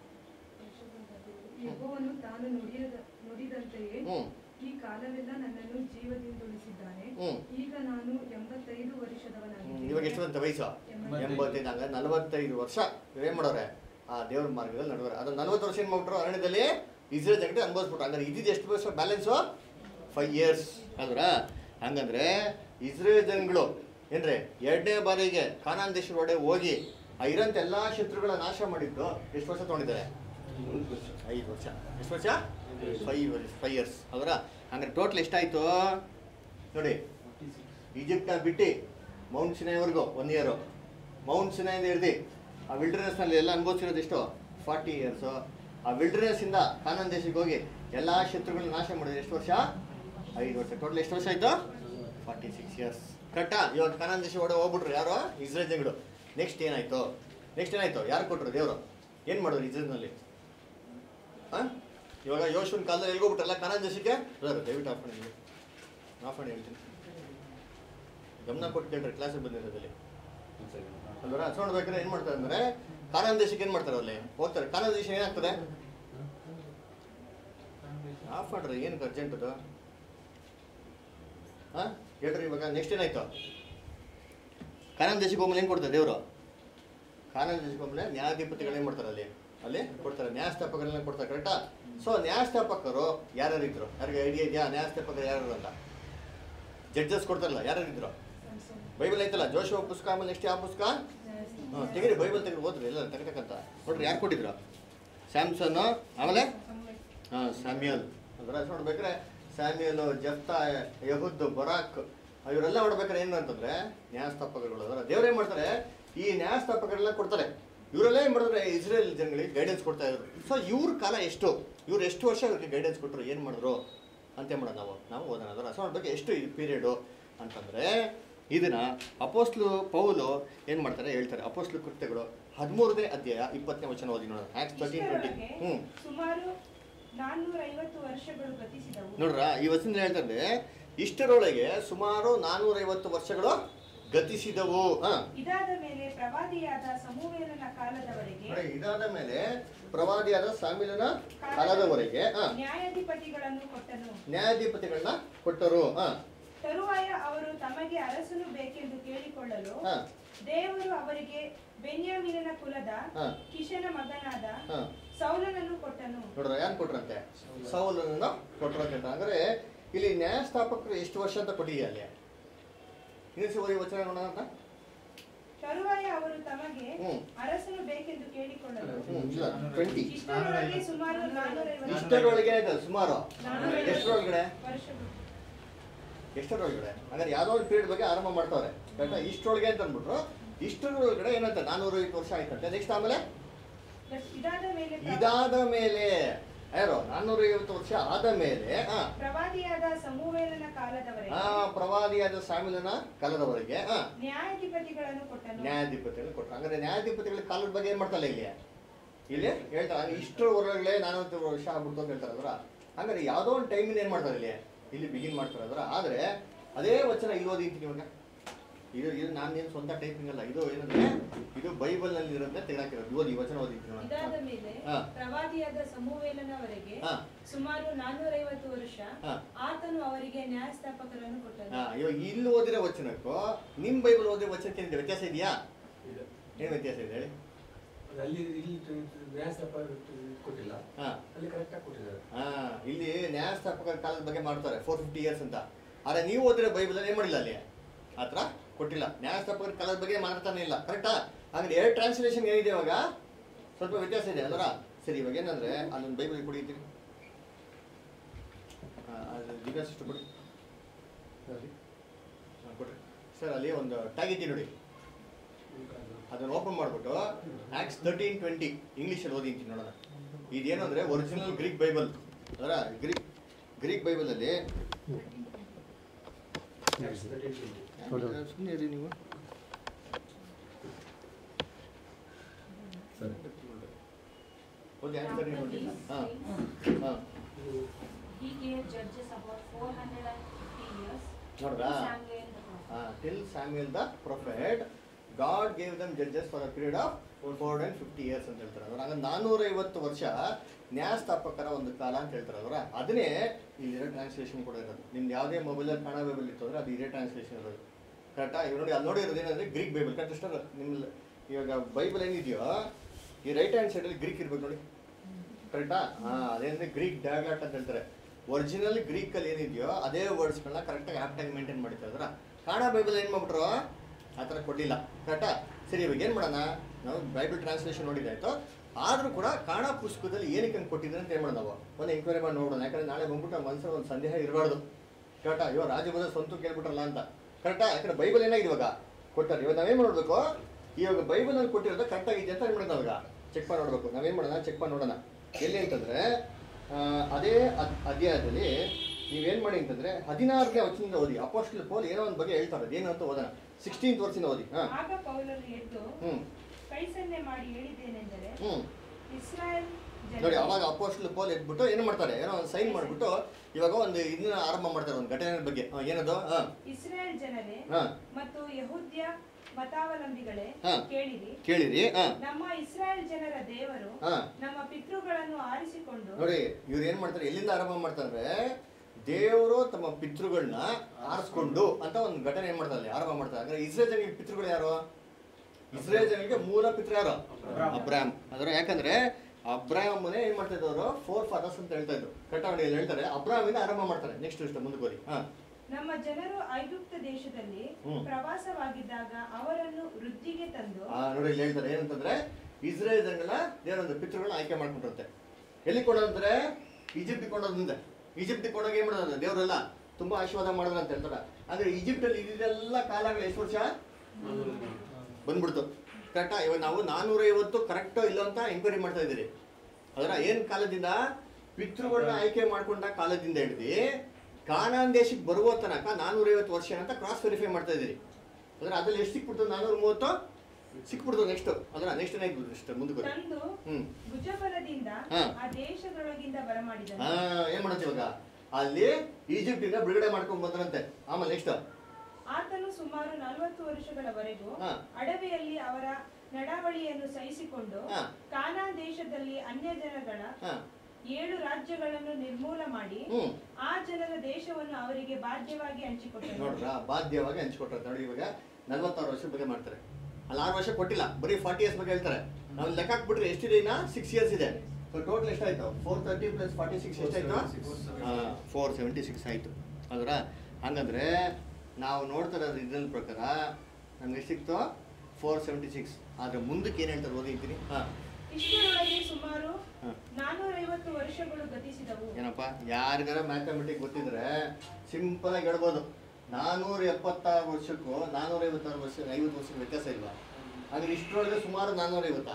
ಯೆಹೋವನು ತಾನು ನುಡಿಯದ ನುಡಿದಂತೆಯೇ ಹ್ಞೂ ಈ ಕಾಲವೆಲ್ಲ ನನ್ನನ್ನು ಜೀವದಿಂದುಳಿಸಿದ್ದಾನೆ ಹ್ಮ್. ಈಗ ನಾನು ಎಂಬತ್ತೈದು ಹ್ಮ್, ವರ್ಷದವನಾಗಿದ್ದೇನೆ ಇವಾಗ ಎಷ್ಟು ಅಂತ ವಯಸ್ಸು ಎಂಬತ್ತೈದು. ಎಂಬತ್ತೈದು ಹಂಗ ನಲವತ್ತೈದು ವರ್ಷ ಇವೇನ್ ಮಾಡೋರೆ ಆ ದೇವ್ರ ಮಾರ್ಗದಲ್ಲಿ ನಡುವರೆ ಅದು ನಲವತ್ತು ವರ್ಷ ಏನು ಮಾಡ್ಬಿಟ್ರು ಅರಣ್ಯದಲ್ಲಿ ಇಸ್ರೇಲ್ ಜಗತ್ತೆ ಅನ್ಭವಿಸ್ಬಿಟ್ರು ಹಂಗಾರೆ ಇದ್ದಿದ್ದು ಎಷ್ಟು ವರ್ಷ ಬ್ಯಾಲೆನ್ಸು ಫೈವ್ ಇಯರ್ಸ್ ಅಲ್ರ ಹಂಗಂದ್ರೆ ಇಸ್ರೇಲ್ ಜನಗಳು ಏನ್ರಿ ಎರಡನೇ ಬಾರಿಗೆ ಕಾನಾನ್ ದೇಶದೊಳಗೆ ಹೋಗಿ ಆ ಇರೋಂಥ ಎಲ್ಲ ಶತ್ರುಗಳ ನಾಶ ಮಾಡಿದ್ದು ಎಷ್ಟು ವರ್ಷ ತೊಗೊಂಡಿದ್ದಾರೆ ಒಂದು ವರ್ಷ ಐದು ವರ್ಷ ಎಷ್ಟು ವರ್ಷ ಫೈವ್ ವರ್ಷ ಫೈವ್ ಇಯರ್ಸ್ ಅವರ ಹಂಗಾರೆ ಟೋಟಲ್ ಎಷ್ಟಾಯ್ತು ನೋಡಿ ಈಜಿಪ್ಟ್ನ ಬಿಟ್ಟು ಮೌಂಟ್ ಸಿನಾಯ್ವರೆಗೂ ಒನ್ ಇಯರು ಮೌಂಟ್ ಸಿನಾಯಿಂದ ಹಿಡ್ದು ಆ ವಿಲ್ಡರ್ನೆಸ್ನಲ್ಲಿ ಎಲ್ಲ ಅನುಭವಿಸಿರೋದು ಎಷ್ಟು ಫಾರ್ಟಿ ಇಯರ್ಸು ಆ ವಿಲ್ಡರ್ನೆಸ್ಸಿಂದ ಕಾನನ್ ದೇಶಕ್ಕೆ ಹೋಗಿ ಎಲ್ಲ ಶತ್ರುಗಳನ್ನ ನಾಶ ಮಾಡಿದ್ರೆ ಎಷ್ಟು ವರ್ಷ ಐದು ವರ್ಷ ಟೋಟಲ್ ಎಷ್ಟು ವರ್ಷ ಆಯ್ತು ಫಾರ್ಟಿ ಸಿಕ್ಸ್ ಇಯರ್ಸ್ ಕರೆಕ್ಟಾ ಇವಾಗ ಕಾನಾನ್ ದೇಶ ಒಡೆ ಹೋಗ್ಬಿಟ್ರು ಯಾರು ಇಸ್ರೇಲ್ ಜನಗಳು ನೆಕ್ಸ್ಟ್ ಏನಾಯ್ತು ನೆಕ್ಸ್ಟ್ ಏನಾಯ್ತು ಯಾರು ಕೊಟ್ಟರು ದೇವರು ಏನು ಮಾಡಿದ್ರು ಇಸ್ರೇಲ್ನಲ್ಲಿ ಹಾಂ ಇವಾಗ ಯೋಶುವನ್ ಕಾಲದಲ್ಲಿ ಎಲ್ಗೋಗ್ಬಿಟ್ರಲ್ಲ ಕಾನಾನ್ ದೇಶಕ್ಕೆ ಸರ್ ದಯವಿಟ್ಟು ಆಫ್ ಮಾಡಿ ನೀವು. ಆಫ್ ಮಾಡಿ ಹೇಳ್ತೀನಿ ಗಮನ ಕೊಟ್ಟು ಕೇಳ್ರಿ ಕ್ಲಾಸಿಗೆ ಬಂದಿರೋದಲ್ಲಿ ಅಲ್ವರ ಸೊ ನೋಡ್ಬೇಕಾದ್ರೆ ಏನು ಮಾಡ್ತಾರೆ ಅಂದರೆ ಕಾನಾನ್ ದೇಶಕ್ಕೆ ಏನು ಮಾಡ್ತಾರೆ ಅಲ್ಲಿ ಹೋಗ್ತಾರೆ ಕಾನಾನ್ ದೇಶ ಏನಾಗ್ತದೆ ಆಫ್ ಮಾಡ್ರಿ ಏನು ಅರ್ಜೆಂಟ್ ಅದು ಹಾಂ ಹೇಳ್ರಿ ಇವಾಗ ನೆಕ್ಸ್ಟ್ ಏನಾಯ್ತು ಕಾನಾನ್ ದೇಶಕ್ಕೆ ಹೋಗ್ಮೇಲೆ ಏನು ಕೊಡ್ತಾರೆ ದೇವರು ಕಾನಾನ್ ದೇಶಕ್ಕೆ ಹೋಗ್ಮೇಲೆ ನ್ಯಾಯಾಧಿಪತಿಗಳು ಏನು ಮಾಡ್ತಾರೆ ಅಲ್ಲಿ ಅಲ್ಲಿ ಕೊಡ್ತಾರೆ ನ್ಯಾಯಸ್ಥಾಪಕರನ್ನ ಕೊಡ್ತಾರೆ ಕರೆಕ್ಟಾ ಸೊ ನ್ಯಾಯಸ್ಥಾಪಕರು ಯಾರ್ಯಾರು ಇದ್ರು ಯಾರಿಗೆ ಐಡಿಯಾ ಇದೆಯಾ ನ್ಯಾಯಸ್ಥಾಪಕರು ಯಾರು ಅಂತ ಜಡ್ಜಸ್ ಕೊಡ್ತಾರಲ್ಲ ಯಾರ್ಯಾರು ಇದ್ರು ಬೈಬಲ್ ಐತಲ್ಲ ಜೋಶುವ ಪುಸ್ತಕ ಆಮೇಲೆ ನೆಕ್ಸ್ಟ್ ಯಾವ ಪುಸ್ತಕ ಹಾಂ ತೆಗೀರಿ ಬೈಬಲ್ ತೆಗೆದು ಓದ್ರಿ ಎಲ್ಲ ತೆಗತಕ್ಕಂತ ನೋಡ್ರಿ ಯಾರು ಕೊಟ್ಟಿದ್ರು ಸ್ಯಾಮ್ಸನ್ ಆಮೇಲೆ ಹಾಂ ಸ್ಯಾಮ್ಯಲ್ ಅದರ ನೋಡ್ಬೇಕಾದ್ರೆ ಸ್ಯಾಮ್ಯಲ್ ಜಫ್ತಾ ಯಹುದ್ ಬರಾಕ್ ಇವರೆಲ್ಲ ನೋಡ್ಬೇಕಾದ್ರೆ ಏನು ಅಂತಂದ್ರೆ ನ್ಯಾಯಸ್ಥಾಪಕರುಗಳು ಅದರ ದೇವ್ರೇನ್ ಮಾಡ್ತಾರೆ ಈ ನ್ಯಾಯಸ್ಥಾಪಕರೆಲ್ಲ ಕೊಡ್ತಾರೆ ಇವರೆಲ್ಲ ಏನು ಮಾಡಿದ್ರೆ ಇಸ್ರೇಲ್ ಜನಗಳಿಗೆ ಗೈಡೆನ್ಸ್ ಕೊಡ್ತಾ ಇದ್ರು ಸೊ ಇವ್ರ ಕಾಲ ಎಷ್ಟು ಇವ್ರು ಎಷ್ಟು ವರ್ಷ ಇವ್ರಿಗೆ ಗೈಡೆನ್ಸ್ ಕೊಟ್ಟರು ಏನು ಮಾಡಿದ್ರು ಅಂತ ಮಾಡೋಣ ನಾವು ನಾವು ಓದೋಣ ಅದರ ಸೊ ಬಗ್ಗೆ ಎಷ್ಟು ಇದು ಪೀರಿಯಡು ಅಂತಂದರೆ ಇದನ್ನ ಅಪೋಸ್ಲು ಪೌಲು ಏನು ಮಾಡ್ತಾರೆ ಹೇಳ್ತಾರೆ ಅಪೋಸ್ಲು ಕೃತ್ಯಗಳು ಹದಿಮೂರನೇ ಅಧ್ಯಾಯ ಇಪ್ಪತ್ತನೇ ವಚನ ಓದಿ ನೋಡೋಣ ಆಕ್ಸ್ ತರ್ಟೀನ್ ಟ್ವೆಂಟಿ ಇಷ್ಟರೊಳಗೆ ಹ್ಞೂ ಸುಮಾರು ನಾನ್ನೂರ ಐವತ್ತು ವರ್ಷಗಳು ಗತಿಸಿದವು ನೋಡ್ರ ಈ ವಚನ ಹೇಳ್ತಾರೆ ಇಷ್ಟರೊಳಗೆ ಸುಮಾರು ನಾನ್ನೂರೈವತ್ತು ವರ್ಷಗಳು ಗತಿಸಿದವು ಹಾ ಇದಾದ ಮೇಲೆ ಪ್ರವಾದಿಯಾದ ಸಮೂವೇಲನ ಕಾಲದವರೆಗೆ ನೋಡಿ ಇದಾದ ಮೇಲೆ ಪ್ರವಾದಿಯಾದ ಸಾಮಿಲನ ಕಾಲದವರೆಗೆ ಹಾ ನ್ಯಾಯಾಧಿಪತಿಗಳನ್ನು ಕೊಟ್ಟನು ನ್ಯಾಯಾಧಿಪತಿಗಳನ್ನ ಕೊಟ್ಟರು ಹಾ ತರುವಾಯ ಅವರು ತಮಗೆ ಅರಸನು ಬೇಕೆಂದು ಕೇಳಿಕೊಳ್ಳಲು ಹಾ ದೇವರು ಅವರಿಗೆ ಬೆನ್ಯಾಮೀನನ ಕುಲದ ಹಾ ಕಿಶನ ಮಗನಾದ ಹಾ ಸೌಲನನ್ನು ಕೊಟ್ಟನು ನೋಡ್ರ ಯಾರು ಕೊಟ್ರಂತೆ ಸೌಲನ್ನ ಕೊಟ್ರಂತೆ ಅಂದ್ರೆ ಇಲ್ಲಿ ನ್ಯಾಯಸ್ಥಾಪಕರು ಎಷ್ಟು ವರ್ಷ ಅಂತ ಕೊಟ್ಟಿದೆಯಾ ಅಲ್ಲಿ ಇನ್ನೊಂದ್ಸಿ ಓದಿ ವಚನ ನೋಡೋಣ ಅಂತ ತರುವಾಯ ಅವರು ತಮಗೆ ಹ್ಮ್. ಅರಸನು ಬೇಕೆಂದು ಕೇಳಿಕೊಳ್ಳಲು ಹ್ಮ್ ಇಲ್ಲ ಟ್ವೆಂಟಿ ಇಷ್ಟರೊಳಗೆ ಸುಮಾರು ನಾನ್ನೂರೈವತ್ತು ಇಷ್ಟರೊಳಗೆ ಇದೆ ಸುಮಾರು ನಾನ್ನೂರೈವತ್ತು ಎಷ್ಟರೊಳಗಡೆ ವರ್ಷಗಳು ಎಷ್ಟರೊಳಗಡೆ ಹಾಗಾದ್ರೆ ಯಾವ್ದೋ ಒಂದು ಪೀರಿಯಡ್ ಬಗ್ಗೆ ಆರಂಭ ಮಾಡ್ತಾವ್ರೆ ಕರೆಕ್ಟಾ ಇಷ್ಟರೊಳಗೆ ಅಂತ ಅಂದ್ಬಿಟ್ರು ಇಷ್ಟರೊಳಗಡೆ ಏನಂತ ನಾನೂರ ಐದು ವರ್ಷ ಆಯ್ತಂತೆ ನೆಕ್ಸ್ಟ್ ಆಮೇಲೆ ಇದಾದ ಮೇಲೆ ಪ್ರವಾ- ಇದಾದ ಮೇಲೆ ಯಾರು ನಾನ್ನೂರ ಐವತ್ತು ವರ್ಷ ಆದ ಮೇಲೆ ಆ, ಪ್ರವಾದಿಯಾದ ಸಮೂವೇಲನ ಕಾಲದವರೆಗೆ ಆ ಪ್ರವಾದಿಯಾದ ಸಾಮಿಲನ ಕಾಲದವರೆಗೆ ಆ, ನ್ಯಾಯಾಧಿಪತಿಗಳನ್ನು ಕೊಟ್ಟನು ನ್ಯಾಯಾಧಿಪತಿಗಳು ಕೊಟ್ಟರು ಹಂಗಾದ್ರೆ ನ್ಯಾಯಾಧಿಪತಿಗಳ ಕಾಲದ ಬಗ್ಗೆ ಏನ್ ಮಾಡ್ತಾರಲ್ಲ ಇಲ್ಲಿ ಇಲ್ಲಿ ಹೇಳ್ತಾರೆ ಇಷ್ಟರ ಹೊರಗಡೆ ನಾನೂರು ವರ್ಷ ಆಗ್ಬಿಡ್ತು ಅಂತ ಹೇಳ್ತಾರೆ ಅದ್ರ ಹಂಗಾದ್ರೆ ಯಾವುದೋ ಒಂದು ಟೈಮಿಂದ ಏನ್ ಮಾಡ್ತಾರೆ ಇಲ್ಲಿ ಇಲ್ಲಿ ಬಿಗಿನ್ ಮಾಡ್ತಾರೆ ಅದ್ರ ಆದ್ರೆ ಅದೇ ವಚನ ಇಲ್ಲಿ ಓದಿಂತೀನಿ ಇವಾಗ ಇದು ಇದು ನಾನೇನು ಸ್ವಂತ ಟೈಪಿಂಗ್ ಅಲ್ಲ ಇದು ಏನಂದ್ರೆ ಇದು ಬೈಬಲ್ ನಲ್ಲಿ ಇರುತ್ತೆ ತೆಗೆದಾಕಿರೋದು ಓದಿ ಈ ವಚನ ಓದಿದ್ದೀನಿ ನಾನು. ಇದಾದ ಮೇಲೆ ಹಾ. ಪ್ರವಾದಿಯಾದ ಸಮೂವೇಲನವರೆಗೆ ಹಾ ಸುಮಾರು ನಾನ್ನೂರೈವತ್ತು ವರ್ಷ ಹಾ. ಆತನು ಅವರಿಗೆ ನ್ಯಾಯಸ್ಥಾಪಕರನ್ನು ಕೊಟ್ಟನು ಹಾ ಇವಾಗ ಇಲ್ಲಿ ಓದಿರೋ ವಚನಕ್ಕೂ ನಿಮ್ ಬೈಬಲ್ ಓದಿರೋ ವಚನಕ್ಕೆ ಏನಿದೆ ವ್ಯತ್ಯಾಸ ಇದೆಯಾ ಇದೆ. ಏನು ವ್ಯತ್ಯಾಸ ಇದೆ ಹೇಳಿ ಅಲ್ಲಿ ಇಲ್ಲಿ ನ್ಯಾಯಸ್ಥಾಪ ಕೊಟ್ಟಿಲ್ಲ ಹಾ ಅಲ್ಲಿ ಕರೆಕ್ಟಾಗಿ ಕೊಟ್ಟಿದ್ದಾರೆ ಹಾ ಇಲ್ಲಿ ನ್ಯಾಯಸ್ಥಾಪಕರ ಕಾಲದ ಬಗ್ಗೆ ಮಾಡ್ತಾರೆ ಫೋರ್ ಫಿಫ್ಟಿ ಇಯರ್ಸ್ ಅಂತ ಆದ್ರೆ ನೀವು ಓದಿರೋ ಬೈಬಲ್ ಏನ್ ಮಾಡಿಲ್ಲ ಅಲ್ಲಿ ಆ ಥರ ಕೊಟ್ಟಿಲ್ಲ ನ್ಯಾಯಸ್ಥಾಪಕರ ಕಾಲದ ಬಗ್ಗೆ ಮಾತಾಡ್ತಾನೆ ಇಲ್ಲ ಕರೆಕ್ಟಾ ಹಾಗಾದ್ರೆ ಎರಡು ಟ್ರಾನ್ಸ್ಲೇಷನ್ ಏನಿದೆ ಇವಾಗ ಸ್ವಲ್ಪ ವ್ಯತ್ಯಾಸ ಇದೆ ಅಲ್ವರ ಸರಿ ಇವಾಗ ಏನಂದ್ರೆ ಅಲ್ಲೊಂದು ಬೈಬಲ್ ಕುಡಿತೀರಿ ದಿವ್ಯಾಸ ಎಷ್ಟು ಕೊಡಿ ಹಾ, ಕೊಡ್ರಿ ಸರ್ ಅಲ್ಲಿ ಒಂದು ಟ್ಯಾಗ್ ಇtti ನೋಡಿ ಅದನ್ನು ಓಪನ್ ಮಾಡಿಬಿಟ್ಟು ಆಕ್ಸ್ ತರ್ಟೀನ್ ಟ್ವೆಂಟಿ ಇಂಗ್ಲೀಷಲ್ಲಿ ಓದಿಂತೀನಿ ನೋಡೋಣ ಇದೇನು ಅಂದರೆ ಒರಿಜಿನಲ್ ಗ್ರೀಕ್ ಬೈಬಲ್ ಅದರ ಗ್ರೀಕ್ ಗ್ರೀಕ್ ಬೈಬಲಲ್ಲಿ ಸುಮ್ಮನೆ ಇರಿ ನೀವು ಸರಿ ಓದಿ ಆಕ್ಸ್ ತರ್ಟೀನ್ ಟ್ವೆಂಟಿ ಹಾಂ ಹಾಂ He gave judges about 450 years. ನೋಡ್ರಾ Samuel the prophet. Till Samuel the prophet God gave them judges for a period of four and fifty years ಅಂತ ಹೇಳ್ತಾರೆ ಅದ್ರ ಹಂಗ ನಾನ್ನೂರೈವತ್ತು ವರ್ಷ ನ್ಯಾಯಸ್ಥಾಪಕರ ಒಂದು ಕಾಲ ಅಂತ ಹೇಳ್ತಾರೆ ಅದರ ಅದನ್ನೇ ಇಲ್ಲಿರೋ ಟ್ರಾನ್ಸ್ಲೇಷನ್ ಕೂಡ ಇರೋದು ನಿಮ್ದು ಯಾವುದೇ ಮೊಬೈಲಲ್ಲಿ ಕನ್ನಡ ಬೈಬಲ್ ಇತ್ತು ಅಂದರೆ ಅದು ಇದೇ ಟ್ರಾನ್ಸ್ಲೇಷನ್ ಇರೋದು ಕರೆಕ್ಟಾ ಇವಾಗ ನೋಡಿ ಅಲ್ಲಿ ನೋಡಿರೋದು ಏನಂದ್ರೆ ಗ್ರೀಕ್ ಬೈಬಲ್ ಕರೆಕ್ಟ್ ಅಷ್ಟೇ ನಿಮ್ಮ ಇವಾಗ ಬೈಬಲ್ ಏನಿದೆಯೋ ಈ ರೈಟ್ ಹ್ಯಾಂಡ್ ಸೈಡಲ್ಲಿ ಗ್ರೀಕ್ ಇರ್ಬೇಕು ನೋಡಿ ಕರೆಕ್ಟಾ ಹಾಂ ಅದೇಂದ್ರೆ ಗ್ರೀಕ್ ಡಯಾಗ್ಲಾಟ್ ಅಂತ ಹೇಳ್ತಾರೆ ಒರಿಜಿನಲ್ ಗ್ರೀಕಲ್ಲಿ ಏನಿದೆಯೋ ಅದೇ ವರ್ಡ್ಸ್ಗಳನ್ನ ಕರೆಕ್ಟಾಗಿ ಆ್ಯಪ್ಟಾಗಿ ಮೇಂಟೈನ್ ಮಾಡ್ತಾರೆ ಅದರ ಕನ್ನಡ ಬೈಬಲ್ ಏನು ಮಾಡ್ಬಿಟ್ರು ಆ ಥರ ಕೊಡಲಿಲ್ಲ ಕರೆಕ್ಟಾ ಸರಿ ಇವಾಗ ಏನು ಮಾಡೋಣ ನಾವು ಬೈಬಲ್ ಟ್ರಾನ್ಸ್ಲೇಷನ್ ನೋಡಿದಾಯ್ತು ಆದರೂ ಕೂಡ ಕನ್ನಡ ಪುಸ್ತಕದಲ್ಲಿ ಏನಕ್ಕೆ ಹಂಗೆ ಕೊಟ್ಟಿದ್ದಾರೆ ಅಂತ ಏನು ಮಾಡೋಣ ನಾವು ಒಂದು ಎಂಕ್ವೈರಿ ಮಾಡಿ ನೋಡೋಣ ಯಾಕಂದ್ರೆ ನಾಳೆ ಬಂದ್ಬಿಟ್ಟು ನಮ್ಮ ಮನಸ್ಸಲ್ಲಿ ಒಂದು ಸಂದೇಹ ಇರಬಾರ್ದು ಕರೆಕ್ಟಾ ಇವಾಗ ರಾಜಭದ್ರ ಸ್ವಂತ ಕೇಳ್ಬಿಟ್ರಲ್ಲ ಅಂತ ಕರೆಕ್ಟಾ ಯಾಕಂದ್ರೆ ಬೈಬಲ್ ಏನಾಗಿದೆ ಇವಾಗ ಕೊಟ್ಟಾರೆ ಇವಾಗ ನಾವೇನು ಮಾಡಬೇಕು ಇವಾಗ ಬೈಬಲಲ್ಲಿ ಕೊಟ್ಟಿರೋದು ಕರೆಕ್ಟಾಗಿದೆ ಅಂತ ಏನು ಮಾಡೋಣ ಇವಾಗ ಚೆಕ್ ಮಾಡಿ ನೋಡಬೇಕು ನಾವೇನು ಮಾಡೋಣ ಚೆಕ್ ಮಾಡಿ ನೋಡೋಣ ಎಲ್ಲಿ ಅಂತಂದರೆ ಅದೇ ಅದ್- ಅಧ್ಯಾಯದಲ್ಲಿ ನೀವೇನ್ ಮಾಡಿ ಅಂತಂದ್ರೆ ಹದಿನಾರನೇ ವಚನದಿಂದ ಓದಿ ಅಪೋಸ್ಟಲ್ ಪೋಲ್ ಏನೋ ಒಂದು ಬಗ್ಗೆ ಹೇಳ್ತಾರೆ ಅದೇನು ಅಂತ ಓದೋಣ ಸಿಕ್ಸ್ಟೀನ್ತ್ ವರ್ಷದಿಂದ ಓದಿ ಹಾ ಆಗ ಪೌಲನು ಎದ್ದು ಹ್ಮ್ ಕೈ ಸನ್ನೆ ಮಾಡಿ ಹೇಳಿದ್ದೇನೆಂದರೆ ಹ್ಮ್ ಇಸ್ರಾಯೇಲ್ ನೋಡಿ ಜನರೇ, ಅವಾಗ ಅಪೋಸ್ಟಲ್ ಪೋಲ್ ಎದ್ಬಿಟ್ಟು ಏನು ಮಾಡ್ತಾರೆ ಏನೋ ಒಂದು ಸೈನ್ ಮಾಡ್ಬಿಟ್ಟು ಇವಾಗ ಒಂದು ಇದನ್ನ ಆರಂಭ ಮಾಡ್ತಾರೆ ಒಂದು ಘಟನೆ ಬಗ್ಗೆ ಹಾ, ಏನದು ಹಾ ಇಸ್ರಾಯೇಲ್ ಜನರೇ ಹಾ ಮತ್ತು ಯಹೂದ್ಯ ಮತಾವಲಂಬಿಗಳೇ ಹಾ. ಕೇಳಿರಿ ಕೇಳಿರಿ ಹಾ ನಮ್ಮ ಇಸ್ರಾಯೇಲ್ ಜನರ ದೇವರು ಹಾ ನಮ್ಮ ಪಿತೃಗಳನ್ನು ಆರಿಸಿಕೊಂಡು ನೋಡಿ ಇವ್ರು ಏನ್ ಮಾಡ್ತಾರೆ ಎಲ್ಲಿಂದ ಆರಂಭ ಮಾಡ್ತಾರೆ ದೇವರು ತಮ್ಮ ಪಿತೃಗಳನ್ನ ಆರಿಸ್ಕೊಂಡು ಅಂತ ಒಂದು ಘಟನೆ ಏನ್ ಮಾಡ್ತಾರೆ ಅಲ್ಲಿ ಆರಂಭ ಮಾಡ್ತಾರೆ ಅಂದ್ರೆ ಇಸ್ರೇಲ್ ಜನರಿಗೆ ಪಿತೃಗಳು ಯಾರು ಇಸ್ರೇಲ್ ಜನರಿಗೆ ಮೂಲ ಪಿತೃ ಯಾರು ಅಬ್ರಾಮ್ ಅದರ ಯಾಕಂದ್ರೆ ಅಬ್ರಾಹ್ಮನೇ ಏನ್ ಮಾಡ್ತಾ ಇದ್ದವರು ಫೋರ್ ಫಾದರ್ಸ್ ಅಂತ ಹೇಳ್ತಾ ಇದ್ರು ಕಟಾವಣಿಯಲ್ಲಿ ಹೇಳ್ತಾರೆ ಅಬ್ರಾಹ್ಮಿಂದ ಆರಂಭ ಮಾಡ್ತಾರೆ ನೆಕ್ಸ್ಟ್ ಇಷ್ಟ ಮುಂದಕ್ಕೆ ಹೋಗಿ ಹಾ ನಮ್ಮ ಜನರು ಐಗುಪ್ತ ದೇಶದಲ್ಲಿ ಹ್ಮ್. ಪ್ರವಾಸವಾಗಿದ್ದಾಗ ಅವರನ್ನು ವೃದ್ಧಿಗೆ ತಂದು ಆ, ನೋಡಿ ಇಲ್ಲಿ ಹೇಳ್ತಾರೆ ಏನಂತಂದ್ರೆ ಇಸ್ರೇಲ್ ಜನಗಳ ದೇವರೊಂದು ಪಿತೃಗಳನ್ನ ಆಯ್ಕೆ ಮಾಡ್ಕೊಂಡಿರುತ್ತೆ ಎಲ್ಲಿ ಕೊಡೋದಂದ್ರೆ ಈಜಿಪ್ಟ್ ಕೊಂಡೋದ್ ಮುಂದೆ ಈಜಿಪ್ಟ್ ಕೊಂಡೋಗಿ ಏನ್ ಮಾಡೋದು ದೇವರೆಲ್ಲ ತುಂಬಾ ಆಶೀರ್ವಾದ ಮಾಡಿದ್ರು ಅಂತ ಹೇಳ್ತಾರೆ ಅಂದ್ರೆ ಈಜಿಪ್ಟ್ ಅಲ್ಲಿ ಇದೆಲ್ಲ ಕಾಲಗಳು ಎಷ್ಟು ವರ್ಷ ಬಂದ್ಬಿಡ್ತು ಕರೆಕ್ಟಾ ಇವಾಗ ನಾವು ನಾನೂರ ಐವತ್ತು ಕರೆಕ್ಟೋ ಇಲ್ಲ ಅಂತ ಎಂಕ್ವೈರಿ ಮಾಡ್ತಾ ಇದ್ದೀರಿ ಅದರ ಏನ್ ಕಾಲದಿಂದ ಪಿತೃಗಳನ್ನ ಆಯ್ಕೆ ಮಾಡ್ಕೊಂಡ ಕಾಲದಿಂದ ಹಿಡಿದು ಕಾನಾನ್ ದೇಶಕ್ಕೆ ಬರುವ ತನಕ ನಾನೂರ ಐವತ್ತು ವರ್ಷ ಅಂತ ಕ್ರಾಸ್ ವೆರಿಫೈ ಮಾಡ್ತಾ ಇದ್ದೀರಿ ಅಂದ್ರೆ ಅದ್ರಲ್ಲಿ ಎಷ್ಟು ಸಿಕ್ಬಿಡ್ತು ನಾನೂರ ಮೂವತ್ತು ಸಿಕ್ಬಿಡ್ತು ನೆಕ್ಸ್ಟ್ ಅದರ ನೆಕ್ಸ್ಟ್ ನೆಕ್ಸ್ಟ್ ಮುಂದಕ್ಕೆ ಹೋಗಿ. ತಂದು ಹ್ಮ್ ಭುಜಬಲದಿಂದ ಹಾ. ಆ ದೇಶದೊಳಗಿಂದ ಬರಮಾಡಿದನು ಹಾ ಏನ್ ಮಾಡುತ್ತೆ ಇವಾಗ ಅಲ್ಲಿ ಈಜಿಪ್ಟಿಂದ ಬಿಡುಗಡೆ ಮಾಡ್ಕೊಂಡ್ ಬಂದ್ರಂತೆ ಆಮೇಲೆ ನೆಕ್ಸ್ಟ್ ಆತನು ಸುಮಾರು ನಲವತ್ತು ವರ್ಷಗಳವರೆಗೂ ಹಾ. ಅಡವಿಯಲ್ಲಿ ಅವರ ನಡವಳಿಯನ್ನು ಸಹಿಸಿಕೊಂಡು ಹಾ. ಕಾನಾನ್ ದೇಶದಲ್ಲಿ ಅನ್ಯ ಜನಗಳ ಹಾ ಏಳು ರಾಜ್ಯಗಳನ್ನು ನಿರ್ಮೂಲ ಮಾಡಿ ಹ್ಮ್ ಆ ಜನರ ದೇಶವನ್ನು ಅವರಿಗೆ ಬಾಧ್ಯವಾಗಿ ಹಂಚಿಕೊಟ್ಟನು ನೋಡ್ರ ಬಾಧ್ಯವಾಗಿ ಹಂಚ್ಕೊಟ್ರೆ ನೋಡಿ ಇವಾಗ ನಲ್ವತ್ತಾರು ವರ್ಷದ ಬಗ್ಗೆ ಮಾಡ್ತಾರೆ ಅಲ್ಲಿ ಆರು ವರ್ಷ ಕೊಟ್ಟಿಲ್ಲ ಬರೀ ಫಾರ್ಟಿ ಇಯರ್ಸ್ ಬಗ್ಗೆ ಹೇಳ್ತಾರೆ ನಾವು ಲೆಕ್ಕ ಹಾಕ್ಬಿಟ್ರೆ ಎಷ್ಟಿದೆ ಇನ್ನ ಸಿಕ್ಸ್ ಇಯರ್ಸ್ ಇದೆ ಸೊ ಟೋಟಲ್ ಎಷ್ಟಾಯ್ತು four thirty plus forty six ಎಷ್ಟಾಯ್ತು ಫೋರ್ ಸೆವೆಂಟಿ ಸಿಕ್ಸ್ ಆಯ್ತು ಅದರ ಹಂಗಂದ್ರೆ ನಾವು ನೋಡ್ತಾ ಇರೋದು ಇದ್ರ ಪ್ರಕಾರ ನಮ್ಗೆ ಎಷ್ಟು ಸಿಕ್ತು ಫೋರ್ ಸೆವೆಂಟಿ ಸಿಕ್ಸ್ ಆದ್ರೆ ಮುಂದಕ್ಕೆ ಏನು ಹೇಳ್ತಾರೆ ಓದಿದ್ದೀನಿ ಹಾಂ ಇಷ್ಟರೊಳಗೆ ಸುಮಾರು ಹಾಂ ನಾನೂರೈವತ್ತು ವರ್ಷಗಳು ಗತಿಸಿದವು ಏನಪ್ಪ ಯಾರಿಗಾರ ಮ್ಯಾಥಮೆಟಿಕ್ ಗೊತ್ತಿದ್ರೆ ಸಿಂಪಲ್ ಆಗಿ ಹೇಳ್ಬೋದು ನಾನೂರ ಎಪ್ಪತ್ತಾರು ವರ್ಷಕ್ಕೂ ನಾನೂರ ಐವತ್ತಾರು ವರ್ಷ ಐವತ್ತು ವರ್ಷಕ್ಕೆ ವ್ಯತ್ಯಾಸ ಇಲ್ವಾ ಹಾಗಾದ್ರೆ ಇಷ್ಟರೊಳಗೆ ಸುಮಾರು ನಾನೂರ ಐವತ್ತಾ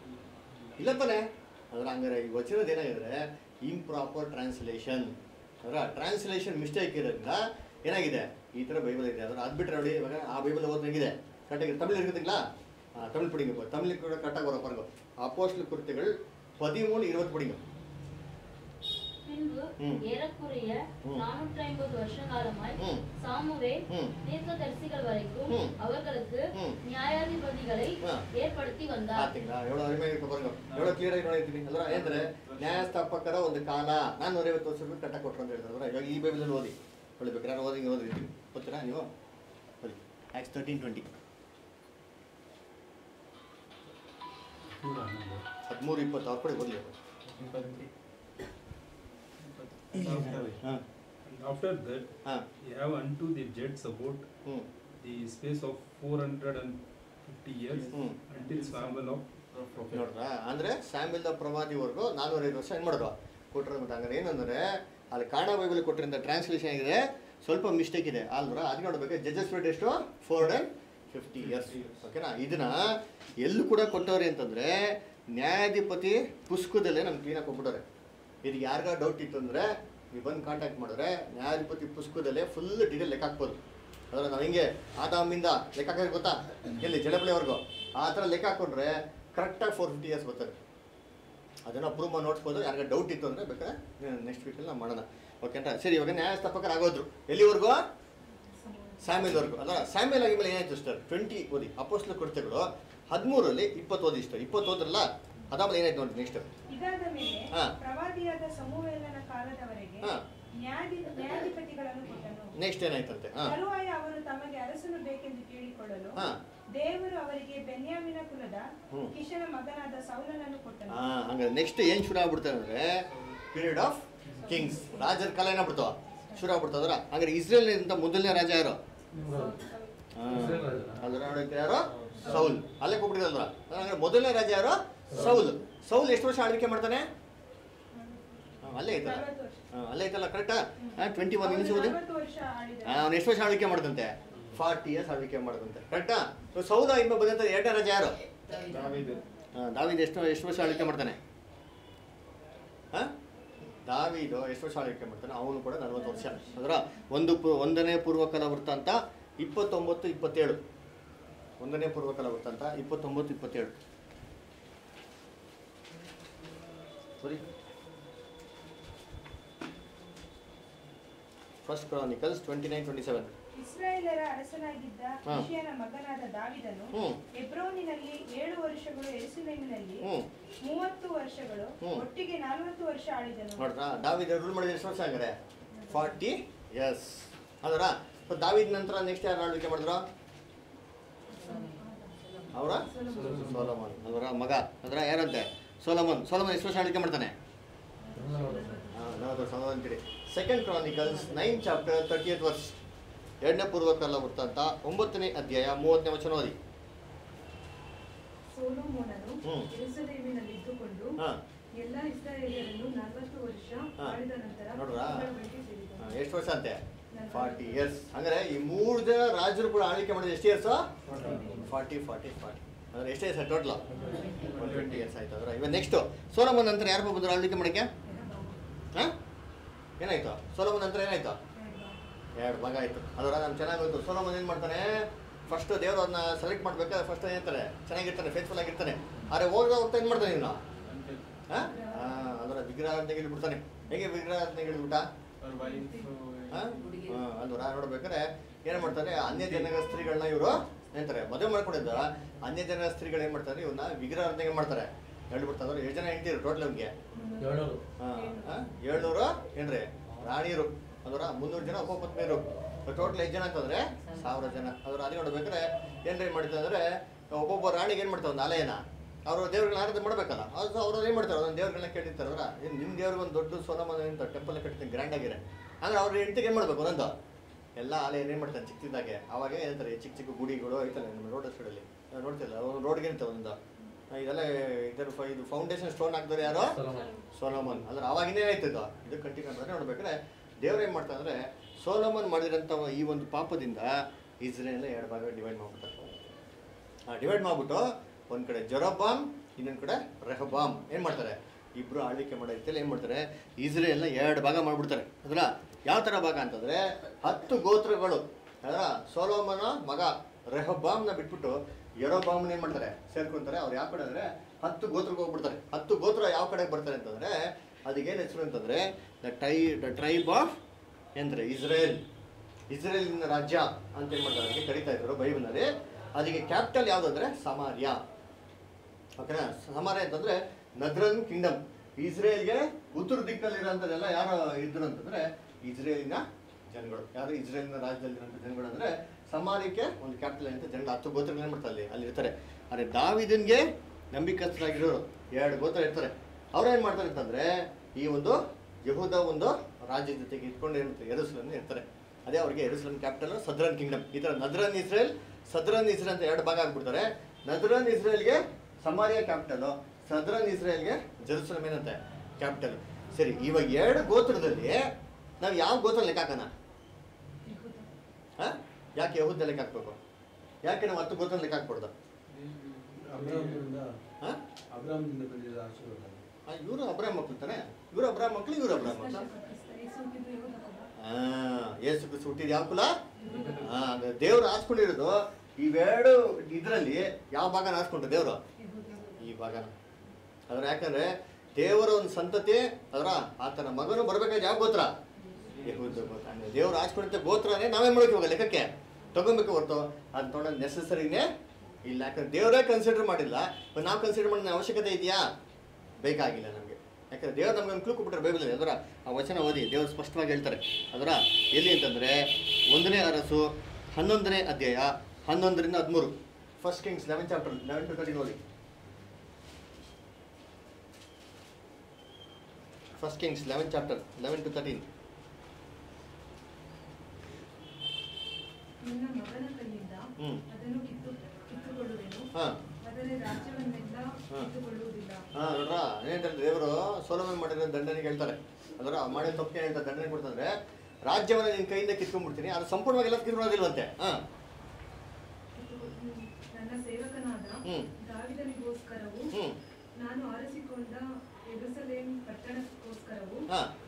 ಇಲ್ಲ ತಾನೆ ಅದ್ರ ಹಂಗಾರೆ ಈ ವಚನದ ಏನಾಗಿದ್ರೆ ಇಂಪ್ರಾಪರ್ ಟ್ರಾನ್ಸ್ಲೇಷನ್ ಅದರ ಟ್ರಾನ್ಸ್ಲೇಷನ್ ಮಿಸ್ಟೇಕ್ ಇರೋದ್ರಿಂದ ಏನಾಗಿದೆ ಈ ಥರ ಬೈಬಲ್ ಇದೆ ಅದರ ಅದು ಬಿಟ್ಟರೆ ನೋಡಿ ಇವಾಗ ಆ ಬೈಬಲ್ ಓದಂಗಿದೆ ಕರೆಕ್ಟಾಗಿ ತಮಿಳು இருக்குதுங்களா ஆ, தமிழ் படிங்க இப்போ தமிழுக்கு கூட கரெக்டாக வரும் பாருங்க அப்போஸ்டல் குறித்துகள் பதிமூணு இருபது படிங்க பின்பு ம். ஏறக்குறைய ம். நானூற்றி ஐம்பது வருஷ காலமாய் ம். சாமுவே ம். தீர்க்கதரிசிகள் வரைக்கும் ம். அவர்களுக்கு ம். நியாயாதிபதிகளை ஆ. ஏற்படுத்தி வந்தார் ಆತಿಂಗ್ಲಾ ಎವಡೋ ಅರಿಮೆಯಾಗಿ ಇಟ್ಟು ಬರಂಗ ಎವಡೋ ಕ್ಲಿಯರ್ ಆಗಿ ನೋಡಿರ್ತೀನಿ ಅಂದ್ರೆ ಏನಂದ್ರೆ ನ್ಯಾಯಸ್ಥಾಪಕರ ಒಂದು ಕಾಲ ನಾನು ನೂರೈವತ್ತು ವರ್ಷಗಳು ಕಟ್ಟ ಕೊಟ್ಟರು ಅಂತ ಹೇಳ್ತಾರೆ ಇವಾಗ ಈ ಬೈಬಲಲ್ಲಿ ಓದಿ ಹೊಳಿಬೇಕು ಯಾರು ಓದಿ ಓದಿರ್ತೀನಿ ಗೊತ್ತೀರಾ ನೀವು ಓದಿ ಆಕ್ಸ್ ತರ್ಟೀನ್ ಟ್ವೆಂಟಿ ಹದಿಮೂರು ಇಪ್ಪತ್ತು ಅವ್ರ ಕಡೆ ಓದಲಿ ಹಾಂ After that, ಹಾಂ he have unto the judges about ಹ್ಞೂ the space of four hundred and fifty years hmm. until Samuel of prophet. ನೋಡ್ರಾ ಅಂದ್ರೆ ಸ್ಯಾಮಿಲ್ದ ಪ್ರವಾದಿವರೆಗೂ ನಾನ್ನೂರೈದು ವರ್ಷ ಏನು ಮಾಡಿದ್ರು ಕೊಟ್ಟರು ಮತ್ತೆ ಹಂಗಾರೆ ಏನಂದ್ರೆ ಅಲ್ಲಿ ಕನ್ನಡ ಬೈಬಲ್ ಕೊಟ್ಟಿರೋಂಥ ಟ್ರಾನ್ಸ್ಲೇಷನ್ ಆಗಿದೆ ಸ್ವಲ್ಪ ಮಿಸ್ಟೇಕ್ ಇದೆ ಅಲ್ವಾ ಅದಕ್ಕೆ ನೋಡ್ಬೇಕು ಜಡ್ಜಸ್ ರೇಟ್ ಎಷ್ಟು ಫೋರ್ ಹಂಡ್ರೆಡ್ ಫಿಫ್ಟಿ ಇಯರ್ಸ್ ಓಕೆನಾ ಇದನ್ನ ಎಲ್ಲೂ ಕೂಡ ಕೊಟ್ಟವ್ರೆ ಅಂತಂದ್ರೆ ನ್ಯಾಯಾಧಿಪತಿ ಪುಸ್ತಕದಲ್ಲೇ ನಮ್ಗೆ ಕ್ಲೀನಾಗಿ ಕೊಟ್ಬಿಟ್ಟವ್ರೆ ಇದು ಯಾರಿಗ ಡೌಟ್ ಇತ್ತು ಅಂದ್ರೆ ನೀವು ಬಂದು ಕಾಂಟ್ಯಾಕ್ಟ್ ಮಾಡಿದ್ರೆ ನ್ಯಾಯಾಧಿಪತಿ ಪುಸ್ತಕದಲ್ಲೇ ಫುಲ್ ಡೀಟೇಲ್ ಲೆಕ್ಕ ಹಾಕ್ಬೋದು ಅದರ ನಾವು ಹಿಂಗೆ ಆದಾಮಿಂದ ಲೆಕ್ಕ ಹಾಕೋದು ಗೊತ್ತಾ ಎಲ್ಲಿ ಜಡಪಳೆವರೆಗೂ ಆ ಥರ ಲೆಕ್ಕ ಹಾಕೊಂಡ್ರೆ ಕರೆಕ್ಟಾಗಿ ಫೋರ್ ಫಿಫ್ಟಿ ಇಯರ್ಸ್ ಬರ್ತಾರೆ ಅದನ್ನು ಅಪ್ರೂವ್ ಮಾಡಿ ನೋಡ್ಸ್ಬೋದು ಯಾರಿಗೆ ಡೌಟ್ ಇತ್ತು ಅಂದರೆ ಬೇಕಾದ್ರೆ ನೆಕ್ಸ್ಟ್ ವೀಕಲ್ಲಿ ನಾವು ಮಾಡೋಣ ಓಕೆ ಅಂತ ಸರಿ ಇವಾಗ ನ್ಯಾಯಸ್ಥಾಪಕರು ಆಗೋದ್ರು ಎಲ್ಲಿವರೆಗೂ ಸ್ಯಾಮಿಲ್ವರೆಗೂ ಅಲ್ಲ ಸ್ಯಾಮಿಲ್ ಆಗಿದ್ಮೇಲೆ ಏನಾಯ್ತು ಸರ್ ಟ್ವೆಂಟಿ ಓದಿ ಅಪೋಸ್ಲ ಕೃತ್ಯಗಳು ಹದಿಮೂರಲ್ಲಿ ಇಪ್ಪತ್ತು ಓದಿ ಇಷ್ಟ ಇಪ್ಪತ್ತು ಓದ್ರಲ್ಲ ಅದಾದ್ಮೇಲೆ ಏನಾಯ್ತು ನೋಡಿ ನೆಕ್ಸ್ಟ್ ಇದಾದ ಮೇಲೆ ಹಾ. ಪ್ರವಾದಿಯಾದ ಸಮೂಹೇಲನ ಕಾಲದವರೆಗೆ ಹಾ. ನ್ಯಾಯಾಧಿ ನ್ಯಾಯಾಧಿಪತಿಗಳನ್ನು ಕೊಟ್ಟನು ನೆಕ್ಸ್ಟ್ ಏನಾಯ್ತಂತೆ ಹಾಂ ತರುವಾಯ ಅವರು ತಮಗೆ ಅರಸನು ಬೇಕೆಂದು ಕೇಳಿಕೊಳ್ಳಲು ಹಾಂ ದೇವರು ಅವರಿಗೆ ಬೆನ್ಯಾಮಿನ ಕುಲದ ಹ್ಮ್. ಕಿಶನ ಮಗನಾದ ಸೌಲನನ್ನು ಕೊಟ್ಟನು ಹಾಂ ಹಂಗಾರೆ ನೆಕ್ಸ್ಟ್ ಏನು ಶುರು ಆಗ್ಬಿಡ್ತಾರೆ ಅಂದರೆ ಪೀರಿಯಡ್ ಆಫ್ ಕಿಂಗ್ಸ್ ರಾಜರ ಕಾಲ ಏನಾಗ್ಬಿಡ್ತಾವ ಶುರು ಆಗ್ಬಿಡ್ತದ್ರ ಹಂಗಾರೆ ಇಸ್ರೇಲ್ನಿಂದ ಮೊದಲನೇ ರಾಜ ಯಾರು ಇಸ್ರೇಲ್ ರಾಜ. ಅದ್ರ ನೋಡಕ್ಕೆ ಯಾರು ಸೌಲ್ ಅಲ್ಲೇ ಕೊಟ್ಬಿಟ್ಟಿದಲ್ರ ಹಂಗಾರೆ ಮೊದಲನೇ ರಾಜ ಯಾರು ಸೌಲ್ ಸೌಲ್ ಎಷ್ಟು ವರ್ಷ ಆಳ್ವಿಕೆ ಮಾಡ್ತಾನೆ ಹಾ, ಅಲ್ಲೇ ಐತಲ್ಲ ನಲವತ್ತು ವರ್ಷ ಹಾ, ಅಲ್ಲೇ ಐತಲ್ಲ ಕರೆಕ್ಟಾ ಟ್ವೆಂಟಿ ಒನ್ ಅವನು ಇಂಚ್ ಓದಿ ನಲವತ್ತು ವರ್ಷ ಆಳಿದ ಅವ್ನು ಎಷ್ಟು ವರ್ಷ ಆಳ್ವಿಕೆ ಮಾಡ್ದಂತೆ ಫಾರ್ಟಿ ಇಯರ್ಸ್ ಆಳ್ವಿಕೆ ಮಾಡ್ದಂತೆ ಕರೆಕ್ಟಾ ಸೊ ಸೌದ ಇನ್ನು ಬಂದಂತ ಎರಡನೇ ರಾಜ ಯಾರು ದಾವೀದ. ಹಾ, ದಾವೀದ್ ಎಷ್ಟು ಎಷ್ಟು ವರ್ಷ ಆಳ್ವಿಕೆ ಮಾಡ್ತಾನೆ ಹಾ ದಾವಿದು ಎಷ್ಟು ವರ್ಷ ಆಳ್ವಿಕೆ ಮಾಡ್ತಾನೆ ಅವನು ಕೂಡ ನಲ್ವತ್ತು ವರ್ಷ ಅದರ ಒಂದು ಪು ಒಂದನೇ ಪೂರ್ವಕಾಲ ವೃತ್ತಾಂತ ಇಪ್ಪತ್ತೊಂಬತ್ತು ಇಪ್ಪತ್ತೇಳು ಒಂದನೇ ಪೂರ್ವಕಾಲ ವೃತ್ತಾಂತ ಇಪ್ಪತ್ತೊಂಬತ್ತು ಇಪ್ಪತ್ತೇಳು ಸರಿ first chronicles twenty nine twenty seven ಇಸ್ರಾಯೇಲರ ಅರಸನಾಗಿದ್ದ ಹಾ. ಇಷಯನ ಮಗನಾದ ದಾವಿದನು ಹ್ಞೂ ಎಬ್ರೋನಿನಲ್ಲಿ ಏಳು ವರ್ಷಗಳು ಎರುಸಲೇಮಿನಲ್ಲಿ ಹ್ಞೂ ಮೂವತ್ತು ವರ್ಷಗಳು ಹ್ಮ್. ಒಟ್ಟಿಗೆ ನಲವತ್ತು ವರ್ಷ ಆಳಿದನು ನೋಡ್ರಾ ದಾವಿದ ರೂಲ್ ಮಾಡಿದ ಎಷ್ಟು ವರ್ಷ ಹಂಗಾರೆ ಫಾರ್ಟಿ ಎಸ್ ಅದರ ದಾವಿದ ನಂತರ ನೆಕ್ಸ್ಟ್ ಯಾರು ಆಳ್ವಿಕೆ ಮಾಡಿದ್ರು ಅವರ ಸೋಲಮನ್ ಅದರ ಮಗ ಅದರ ಯಾರಂತೆ ಸೋಲಮನ್ ಸೋಲಮನ್ ಎಷ್ಟು ವರ್ಷ ಆಳ್ವಿಕೆ ಮಾಡ್ತಾನೆ ನಾವು ಸಮಾಧಾನ ಅಂತೀರಿ second chronicles nine chapter thirty eight ವರ್ಷ ಎರಡನೇ ಪೂರ್ವಕಾಲ ವೃತ್ತಾಂತ ಒಂಬತ್ತನೇ ಅಧ್ಯಾಯ ಮೂವತ್ತನೇ ವಚನ ಓದಿ ಸೋಲೊಮೋನನು ಹ್ಮ್. ಯೆರೂಸಲೇಮಿನಲ್ಲಿ ಇದ್ದುಕೊಂಡು ಹಾಂ ಎಲ್ಲ ಇಸ್ರಾಯೇಲರನ್ನು ನಲವತ್ತು ವರ್ಷ ಹಾ. ಆಳಿದ ನಂತರ ನೋಡ್ರಾ? ಇವುಗಳ ಬಳಿಗೆ ಸೇರಿದನು. ಎಷ್ಟು ವರ್ಷ ಅಂತೆ ಫಾರ್ಟಿ ಇಯರ್ಸ್ ಅಂದ್ರೆ ಈ ಮೂರು ಜನ ರಾಜರು ಕೂಡ ಆಳ್ವಿಕೆ ಮಾಡಿದ ಎಷ್ಟು ಇಯರ್ಸ್ ಫಾರ್ಟಿ ಫಾರ್ಟಿ ಫಾರ್ಟಿ ಅಂದ್ರೆ ಎಷ್ಟು years total one twenty years ಆಯ್ತು ಅಂದ್ರೆ ಇವಾಗ ನೆಕ್ಸ್ಟ್ ಸೋಲಮನ್ ನಂತರ ಯಾರು ಬಂದ್ರು ಆಳ್ವಿಕೆ ಮಾಡಕ್ಕೆ ಹಾಂ ಏನಾಯ್ತು ಸೋಲಮನ್ ನಂತರ ಏನಾಯ್ತು ಎರಡು ಭಾಗ ಆಯ್ತು ಅದರ ನಮ್ಗೆ ಚೆನ್ನಾಗಿ ಗೊತ್ತು ಸೋಲಮನ್ ಏನು ಮಾಡ್ತಾನೆ ಫಸ್ಟ್ ದೇವರು ಅದನ್ನ ಸೆಲೆಕ್ಟ್ ಮಾಡ್ಬೇಕಾದ್ರೆ ಫಸ್ಟ್ ಏನಿರ್ತಾನೆ ಚೆನ್ನಾಗಿರ್ತಾನೆ ಫೇಸ್ಫುಲ್ ಆಗಿರ್ತಾನೆ ಆದರೆ ಹೋಗ್ತಾ ಹೋಗ್ತಾ ಏನು ಮಾಡ್ತಾನೆ ಇನ್ನು ಹಾಂ ಅದರ ವಿಗ್ರಹಾರ್ಥನೆಗೆ ಇಳ್ಬಿಡ್ತಾನೆ ಹೇಗೆ ವಿಗ್ರಹಾರ್ಥನೆಗೆ ಇಳ್ಬಿಟ್ಟ ಅಲ್ವರ ನೋಡ್ಬೇಕಾದ್ರೆ ಏನ್ ಮಾಡ್ತಾರೆ ಅನ್ಯ ಜನರ ಸ್ತ್ರೀಗಳನ್ನ ಇವರು ಏನಂತಾರೆ ಮದುವೆ ಮಾಡ್ಕೊಂಡಿದ್ದ ಅನ್ಯ ಜನರ ಸ್ತ್ರೀಗಳು ಏನ್ ಮಾಡ್ತಾರೆ ಇವ್ನ ವಿಗ್ರಹಾರ್ಥನೆಗೆ ಮಾಡ್ತಾರೆ ಹೇಳ್ಬಿಡ್ತಾರೆ ಎಷ್ಟು ಜನ ಹೆಂಡ್ತಿರು ಟೋಟಲ್ ಅವ್ನಿಗೆ ಏಳ್ನೂರು ಏಳ್ನೂರು ಏನ್ರಿ ರಾಣಿಯರು ಅದರ ಮುನ್ನೂರು ಜನ ಉಪಪತ್ನಿಯರು ಟೋಟಲ್ ಎಷ್ಟು ಜನ ಅಂತಂದ್ರೆ ಸಾವಿರ ಜನ ಅದ್ರ ಅದೇ ನೋಡ್ಬೇಕಾದ್ರೆ ಏನ್ರಿ ಮಾಡ್ತಾರೆ ಅಂದ್ರೆ ಒಬ್ಬೊಬ್ಬ ರಾಣಿಗೆ ಏನ್ ಮಾಡ್ತಾರೆ ಒಂದು ಆಲಯನ ಅವರು ದೇವ್ರಗಳನ್ನ ಆರಾಧನೆ ಮಾಡ್ಬೇಕಲ್ಲ ಅದು ಅವ್ರು ಏನ್ ಮಾಡ್ತಾರೆ ಒಂದೊಂದು ದೇವ್ರಗಳನ್ನ ಕೇಳಿರ್ತಾರೆ ಅವ್ರ ನಿಮ್ಮ ದೇವ್ರಿಗೆ ಒಂದು ದೊಡ್ಡ ಸೋಲಮನ ಅಂತ ಟೆಂಪಲ್ ಕಟ್ತೀನಿ ಗ್ರ್ಯಾಂಡ್ ಆಗಿರೆ ಅಂದ್ರೆ ಅವ್ರ ಹೆಂಡತಿಗೆ ಏನ್ ಮಾಡ್ಬೇಕು ಒಂದೊಂದು ಎಲ್ಲ ಆಲಯ ಏನ್ ಮಾಡ್ತಾರೆ ಚಿಕ್ಕದಾಗೆ ಅವಾಗ ಏನಂತಾರೆ ಚಿಕ್ಕ ಚಿಕ್ಕ ಗುಡಿಗಳು ಐತಲ್ಲ ನಮ್ಮ ರೋಡ್ ಸೈಡಲ್ಲಿ ನೋಡ್ತಿಲ್ಲ ಒಂದು ರೋಡ್ಗೆ ಇರ್ತವೆ ಒಂದು ಇದೆಲ್ಲ ಇದರ ಫ- ಇದು ಫೌಂಡೇಶನ್ ಸ್ಟೋನ್ ಹಾಕಿದ್ರೆ ಯಾರು ಸೊಲೊಮನ್. ಸೋಲಮನ್ ಅಂದ್ರೆ ಅವಾಗ ಇನ್ನೇನಾಯ್ತು ಇದು ಇದು ಕಂಟಿನ್ಯೂ ಮಾಡಿದ್ರೆ ನೋಡ್ಬೇಕಾದ್ರೆ ದೇವ್ರು ಏನು ಮಾಡ್ತಾರೆ ಅಂದ್ರೆ ಸೋಲಮನ್ ಮಾಡಿರೋಂಥ ಈ ಒಂದು ಪಾಪದಿಂದ ಇಸ್ರೇಲ್ ಎರಡು ಭಾಗ ಡಿವೈಡ್ ಮಾಡ್ಬಿಡ್ತಾರೆ ಆ ಡಿವೈಡ್ ಮಾಡ್ಬಿಟ್ಟು ಒಂದು ಕಡೆ ಜೊರಬಾಮ್ ಇನ್ನೊಂದು ಕಡೆ ರೆಹಬಾಮ್ ಏನು ಮಾಡ್ತಾರೆ ಇಬ್ರು ಆಳ್ವಿಕೆ ಮಾಡೋ ರೀತಿಯಲ್ಲಿ ಏನು ಮಾಡ್ತಾರೆ ಇಸ್ರೇಲ್ನ ಎರಡು ಭಾಗ ಮಾಡ್ಬಿಡ್ತಾರೆ ಅದರ ಯಾವ ಥರ ಭಾಗ ಅಂತಂದ್ರೆ ಹತ್ತು ಗೋತ್ರಗಳು ಅದರ ಸೋಲೋಮನ ಮಗ ರೆಹಬಾಮ್ನ ಬಿಟ್ಬಿಟ್ಟು ಯರೋಬಾಮ್ನ ಏನು ಮಾಡ್ತಾರೆ ಸೇರ್ಕೊಂತಾರೆ ಅವ್ರು ಯಾವ ಕಡೆ ಅಂದರೆ ಹತ್ತು ಗೋತ್ರಕ್ಕೆ ಹೋಗ್ಬಿಡ್ತಾರೆ ಹತ್ತು ಗೋತ್ರ ಯಾವ ಕಡೆಗೆ ಬರ್ತಾರೆ ಅಂತಂದ್ರೆ ಅದಕ್ಕೇನು ಹೆಸರು ಅಂತಂದ್ರೆ the tie the tribe of ಎಂದ್ರೆ ಇಸ್ರೇಲ್ ಇಸ್ರೇಲಿನ ರಾಜ್ಯ ಅಂತ ಏನು ಮಾಡ್ತಾರೆ ಅದಕ್ಕೆ ಕರಿತಾ ಇದ್ರು ಬೈಬಲ್ನಲ್ಲಿ ಅದಕ್ಕೆ ಕ್ಯಾಪಿಟಲ್ ಯಾವುದು ಅಂದರೆ ಸಮಾರ್ಯ ಓಕೆನಾ ಸಮಾರ್ಯ ಅಂತಂದ್ರೆ ನದ್ರನ್ ಕಿಂಗ್ಡಮ್ ಇಸ್ರೇಲ್ಗೆ ಉತ್ತರ ದಿಕ್ಕಲ್ಲಿರೋಂಥದ್ದೆಲ್ಲ ಯಾರು ಇದ್ರು ಅಂತಂದ್ರೆ ಇಸ್ರೇಲಿನ ಜನಗಳು ಯಾರು ಇಸ್ರೇಲಿನ ರಾಜ್ಯದಲ್ಲಿರುವಂಥ ಜನಗಳು ಅಂದ್ರೆ ಸಮಾರ್ಯಕ್ಕೆ ಒಂದು ಕ್ಯಾಪಿಟಲ್ ಅಂತ ಜನಗಳು ಹತ್ತು ಗೋತ್ರಗಳು ಏನು ಮಾಡ್ತಾರೆ ಅಲ್ಲಿ ಅಲ್ಲಿ ಇರ್ತಾರೆ ಆದರೆ ದಾವಿದನ್ಗೆ ನಂಬಿಕಸ್ಥರಾಗಿರೋರು ಎರಡು ಗೋತ್ರ ಇರ್ತಾರೆ ಅವ್ರು ಏನು ಮಾಡ್ತಾರೆ ಅಂತಂದ್ರೆ ಈ ಒಂದು ಯಹೂದ ಒಂದು ರಾಜ್ಯದ ಜೊತೆಗೆ ಇಟ್ಕೊಂಡು ಇರುತ್ತೆ ಎರುಸಲನ್ ಇರ್ತಾರೆ ಅದೇ ಅವ್ರಿಗೆ ಎರುಸಲನ್ ಕ್ಯಾಪಿಟಲ್ ಸದ್ರನ್ ಕಿಂಗ್ಡಮ್ ಈ ಥರ ನದ್ರನ್ ಇಸ್ರೇಲ್ ಸದ್ರನ್ ಇಸ್ರೇಲ್ ಅಂತ ಎರಡು ಭಾಗ ಆಗ್ಬಿಡ್ತಾರೆ ನದ್ರನ್ ಇಸ್ರೇಲ್ಗೆ ಸಮಾರಿಯ ಕ್ಯಾಪಿಟಲು ಸದ್ರನ್ ಇಸ್ರೇಲ್ಗೆ ಜೆರುಸಲಮ್ ಏನಂತೆ ಕ್ಯಾಪಿಟಲ್ ಸರಿ ಇವಾಗ ಎರಡು ಗೋತ್ರದಲ್ಲಿ ನಾವು ಯಾವ ಗೋತ್ರ ಲೆಕ್ಕ ಹಾಕೋಣ ಹಾಂ ಯಾಕೆ ಯಹೂದ ಲೆಕ್ಕ ಹಾಕ್ಬೇಕು ಯಾಕೆ ನಾವು ಹತ್ತು ಗೋತ್ರ ಲೆಕ್ಕ ಹಾಕ್ಬಾರ್ದು ಅಬ್ರಾಹ್ಮನಿಂದ ಹಾಂ ಅಬ್ರಾಹ್ಮನಿಂದ ಬಂದಿದ್ದ ಆಶೀರ್ವಾದ ಇವರು ಅಬ್ರಾಹ್ಮ ಮಕ್ಕಳು ತಾನೆ ಇವರು ಅಬ್ರಾಹ್ಮ ಮಕ್ಕಳು ಇವರು ಅಬ್ರಾಹ್ಮ ಮಕ್ಕಳು ಯೇಸು ಹುಟ್ಟಿದ್ದು ಯೆಹೂದ ಕುಲ. ಆ, ಯೇಸು ಕ್ರಿಸ್ತ ಹುಟ್ಟಿದ ಯಾವ ಕುಲ ಆ, ಅಂದ್ರೆ ದೇವ್ರು ಆಸ್ಕೊಂಡಿರೋದು ಇವೆರಡು ಇದರಲ್ಲಿ ಯಾವ ಭಾಗನ ಆಸ್ಕೊಂಡ್ರು ದೇವರು ಯೆಹೂದ. ಈ ಭಾಗನ ಅದ್ರ ಯಾಕಂದ್ರೆ ದೇವರ ಒಂದು ಸಂತತಿ ಅದರ ಆತನ ಮಗನು ಬರ್ಬೇಕಾದ್ರೆ ಯಾವ ಗೋತ್ರ ಯಹೂದ ಗೋತ್ರ ಅಂದ್ರೆ ದೇವ್ರು ಆಸ್ಕೊಂಡಿದ್ದ ಗೋತ್ರನೇ ನಾವೇ ಮಾಡೋಕೆ ಹೋಗ ಲೆಕ್ಕಕ್ಕೆ ತಗೊಬೇಕು ಹೊರ್ತು ಅದು ತೊಗೊಂಡು ನೆಸಸರಿನೇ ಇಲ್ಲ ಯಾಕಂದ್ರೆ ದೇವರೇ ಕನ್ಸಿಡರ್ ಮಾಡಿಲ್ಲ but ನಾವು ಕನ್ಸಿಡರ್ ಮಾಡೋ ಅವಶ್ಯಕತೆ ಇದೆಯಾ ಬೇಕಾಗಿಲ್ಲ ನಮಗೆ ಯಾಕಂದ್ರೆ ದೇವ್ರು ನಮ್ಗೆ ಒಂದು ಕ್ಲೂ ಕೊಟ್ಬಿಟ್ರೆ ಬೈಬಲಲ್ಲಿ ಅದರ ಆ ವಚನ ಓದಿ ದೇವರು ಸ್ಪಷ್ಟವಾಗಿ ಹೇಳ್ತಾರೆ ಅದರ ಎಲ್ಲಿ ಅಂತಂದ್ರೆ ಒಂದನೇ ಅರಸು ಹನ್ನೊಂದನೇ ಅಧ್ಯಾಯ ಹನ್ನೊಂದರಿಂದ ಹದಿಮೂರು first kings eleven chapter eleven to thirteen ಓದಿ first kings eleven chapter eleven to thirteen ನಿನ್ನ ಮಗನ ಕೈಯಿಂದ ಹ್ಮ್. ಅದನ್ನು ಕಿತ್ತು ಕಿತ್ತುಕೊಳ್ಳುವೆನು ಹಾಂ ಆದರೆ ರಾಜ್ಯವನ್ನೆಲ್ಲ ಹಾ. ಕಿತ್ತುಕೊಳ್ಳುವುದಿಲ್ಲ ಹಾಂ ನೋಡ್ರ ಏನಂತಾರೆ ದೇವರು ಸೋಲಮನ್ ಮಾಡಿರೋ ದಂಡನೆಗೆ ಹೇಳ್ತಾರೆ ಅದರ ಮಾಡಿದ ತಪ್ಪಿಗೆ ಹೇಳ್ತಾರೆ ದಂಡನೆ ಕೊಡ್ತಂದ್ರೆ ರಾಜ್ಯವನ್ನು ನಿನ್ನ ಕೈಯಿಂದ ಕಿತ್ಕೊಂಡ್ಬಿಡ್ತೀನಿ ಅದು ಸಂಪೂರ್ಣವಾಗಿ ಎಲ್ಲ ಕಿತ್ಕೊಳ್ಳೋದಿಲ್ವಂತೆ ಹಾಂ ಕಿತ್ತುಕೊಳ್ಳು. ನನ್ನ ಸೇವಕನಾದ ಹ್ಮ್. ದಾವಿದನಿಗೋಸ್ಕರವು ಹ್ಞೂ ನಾನು ಆರಿಸಿಕೊಂಡ ಯೆರೂಸಲೇಮ್ ಪಟ್ಟಣಕ್ಕೋಸ್ಕರವು ಹಾಂ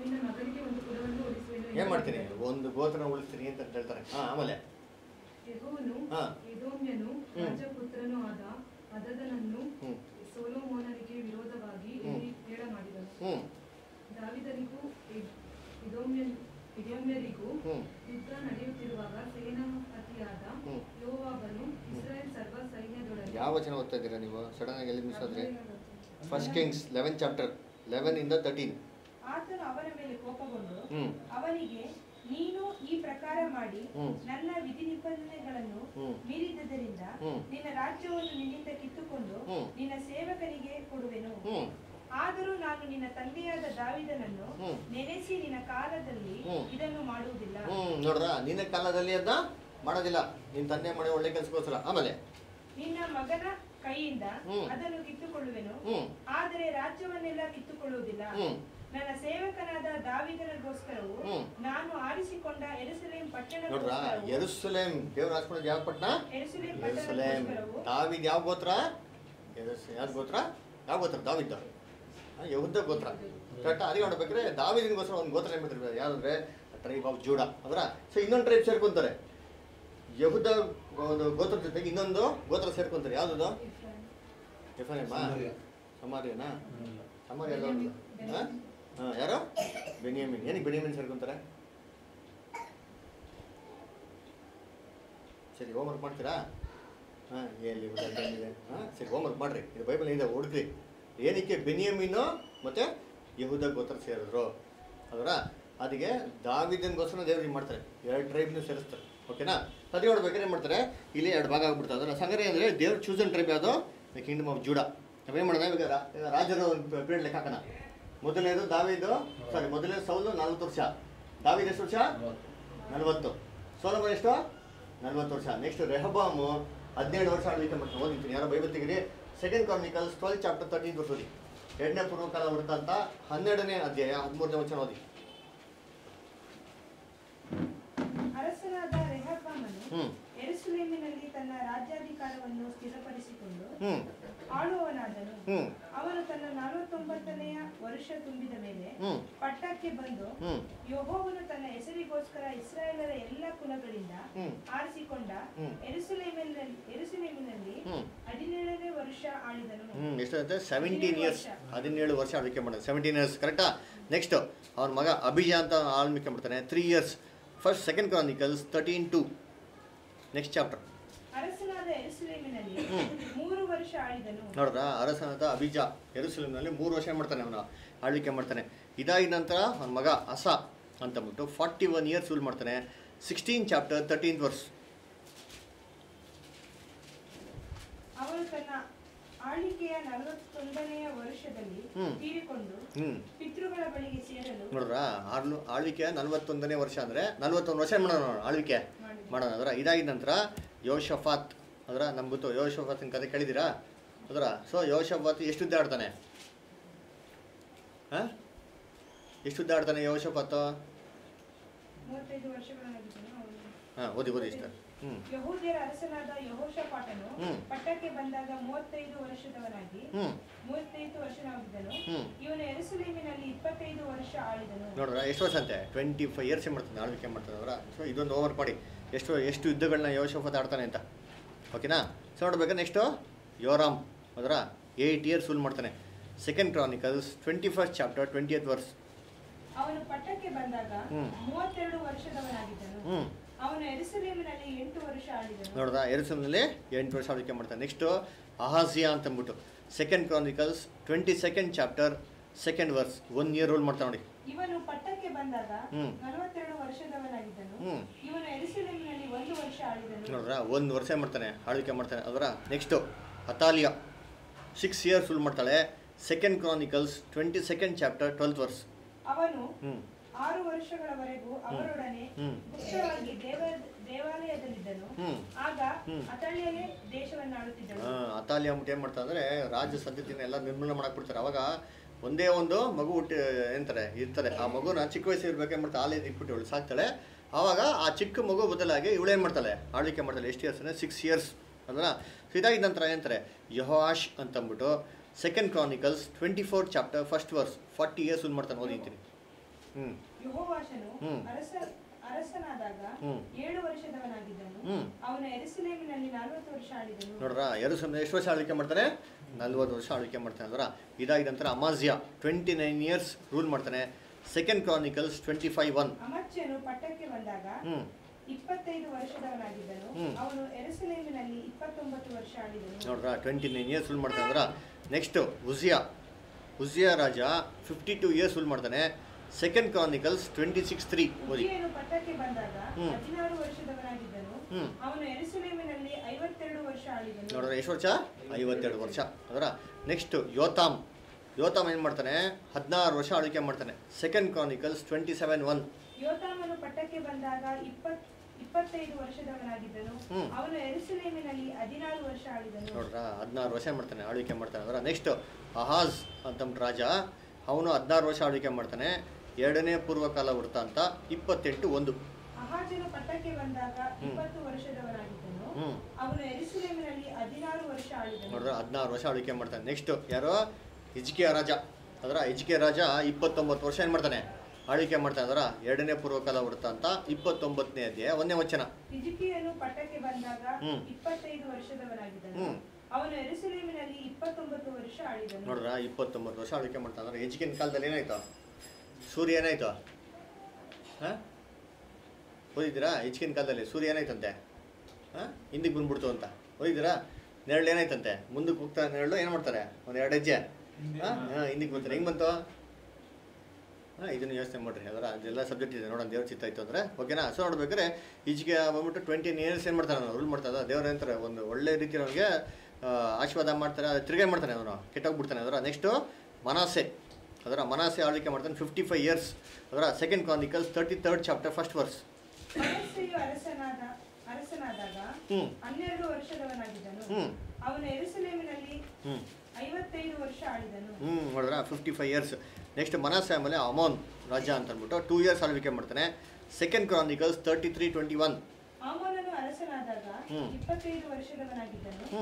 ನಿನ್ನ ಮಗನಿಗೆ ಒಂದು ಕುಲವನ್ನು ಉಳಿಸುವೆನು ಎಂದು ಏನು ಮಾಡ್ತೀನಿ ಹೇಳಿದನು. ಒಂದು ಗೋತ್ರನ ಉಳಿಸ್ತೀನಿ ಅಂತ ಹೇಳ್ತಾರೆ ಹಾಂ ಆಮೇಲೆ ಯೆಹೋವನು ಹಾ. ಎದೋಮ್ಯನು ಹ್ಮ್. ರಾಜಪುತ್ರನೂ ಆದ ಅದದನನ್ನು ಹ್ಞೂ ಸೋಲೋಮೋನನಿಗೆ ವಿರೋಧವಾಗಿ ಹ್ಮ್. ಹೇಳಿ- ಹೇಳ ಮಾಡಿದನು ಹ್ಞೂ ದಾವಿದನಿಗೂ ಎದ್- ಎದೋಮ್ಯನ್ ಎದೋಮ್ಯರಿಗೂ ಹ್ಞೂ ಯುದ್ಧ ನಡೆಯುತ್ತಿರುವಾಗ ಸೇನಾಪತಿಯಾದ ಹ್ಮ್. ಯೋವಾಬನು ಇಸ್ರಾಯೇಲ್ ಸರ್ವ ಸೈನ್ಯದೊಡನೆ ಯಾವ ವಚನ ಓದ್ತಾ ಇದ್ದೀರಾ ನೀವು ಸಡನ್ ಆಗಿ ಎಲ್ಲಿ ಮಿಸ್ ಆದ್ರೆ first kings eleven chapter eleven ಇಂದ ತರ್ಟೀನ್ ಆತನು ಅವನ ಮೇಲೆ ಕೋಪಗೊಂಡು ಹ್ಞೂ ಅವನಿಗೆ ನೀನು ಈ ಪ್ರಕಾರ ಮಾಡಿ ಹ್ಮ್. ನನ್ನ ವಿಧಿ ನಿಬಂಧನೆಗಳನ್ನು ಹ್ಮ್. ಮೀರಿದ್ದರಿಂದ ಹ್ಮ್. ನಿನ್ನ ರಾಜ್ಯವನ್ನು ನಿನ್ನಿಂದ ಕಿತ್ತುಕೊಂಡು ಹ್ಮ್. ನಿನ್ನ ಸೇವಕನಿಗೆ ಕೊಡುವೆನು ಹ್ಞೂ ಆದರೂ ನಾನು ನಿನ್ನ ತಂದೆಯಾದ ದಾವಿದನನ್ನು ಹ್ಮ್. ನೆನೆಸಿ ನಿನ್ನ ಕಾಲದಲ್ಲಿ ಹ್ಮ್. ಇದನ್ನು ಮಾಡುವುದಿಲ್ಲ ಹ್ಞೂ ನೋಡ್ರ ನಿನ್ನ ಕಾಲದಲ್ಲಿ ಅದನ್ನ ಮಾಡೋದಿಲ್ಲ ನಿನ್ನ ತಂದೆ ಮಾಡಿ ಒಳ್ಳೆ ಕೆಲಸಕ್ಕೋಸ್ಕರ ಆಮೇಲೆ ನಿನ್ನ ಮಗನ ಕೈಯಿಂದ ಹ್ಮ್. ಅದನ್ನು ಕಿತ್ತುಕೊಳ್ಳುವೆನು ಹ್ಞೂ ಆದರೆ ರಾಜ್ಯವನ್ನೆಲ್ಲ ಕಿತ್ತುಕೊಳ್ಳುವುದಿಲ್ಲ ಹ್ಞೂ ನನ್ನ ಸೇವಕನಾದ ದಾವಿದನಿಗೋಸ್ಕರವು ಹ್ಮ್. ನಾನು ಆರಿಸಿಕೊಂಡ ಎರುಸಲೇಂ ನೋಡ್ರ ಪಟ್ಟಣಕ್ಕೋಸ್ಕರವು ಯೆರೂಸಲೇಮ್ ದೇವ್ರ ಹಾಸ್ಕೊಳ್ಳೋದು ಯಾವ ಪಟ್ಟಣ ಎರುಸಲೇಂ ಯೆರೂಸಲೇಮ್ ಪಟ್ಟಣಕ್ಕೋಸ್ಕರವು ದಾವಿದ್ ಯಾವ ಗೋತ್ರ ಯೆರೂಸ- ಯಾವ್ದು ಗೋತ್ರ ಯಾವ ಗೋತ್ರ ದಾವಿದ್ದ ಆ, ಯಹೂದ ಗೋತ್ರ ಕರೆಕ್ಟ್ ಅದೇ ನೋಡ್ಬೇಕ್ರೆ ದಾವಿದಿನಗೋಸ್ಕರ ಒಂದು ಗೋತ್ರ ಏನ್ಬಿಟ್ಟಿರ್ಬೇಕು ಯಾವ್ದಂದ್ರೆ ಟ್ರೈಬ್ ಆಫ್ ಜೂಡ ಅದರ ಸೊ ಇನ್ನೊಂದು ಟ್ರೈಬ್ ಸೇರ್ಕೊಂತಾರೆ ಯಹುದ ಒಂದು ಗೋತ್ರದ ಜೊತೆಗೆ ಇನ್ನೊಂದು ಗೋತ್ರ ಸೇರ್ಕೊಂತಾರೆ ಯಾವ್ದು ಎಫ್ರೇಮಾ ಸಮಾರ್ಯ. ಸಮಾರ್ಯನಾ ಸಮಾರ್ಯ ಯಾವ್ದು ಹಾಂ ಹಾಂ ಯಾರು ಬೆನಿಯಮಿನ್ ಏನಕ್ಕೆ ಬೆನಿಯಮಿನ್ ಸೇರ್ಕೊಂತಾರೆ ಸರಿ ಹೋಮ್ವರ್ಕ್ ಮಾಡ್ತೀರಾ ಹಾಂ ಎಲ್ಲಿ ಇದೆ ಹಾಂ ಸರಿ ಹೋಮ್ವರ್ಕ್ ಮಾಡಿರಿ ಇದು ಬೈಬಲ್ ಇದೆ ಹುಡುಕ್ರಿ ಏನಕ್ಕೆ ಬೆನಿಯಮಿನ್ನು ಮತ್ತು ಯಹೂದ ಗೋತ್ರ ಸೇರಿದ್ರು ಅದರ ಅದಕ್ಕೆ ದಾವಿದನ್ಗೋಸ್ಕರ ದೇವ್ರಿಗೆ ಮಾಡ್ತಾರೆ ಎರಡು ಟ್ರೈಬ್ನು ಸೇರಿಸ್ತಾರೆ ಓಕೆನಾ ಅದು ನೋಡ್ಬೇಕಾದ್ರೆ ಏನು ಮಾಡ್ತಾರೆ ಇಲ್ಲಿ ಎರಡು ಭಾಗ ಆಗ್ಬಿಡ್ತಾರೆ ಅದರ ಸಂಗತಿ ಅಂದರೆ ದೇವ್ರ ಚೂಸನ್ ಟ್ರೈಬ್ ಯಾವುದು ದ ಕಿಂಗ್ಡಮ್ ಆಫ್ ಜೂಡ ನಾವೇನು ಮಾಡೋಣ ಇವಾಗ ರಾ- ಈಗ ರಾಜರ ಒಂದು ಪೀರಿಯಡ್ ಲೆಕ್ಕ ಹಾಕೋಣ ಮೊದಲನೇದು ದಾವಿದು ಸಾರಿ ಮೊದಲನೇ ಸೌಲು ನಲ್ವತ್ತು ವರ್ಷ ದಾವಿದ ಎಷ್ಟು ವರ್ಷ ನಲ್ವತ್ತು ಸೋಲಮನ್ ಎಷ್ಟು ನಲ್ವತ್ತು ವರ್ಷ ನೆಕ್ಸ್ಟ್ ರೆಹಬಾಮು ಹದಿನೇಳು ವರ್ಷ ಆಳ್ವಿಕೆ ಮಾಡ್ತಾರೆ ಓದಿರ್ತೀನಿ ಯಾರೋ ಬೈಬಲ್ ತೆಗಿರಿ second chronicles twelve chapter thirteen ವರ್ಷ ಓದಿ ಎರಡನೇ ಪೂರ್ವಕಾಲ ವೃತ್ತಾಂತ ಹನ್ನೆರಡನೇ ಅಧ್ಯಾಯ ಹದಿಮೂರನೇ ವಚನ ಓದಿ ಅರಸನಾದ ರೆಹಬ್ಬಾಮನು ಹ್ಞೂ ಎರುಸಲೇಮಿನಲ್ಲಿ ತನ್ನ ರಾಜ್ಯಾಧಿಕಾರವನ್ನು ಸ್ಥಿರಪಡಿಸಿಕೊಂಡು ಹ್ಞೂ ಆಳುವವನಾದನು ಹ್ಞೂ ಅವನು ತನ್ನ ನಲವತ್ತೊಂಬತ್ತನೆಯ ವರ್ಷ ತುಂಬಿದ ಮೇಲೆ ಹ್ಞೂ ಪಟ್ಟಕ್ಕೆ ಬಂದು ಹ್ಞೂ ಯೆಹೋವನು ತನ್ನ ಹೆಸರಿಗೋಸ್ಕರ ಇಸ್ರಾಯೇಲರ ಎಲ್ಲ ಕುಲಗಳಿಂದ ಹ್ಮ್. ಆರಿಸಿಕೊಂಡ ಹ್ಮ್. ಎರುಸಲೇಮಿನಲ್ಲಿ ಎರುಸಲೇಮಿನಲ್ಲಿ ಹ್ಮ್. ಹದಿನೇಳನೇ ವರ್ಷ ಆಳಿದನು ಹ್ಞೂ ಎಷ್ಟಾಗುತ್ತೆ ಸೆವೆಂಟೀನ್ ಇಯರ್ಸ್ ಹದಿನೇಳು ವರ್ಷ ಆಳ್ವಿಕೆ ಮಾಡೋದು ಸೆವೆಂಟೀನ್ ಇಯರ್ಸ್ ಕರೆಕ್ಟಾ ನೆಕ್ಸ್ಟ್ ಅವನ ಮಗ ಅಭಿಜ ಅಂತ ಆಳ್ವಿಕೆ ಮಾಡ್ತಾನೆ three years first second chronicles thirteen to next chapter ಅರಸನಾದ ಎರುಸಲೇಮಿನಲ್ಲಿ ಹ್ಮ್. ಮೂರು ವರ್ಷ ಆಳಿದನು ನೋಡ್ರ ಅರಸನಾದ ಅಭಿಜ ಎರುಸಲೇಮ್ನಲ್ಲಿ ಮೂರು ವರ್ಷ ಏನ್ ಮಾಡ್ತಾನೆ ಅವನು ಆಳ್ವಿಕೆ ಮಾಡ್ತಾನೆ ಇದಾದ ನಂತರ ಅವನ ಮಗ ಅಸ ಅಂತಂದ್ಬಿಟ್ಟು ಫಾರ್ಟಿ ಒನ್ ಇಯರ್ಸ್ ರೂಲ್ ಮಾಡ್ತಾನೆ ಸಿಕ್ಸ್ಟೀನ್ ಚಾಪ್ಟರ್ ತರ್ಟೀನ್ ವರ್ಸ್ ಅವನು ತನ್ನ ಆಳ್ವಿಕೆಯ ನಲವತ್ತೊಂದನೆಯ ವರ್ಷದಲ್ಲಿ ಹ್ಮ್. ತೀರಿಕೊಂಡು ಹ್ಞೂ ಪಿತೃಗಳ ಬಳಿಗೆ ಸೇರಲು ನೋಡ್ರ ಆಳ್ಲು ಆಳ್ವಿಕೆ ನಲ್ವತ್ತೊಂದನೇ ವರ್ಷ ಅಂದರೆ ನಲ್ವತ್ತೊಂದು ವರ್ಷ ಮಾಡೋಣ ನಾವು ಆಳ್ವಿಕೆ ಮಾಡೋಣ ಅದರ ಇದಾಗಿದ ನಂತರ ಯೋಶಫಾತ್ ಅದರ ನಮ್ಗೆ ಗೊತ್ತು ಯೋಶಫಾತಿನ ಕತೆ ಕೇಳಿದ್ದೀರಾ ಅದರ ಸೊ ಯೋಶಫಾತ್ ಎಷ್ಟು ಉದ್ದ ಆಡ್ತಾನೆ ಹಾಂ ಎಷ್ಟು ಉದ್ದ ಆಡ್ತಾನೆ ಯೋಶಫಾತ್ ಮೂವತ್ತೈದು ವರ್ಷಗಳಾಗಿದ್ದನು ಅವನು ಹಾಂ ಓದಿ ಓದಿ ಇಷ್ಟ ಹ್ಞೂ ಯಹೂದ್ಯರ ಅರಸನಾದ ಯಹೋಷಪಾಟನು ಹ್ಮ್. ಪಟ್ಟಕ್ಕೆ ಬಂದಾಗ ಮೂವತ್ತೈದು ವರ್ಷದವನಾಗಿ ಹ್ಞೂ ಮೂವತ್ತೈದು ವರ್ಷನಾಗಿದ್ದನು ಹ್ಞೂ ಇವನು ಎರುಸಲೇಮಿನಲ್ಲಿ ಇಪ್ಪತ್ತೈದು ವರ್ಷ ಆಳಿದನು ನೋಡ್ರ ಎಷ್ಟು ವರ್ಷ ಅಂತೆ ಟ್ವೆಂಟಿ ಫೈವ್ ಇಯರ್ಸ್ ಮಾಡ್ತಾನೆ ಆಳ್ವಿಕೆ ಮಾಡ್ತಾನೆ ಅವರ ಸೊ ಇದೊಂದು ಓವರ್ ಮಾಡಿ ಎಷ್ಟು ಎಷ್ಟು ಯುದ್ಧಗಳನ್ನ ಯೋಶಫತ್ ಆಡ್ತಾನೆ ಅಂತ ಓಕೆನಾ ಸೊ ನೋಡ್ಬೇಕಾದ್ರೆ ನೆಕ್ಸ್ಟು ಯೋರಾಮ್ ಅದರ ಏಯ್ಟ್ ಇಯರ್ಸ್ ರೂಲ್ ಮಾಡ್ತಾನೆ second chronicles twenty first chapter twenty eight verse ಅವನು ಪಟ್ಟಕ್ಕೆ ಬಂದಾಗ ಹ್ಮ್. ಮೂವತ್ತೆರಡು ವರ್ಷದವನಾಗಿದ್ದನು ಹ್ಞೂ ಅವನು ಎರುಸಲೇಮಿನಲ್ಲಿ ಎಂಟು ವರ್ಷ ಆಳಿದನು ನೋಡ್ದ ಎರುಸಲ್ನಲ್ಲಿ ಎಂಟು ವರ್ಷ ಆಳ್ವಿಕೆ ಮಾಡ್ತಾನೆ ನೆಕ್ಸ್ಟು ಅಹಾಸಿಯಾ ಅಂತಂದ್ಬಿಟ್ಟು second chronicles twenty second chapter second verse one year rule ಮಾಡ್ತಾನೆ ನೋಡಿ ಇವನು ಪಟ್ಟಕ್ಕೆ ಬಂದಾಗ ಹ್ಮ್. ನಲವತ್ತೆರಡು ವರ್ಷದವನಾಗಿದ್ದನು ಹ್ಞೂ ಇವನು ಎರುಸಲೇಮಿನಲ್ಲಿ ಒಂದು ವರ್ಷ ಆಳಿದನು ನೋಡ್ರ ಒಂದು ವರ್ಷ ಮಾಡ್ತಾನೆ ಆಳ್ವಿಕೆ ಮಾಡ್ತಾನೆ ಅದರ next Athaliah six years rule ಮಾಡ್ತಾಳೆ second chronicles twenty second chapter twelfth verse ಅವನು ಹ್ಞೂ ಆರು ವರ್ಷಗಳವರೆಗೂ ಅವರೊಡನೆ ಹ್ಮ್. ಗುಪ್ತವಾಗಿ ದೇವ ದೇವಾಲಯದಲ್ಲಿದ್ದನು ಹ್ಞೂ ಆಗ ಹ್ಮ್. ಅತಳ್ಯನೇ ದೇಶವನ್ನು ಆಳುತ್ತಿದ್ದನು ಅತಾಲಿಯಾ ಅಂದ್ಬಿಟ್ಟು ಏನು ಮಾಡ್ತಾರೆ ಅಂದರೆ ರಾಜ್ಯ ಸದ್ಯತೆನ ಎಲ್ಲ ನಿರ್ಮೂಲನೆ ಮಾಡಕ್ಬಿಡ್ತಾರೆ ಅವಾಗ ಒಂದೇ ಒಂದು ಮಗು ಹುಟ್ಟಿ ಎಂತಾರೆ ಇರ್ತಾರೆ ಆ ಮಗುನ ಚಿಕ್ಕ ವಯಸ್ಸು ಇರ್ಬೇಕು ಏನು ಮಾಡ್ತಾರೆ ಆಲಯ ಇಟ್ಬಿಟ್ಟು ಇವಳು ಸಾಕ್ತಾಳೆ ಆವಾಗ ಆ ಚಿಕ್ಕ ಮಗು ಬದಲಾಗಿ ಇವಳು ಏನು ಮಾಡ್ತಾಳೆ ಆಳ್ವಿಕೆ ಮಾಡ್ತಾಳೆ ಎಷ್ಟು ಇಯರ್ಸ್ ಅಂದರೆ ಸಿಕ್ಸ್ ಇಯರ್ಸ್ ಅದರ ಇದಾಗಿದ ನಂತರ ಏನಂತಾರೆ ಯಹೋಶ್ ಅಂತಂದ್ಬಿಟ್ಟು second chronicles twenty four chapter first verse forty years ಒಂದು ಮಾಡ್ತಾನೆ ಓದಿದ್ದೀನಿ ಹ್ಮ್ ಯೆಹೋವಾಷನು ಹ್ಮ್. ಅರಸ ಅರಸನಾದಾಗ ಹ್ಮ್. ಏಳು ವರ್ಷದವನಾಗಿದ್ದನು ಹ್ಮ್. ಅವನು ಎರುಸಲೇಮಿನಲ್ಲಿ ನಲವತ್ತು ವರ್ಷ ಆಳಿದನು ನೋಡ್ರ ಎರಡು ಸಮಯ ಎಷ್ಟು ವರ್ಷ ಆಳ್ವಿಕೆ ಮಾಡ್ತಾನೆ ನಲ್ವತ್ತು ವರ್ಷ ಆಳ್ವಿಕೆ ಮಾಡ್ತಾನೆ ಅಂದ್ರೆ ಇದಾದ ನಂತರ Amaziah twenty nine years rule ಮಾಡ್ತಾನೆ second chronicles twenty five one ಅಮಚ್ಯನು ಪಟ್ಟಕ್ಕೆ ಬಂದಾಗ ಹ್ಮ್ ಇಪ್ಪತ್ತೈದು ವರ್ಷದವನಾಗಿದ್ದನು ಹ್ಮ್. ಅವನು ಎರುಸಲೇಮಿನಲ್ಲಿ ಇಪ್ಪತ್ತೊಂಬತ್ತು ವರ್ಷ ಆಳಿದನು ನೋಡ್ರ ಟ್ವೆಂಟಿ ನೈನ್ ಇಯರ್ಸ್ ರೂಲ್ ಮಾಡ್ತಾನೆ ಅಂದ್ರೆ ನೆಕ್ಸ್ಟು ಉಜಿಯಾ ಉಜಿಯಾ ರಾಜ ಫಿಫ್ಟಿ ಟೂ ಇಯರ್ಸ್ ರೂಲ್ ಮಾಡ್ತಾನೆ second chronicles twenty six three ಓದಿ ಉಜ್ಜಿಯನು ಪಟ್ಟಕ್ಕೆ ಬಂದಾಗ ಹ್ಮ್. ಹದಿನಾರು ವರ್ಷದವನಾಗಿದ್ದನು ಹ್ಮ್. ಅವನು ಎರುಸಲೇಮಿನಲ್ಲಿ ಐವತ್ತೆರಡು ವರ್ಷ ಆಳಿದನು ನೋಡಿದ್ರೆ ಎಷ್ಟು ವರ್ಷ ಐವತ್ತೆರಡು ವರ್ಷ ಅದರ ನೆಕ್ಸ್ಟ್ ಯೋತಾಮ್ ಯೋತಾಮ್ ಏನು ಮಾಡ್ತಾನೆ ಹದಿನಾರು ವರ್ಷ ಆಳ್ವಿಕೆ ಮಾಡ್ತಾನೆ second chronicles twenty seven one ಯೋತಾಮನು ಪಟ್ಟಕ್ಕೆ ಬಂದಾಗ ಇಪ್ಪತ್ ಇಪ್ಪತ್ತೈದು ವರ್ಷದವನಾಗಿದ್ದನು ಹ್ಮ್. ಅವನು ಎರುಸಲೇಮಿನಲ್ಲಿ ಹದಿನಾರು ವರ್ಷ ಆಳಿದನು ನೋಡ್ರ ಹದಿನಾರು ವರ್ಷ ಮಾಡ್ತಾನೆ ಆಳ್ವಿಕೆ ಮಾಡ್ತಾನೆ ಅದರ ನೆಕ್ಸ್ಟ್ ಅಹಾಜ್ ಅಂತಂದ್ಬಿಟ್ಟು ರಾಜ ಅವನು ಹದಿನಾರು ವರ್ಷ ಆಳ್ವಿಕೆ ಮಾಡ್ತಾನೆ ಎರಡನೇ ಪೂರ್ವಕಾಲ ವೃತ್ತ ಅಂತ ಇಪ್ಪತ್ತೆಂಟು ಒಂದು ಅಹಾಜನು ಪಟ್ಟಕ್ಕೆ ಬಂದಾಗ ಹ್ಮ್. ಇಪ್ಪತ್ತು ವರ್ಷದವನಾಗಿದ್ದನು ಹ್ಞೂ ಅವನು ಎರುಸಲೇಮಿನಲ್ಲಿ ಹದಿನಾರು ವರ್ಷ ಆಳಿದನು ನೋಡ್ರ ಹದಿನಾರು ವರ್ಷ ಆಳ್ವಿಕೆ ಮಾಡ್ತಾನೆ ನೆಕ್ಸ್ಟ್ ಯಾರೋ ಹಿಜ್ಕಿಯ ರಾಜ ಅದರ ಹಿಜ್ಕಿಯ ರಾಜ ಇಪ್ಪತ್ತೊಂಬತ್ತು ವರ್ಷ ಏನು ಮಾಡ್ತಾನೆ ಆಳ್ವಿಕೆ ಮಾಡ್ತಾನೆ ಅದರ ಎರಡನೇ ಪೂರ್ವಕಾಲ ವೃತ್ತ ಅಂತ ಇಪ್ಪತ್ತೊಂಬತ್ತನೇ ಅಧ್ಯಾಯ ಒಂದನೇ ವಚನ ಹಿಜ್ಕಿಯನು ಪಟ್ಟಕ್ಕೆ ಬಂದಾಗ ಹ್ಮ್. ಇಪ್ಪತ್ತೈದು ವರ್ಷದವನಾಗಿದ್ದನು ಹ್ಮ್. ಅವನು ಎರುಸಲೇಮಿನಲ್ಲಿ ಇಪ್ಪತ್ತೊಂಬತ್ತು ವರ್ಷ ಆಳಿದನು ನೋಡ್ರ ಇಪ್ಪತ್ತೊಂಬತ್ತು ವರ್ಷ ಆಳ್ವಿಕೆ ಮಾಡ್ತಾನೆ ಅಂದ್ರೆ ಹಿಜ್ಕಿನ ಕಾಲದಲ್ಲಿ ಏನಾಯ್ತು ಸೂರ್ಯ ಏನಾಯ್ತು ಹಾಂ ಓದಿದ್ದೀರಾ ಹಿಜ್ಕಿನ ಕಾಲದಲ್ಲಿ ಸೂರ್ಯ ಏನಾಯ್ತಂತೆ ಹಾಂ ಹಿಂದಿಗೆ ಬಂದ್ಬಿಡ್ತು ಅಂತ ಓದಿದ್ದೀರಾ ನೆರಳು ಏನಾಯ್ತಂತೆ ಮುಂದಕ್ಕೆ ಹೋಗ್ತಾ ನೆರಳು ಏನು ಮಾಡ್ತಾರೆ ಒಂದು ಎರಡು ಹೆಜ್ಜೆ ಹಾಂ ಹಾಂ ಹಿಂದಿಗೆ ಬರ್ತಾರೆ ಹೆಂಗೆ ಬಂತು ಹಾಂ ಇದನ್ನು ಯೋಚನೆ ಮಾಡಿರಿ ಅದರ ಅದೆಲ್ಲ ಸಬ್ಜೆಕ್ಟ್ ಇದೆ ನೋಡೋಣ ದೇವ್ರ ಚಿತ್ತ ಆಯ್ತು ಅಂದರೆ ಓಕೆನಾ ಸೊ ನೋಡ್ಬೇಕಾದ್ರೆ ಈಚೆಗೆ ಬಂದ್ಬಿಟ್ಟು ಟ್ವೆಂಟಿ ಇಯರ್ಸ್ ಏನು ಮಾಡ್ತಾನೆ ಅವನು ರೂಲ್ ಮಾಡ್ತಾನೆ ದೇವ್ರ ಅಂತಾರೆ ಒಂದು ಒಳ್ಳೆ ರೀತಿ ಅವನಿಗೆ ಆಶೀರ್ವಾದ ಮಾಡ್ತಾರೆ ಅದು ತಿರುಗೇ ಮಾಡ್ತಾನೆ ಅವನು ಕೆಟ್ಟೋಗ್ಬಿಡ್ತಾನೆ ಅದರ ನೆಕ್ಸ್ಟು ಮನಾಸೆ ಅದರ ಮನಾಸೆ ಆಳ್ವಿಕೆ ಮಾಡ್ತಾನೆ ಫಿಫ್ಟಿ ಫೈವ್ ಇಯರ್ಸ್ ಅದರ second chronicles thirty third chapter first verse ಮನಸ್ಸೆಯು ಅರಸನಾದ ಅರಸನಾದಾಗ ಹ್ಞೂ ಹನ್ನೆರಡು ವರ್ಷದವನಾಗಿದ್ದನು ಹ್ಞೂ ಅವನು ಎರುಸಲೇಮಿನಲ್ಲಿ ಹ್ಞೂ ಐವತ್ತೈದು ವರ್ಷ ಆಳಿದನು ಹ್ಞೂ ನೋಡಿದ್ರ fifty five years next Manasseh ಆಮೇಲೆ ಅಮೋನ್ ರಾಜ ಅಂತ ಅಂದ್ಬಿಟ್ಟು ಟೂ ಇಯರ್ಸ್ ಆಳ್ವಿಕೆ ಮಾಡ್ತಾನೆ second chronicles thirty three twenty one ಆಮೋನನು ಅರಸನಾದಾಗ ಹ್ಮ್. ಇಪ್ಪತ್ತೈದು ವರ್ಷದವನಾಗಿದ್ದನು ಹ್ಞೂ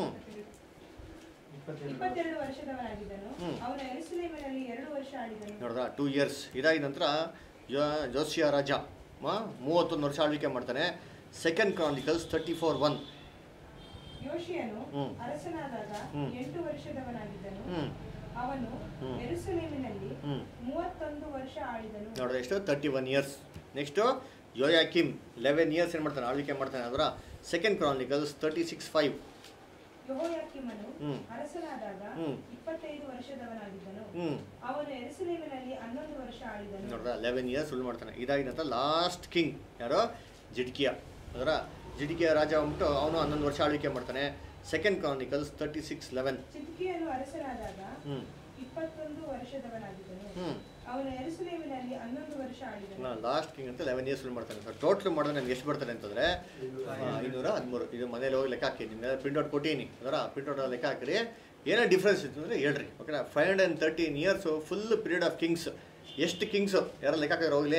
ಇಪ್ಪತ್ತೆರಡು ವರ್ಷದವನಾಗಿದ್ದನು ಹ್ಮ್. ಅವನು ಎರುಸಲೇಮಿನಲ್ಲಿ ಎರಡು ವರ್ಷ ಆಳಿದನು ನೋಡಿದ್ರ ಟೂ ಇಯರ್ಸ್ ಇದಾದ ನಂತರ ಜೋ ಜೋಸಿಯಾ ರಾಜ ಮ ಮೂವತ್ತೊಂದು ವರ್ಷ ಆಳ್ವಿಕೆ ಮಾಡ್ತಾನೆ second chronicles thirty four one ಯೋಶಿಯನು ಹ್ಮ್. ಅರಸನಾದಾಗ ಹ್ಮ್. ಎಂಟು ವರ್ಷದವನಾಗಿದ್ದನು ಹ್ಞೂ ಅವನು ಹ್ಮ್. ಎರುಸಲೇಮಿನಲ್ಲಿ ಹ್ಞೂ ಮೂವತ್ತೊಂದು ವರ್ಷ ಆಳಿದನು ನೋಡಿದ್ರೆ ಎಷ್ಟು thirty one years next Jehoiakim eleven years ಏನು ಮಾಡ್ತಾನೆ ಆಳ್ವಿಕೆ ಮಾಡ್ತಾನೆ ಅದರ second chronicles thirty six five ಯೆಹೋಯಾಕೀಮನು ಹ್ಮ್. ಅರಸನಾದಾಗ ಹ್ಮ್. ಇಪ್ಪತ್ತೈದು ವರ್ಷದವನಾಗಿದ್ದನು ಹ್ಞೂ ಅವನು ಎರುಸಲೇಮಿನಲ್ಲಿ ಹನ್ನೊಂದು ವರ್ಷ ಆಳಿದನು ನೋಡ್ರ ಲೆವೆನ್ ಇಯರ್ಸ್ ರೂಲ್ ಮಾಡ್ತಾನೆ ಇದಾಗಿದ ನಂತರ ಲಾಸ್ಟ್ ಕಿಂಗ್ ಯಾರೋ ಜಿಡ್ಕಿಯ ಅದರ ಜಿಡ್ಕಿಯ ರಾಜ ಅಂದ್ಬಿಟ್ಟು ಅವನು ಹನ್ನೊಂದು ವರ್ಷ ಆಳ್ವಿಕೆ ಮಾಡ್ತಾನೆ second chronicles thirty six eleven ಚಿದ್ಕೀಯನು ಅರಸನಾದಾಗ ಹ್ಞೂ ಇಪ್ಪತ್ತೊಂದು ವರ್ಷದವನಾಗಿದ್ದನು ಹ್ಞೂ ಅವನು ಎರುಸಲೇಮಿನಲ್ಲಿ ಹನ್ನೊಂದು ವರ್ಷ ಆಳಿದನು ಲಾಸ್ಟ್ ಕಿಂಗ್ ಅಂತ ಲೆವೆನ್ ಇಯರ್ಸ್ ರೂಲ್ ಮಾಡ್ತಾನೆ ಸರ್ ಟೋಟಲ್ ಮಾಡಿದ್ರೆ ನನಗೆ ಎಷ್ಟು ಬರ್ತಾನೆ ಅಂತಂದರೆ ಐನೂರ ಹದಿಮೂರು ಇದು ಮನೇಲಿ ಹೋಗಿ ಲೆಕ್ಕ ಹಾಕಿ ನಿಮ್ಗೆ ಪ್ರಿಂಟ್ ಔಟ್ ಕೊಟ್ಟೀನಿ ಅದರ ಪ್ರಿಂಟ್ ಔಟ್ ಲೆಕ್ಕ ಹಾಕಿರಿ ಏನೋ ಡಿಫ್ರೆನ್ಸ್ ಇತ್ತು ಅಂದರೆ ಹೇಳ್ರಿ ಓಕೆನಾ five hundred and thirteen years full period of kings ಎಷ್ಟು ಕಿಂಗ್ಸು ಯಾರೋ ಲೆಕ್ಕ ಹಾಕಿದ್ರೆ ಹೋಗ್ಲಿ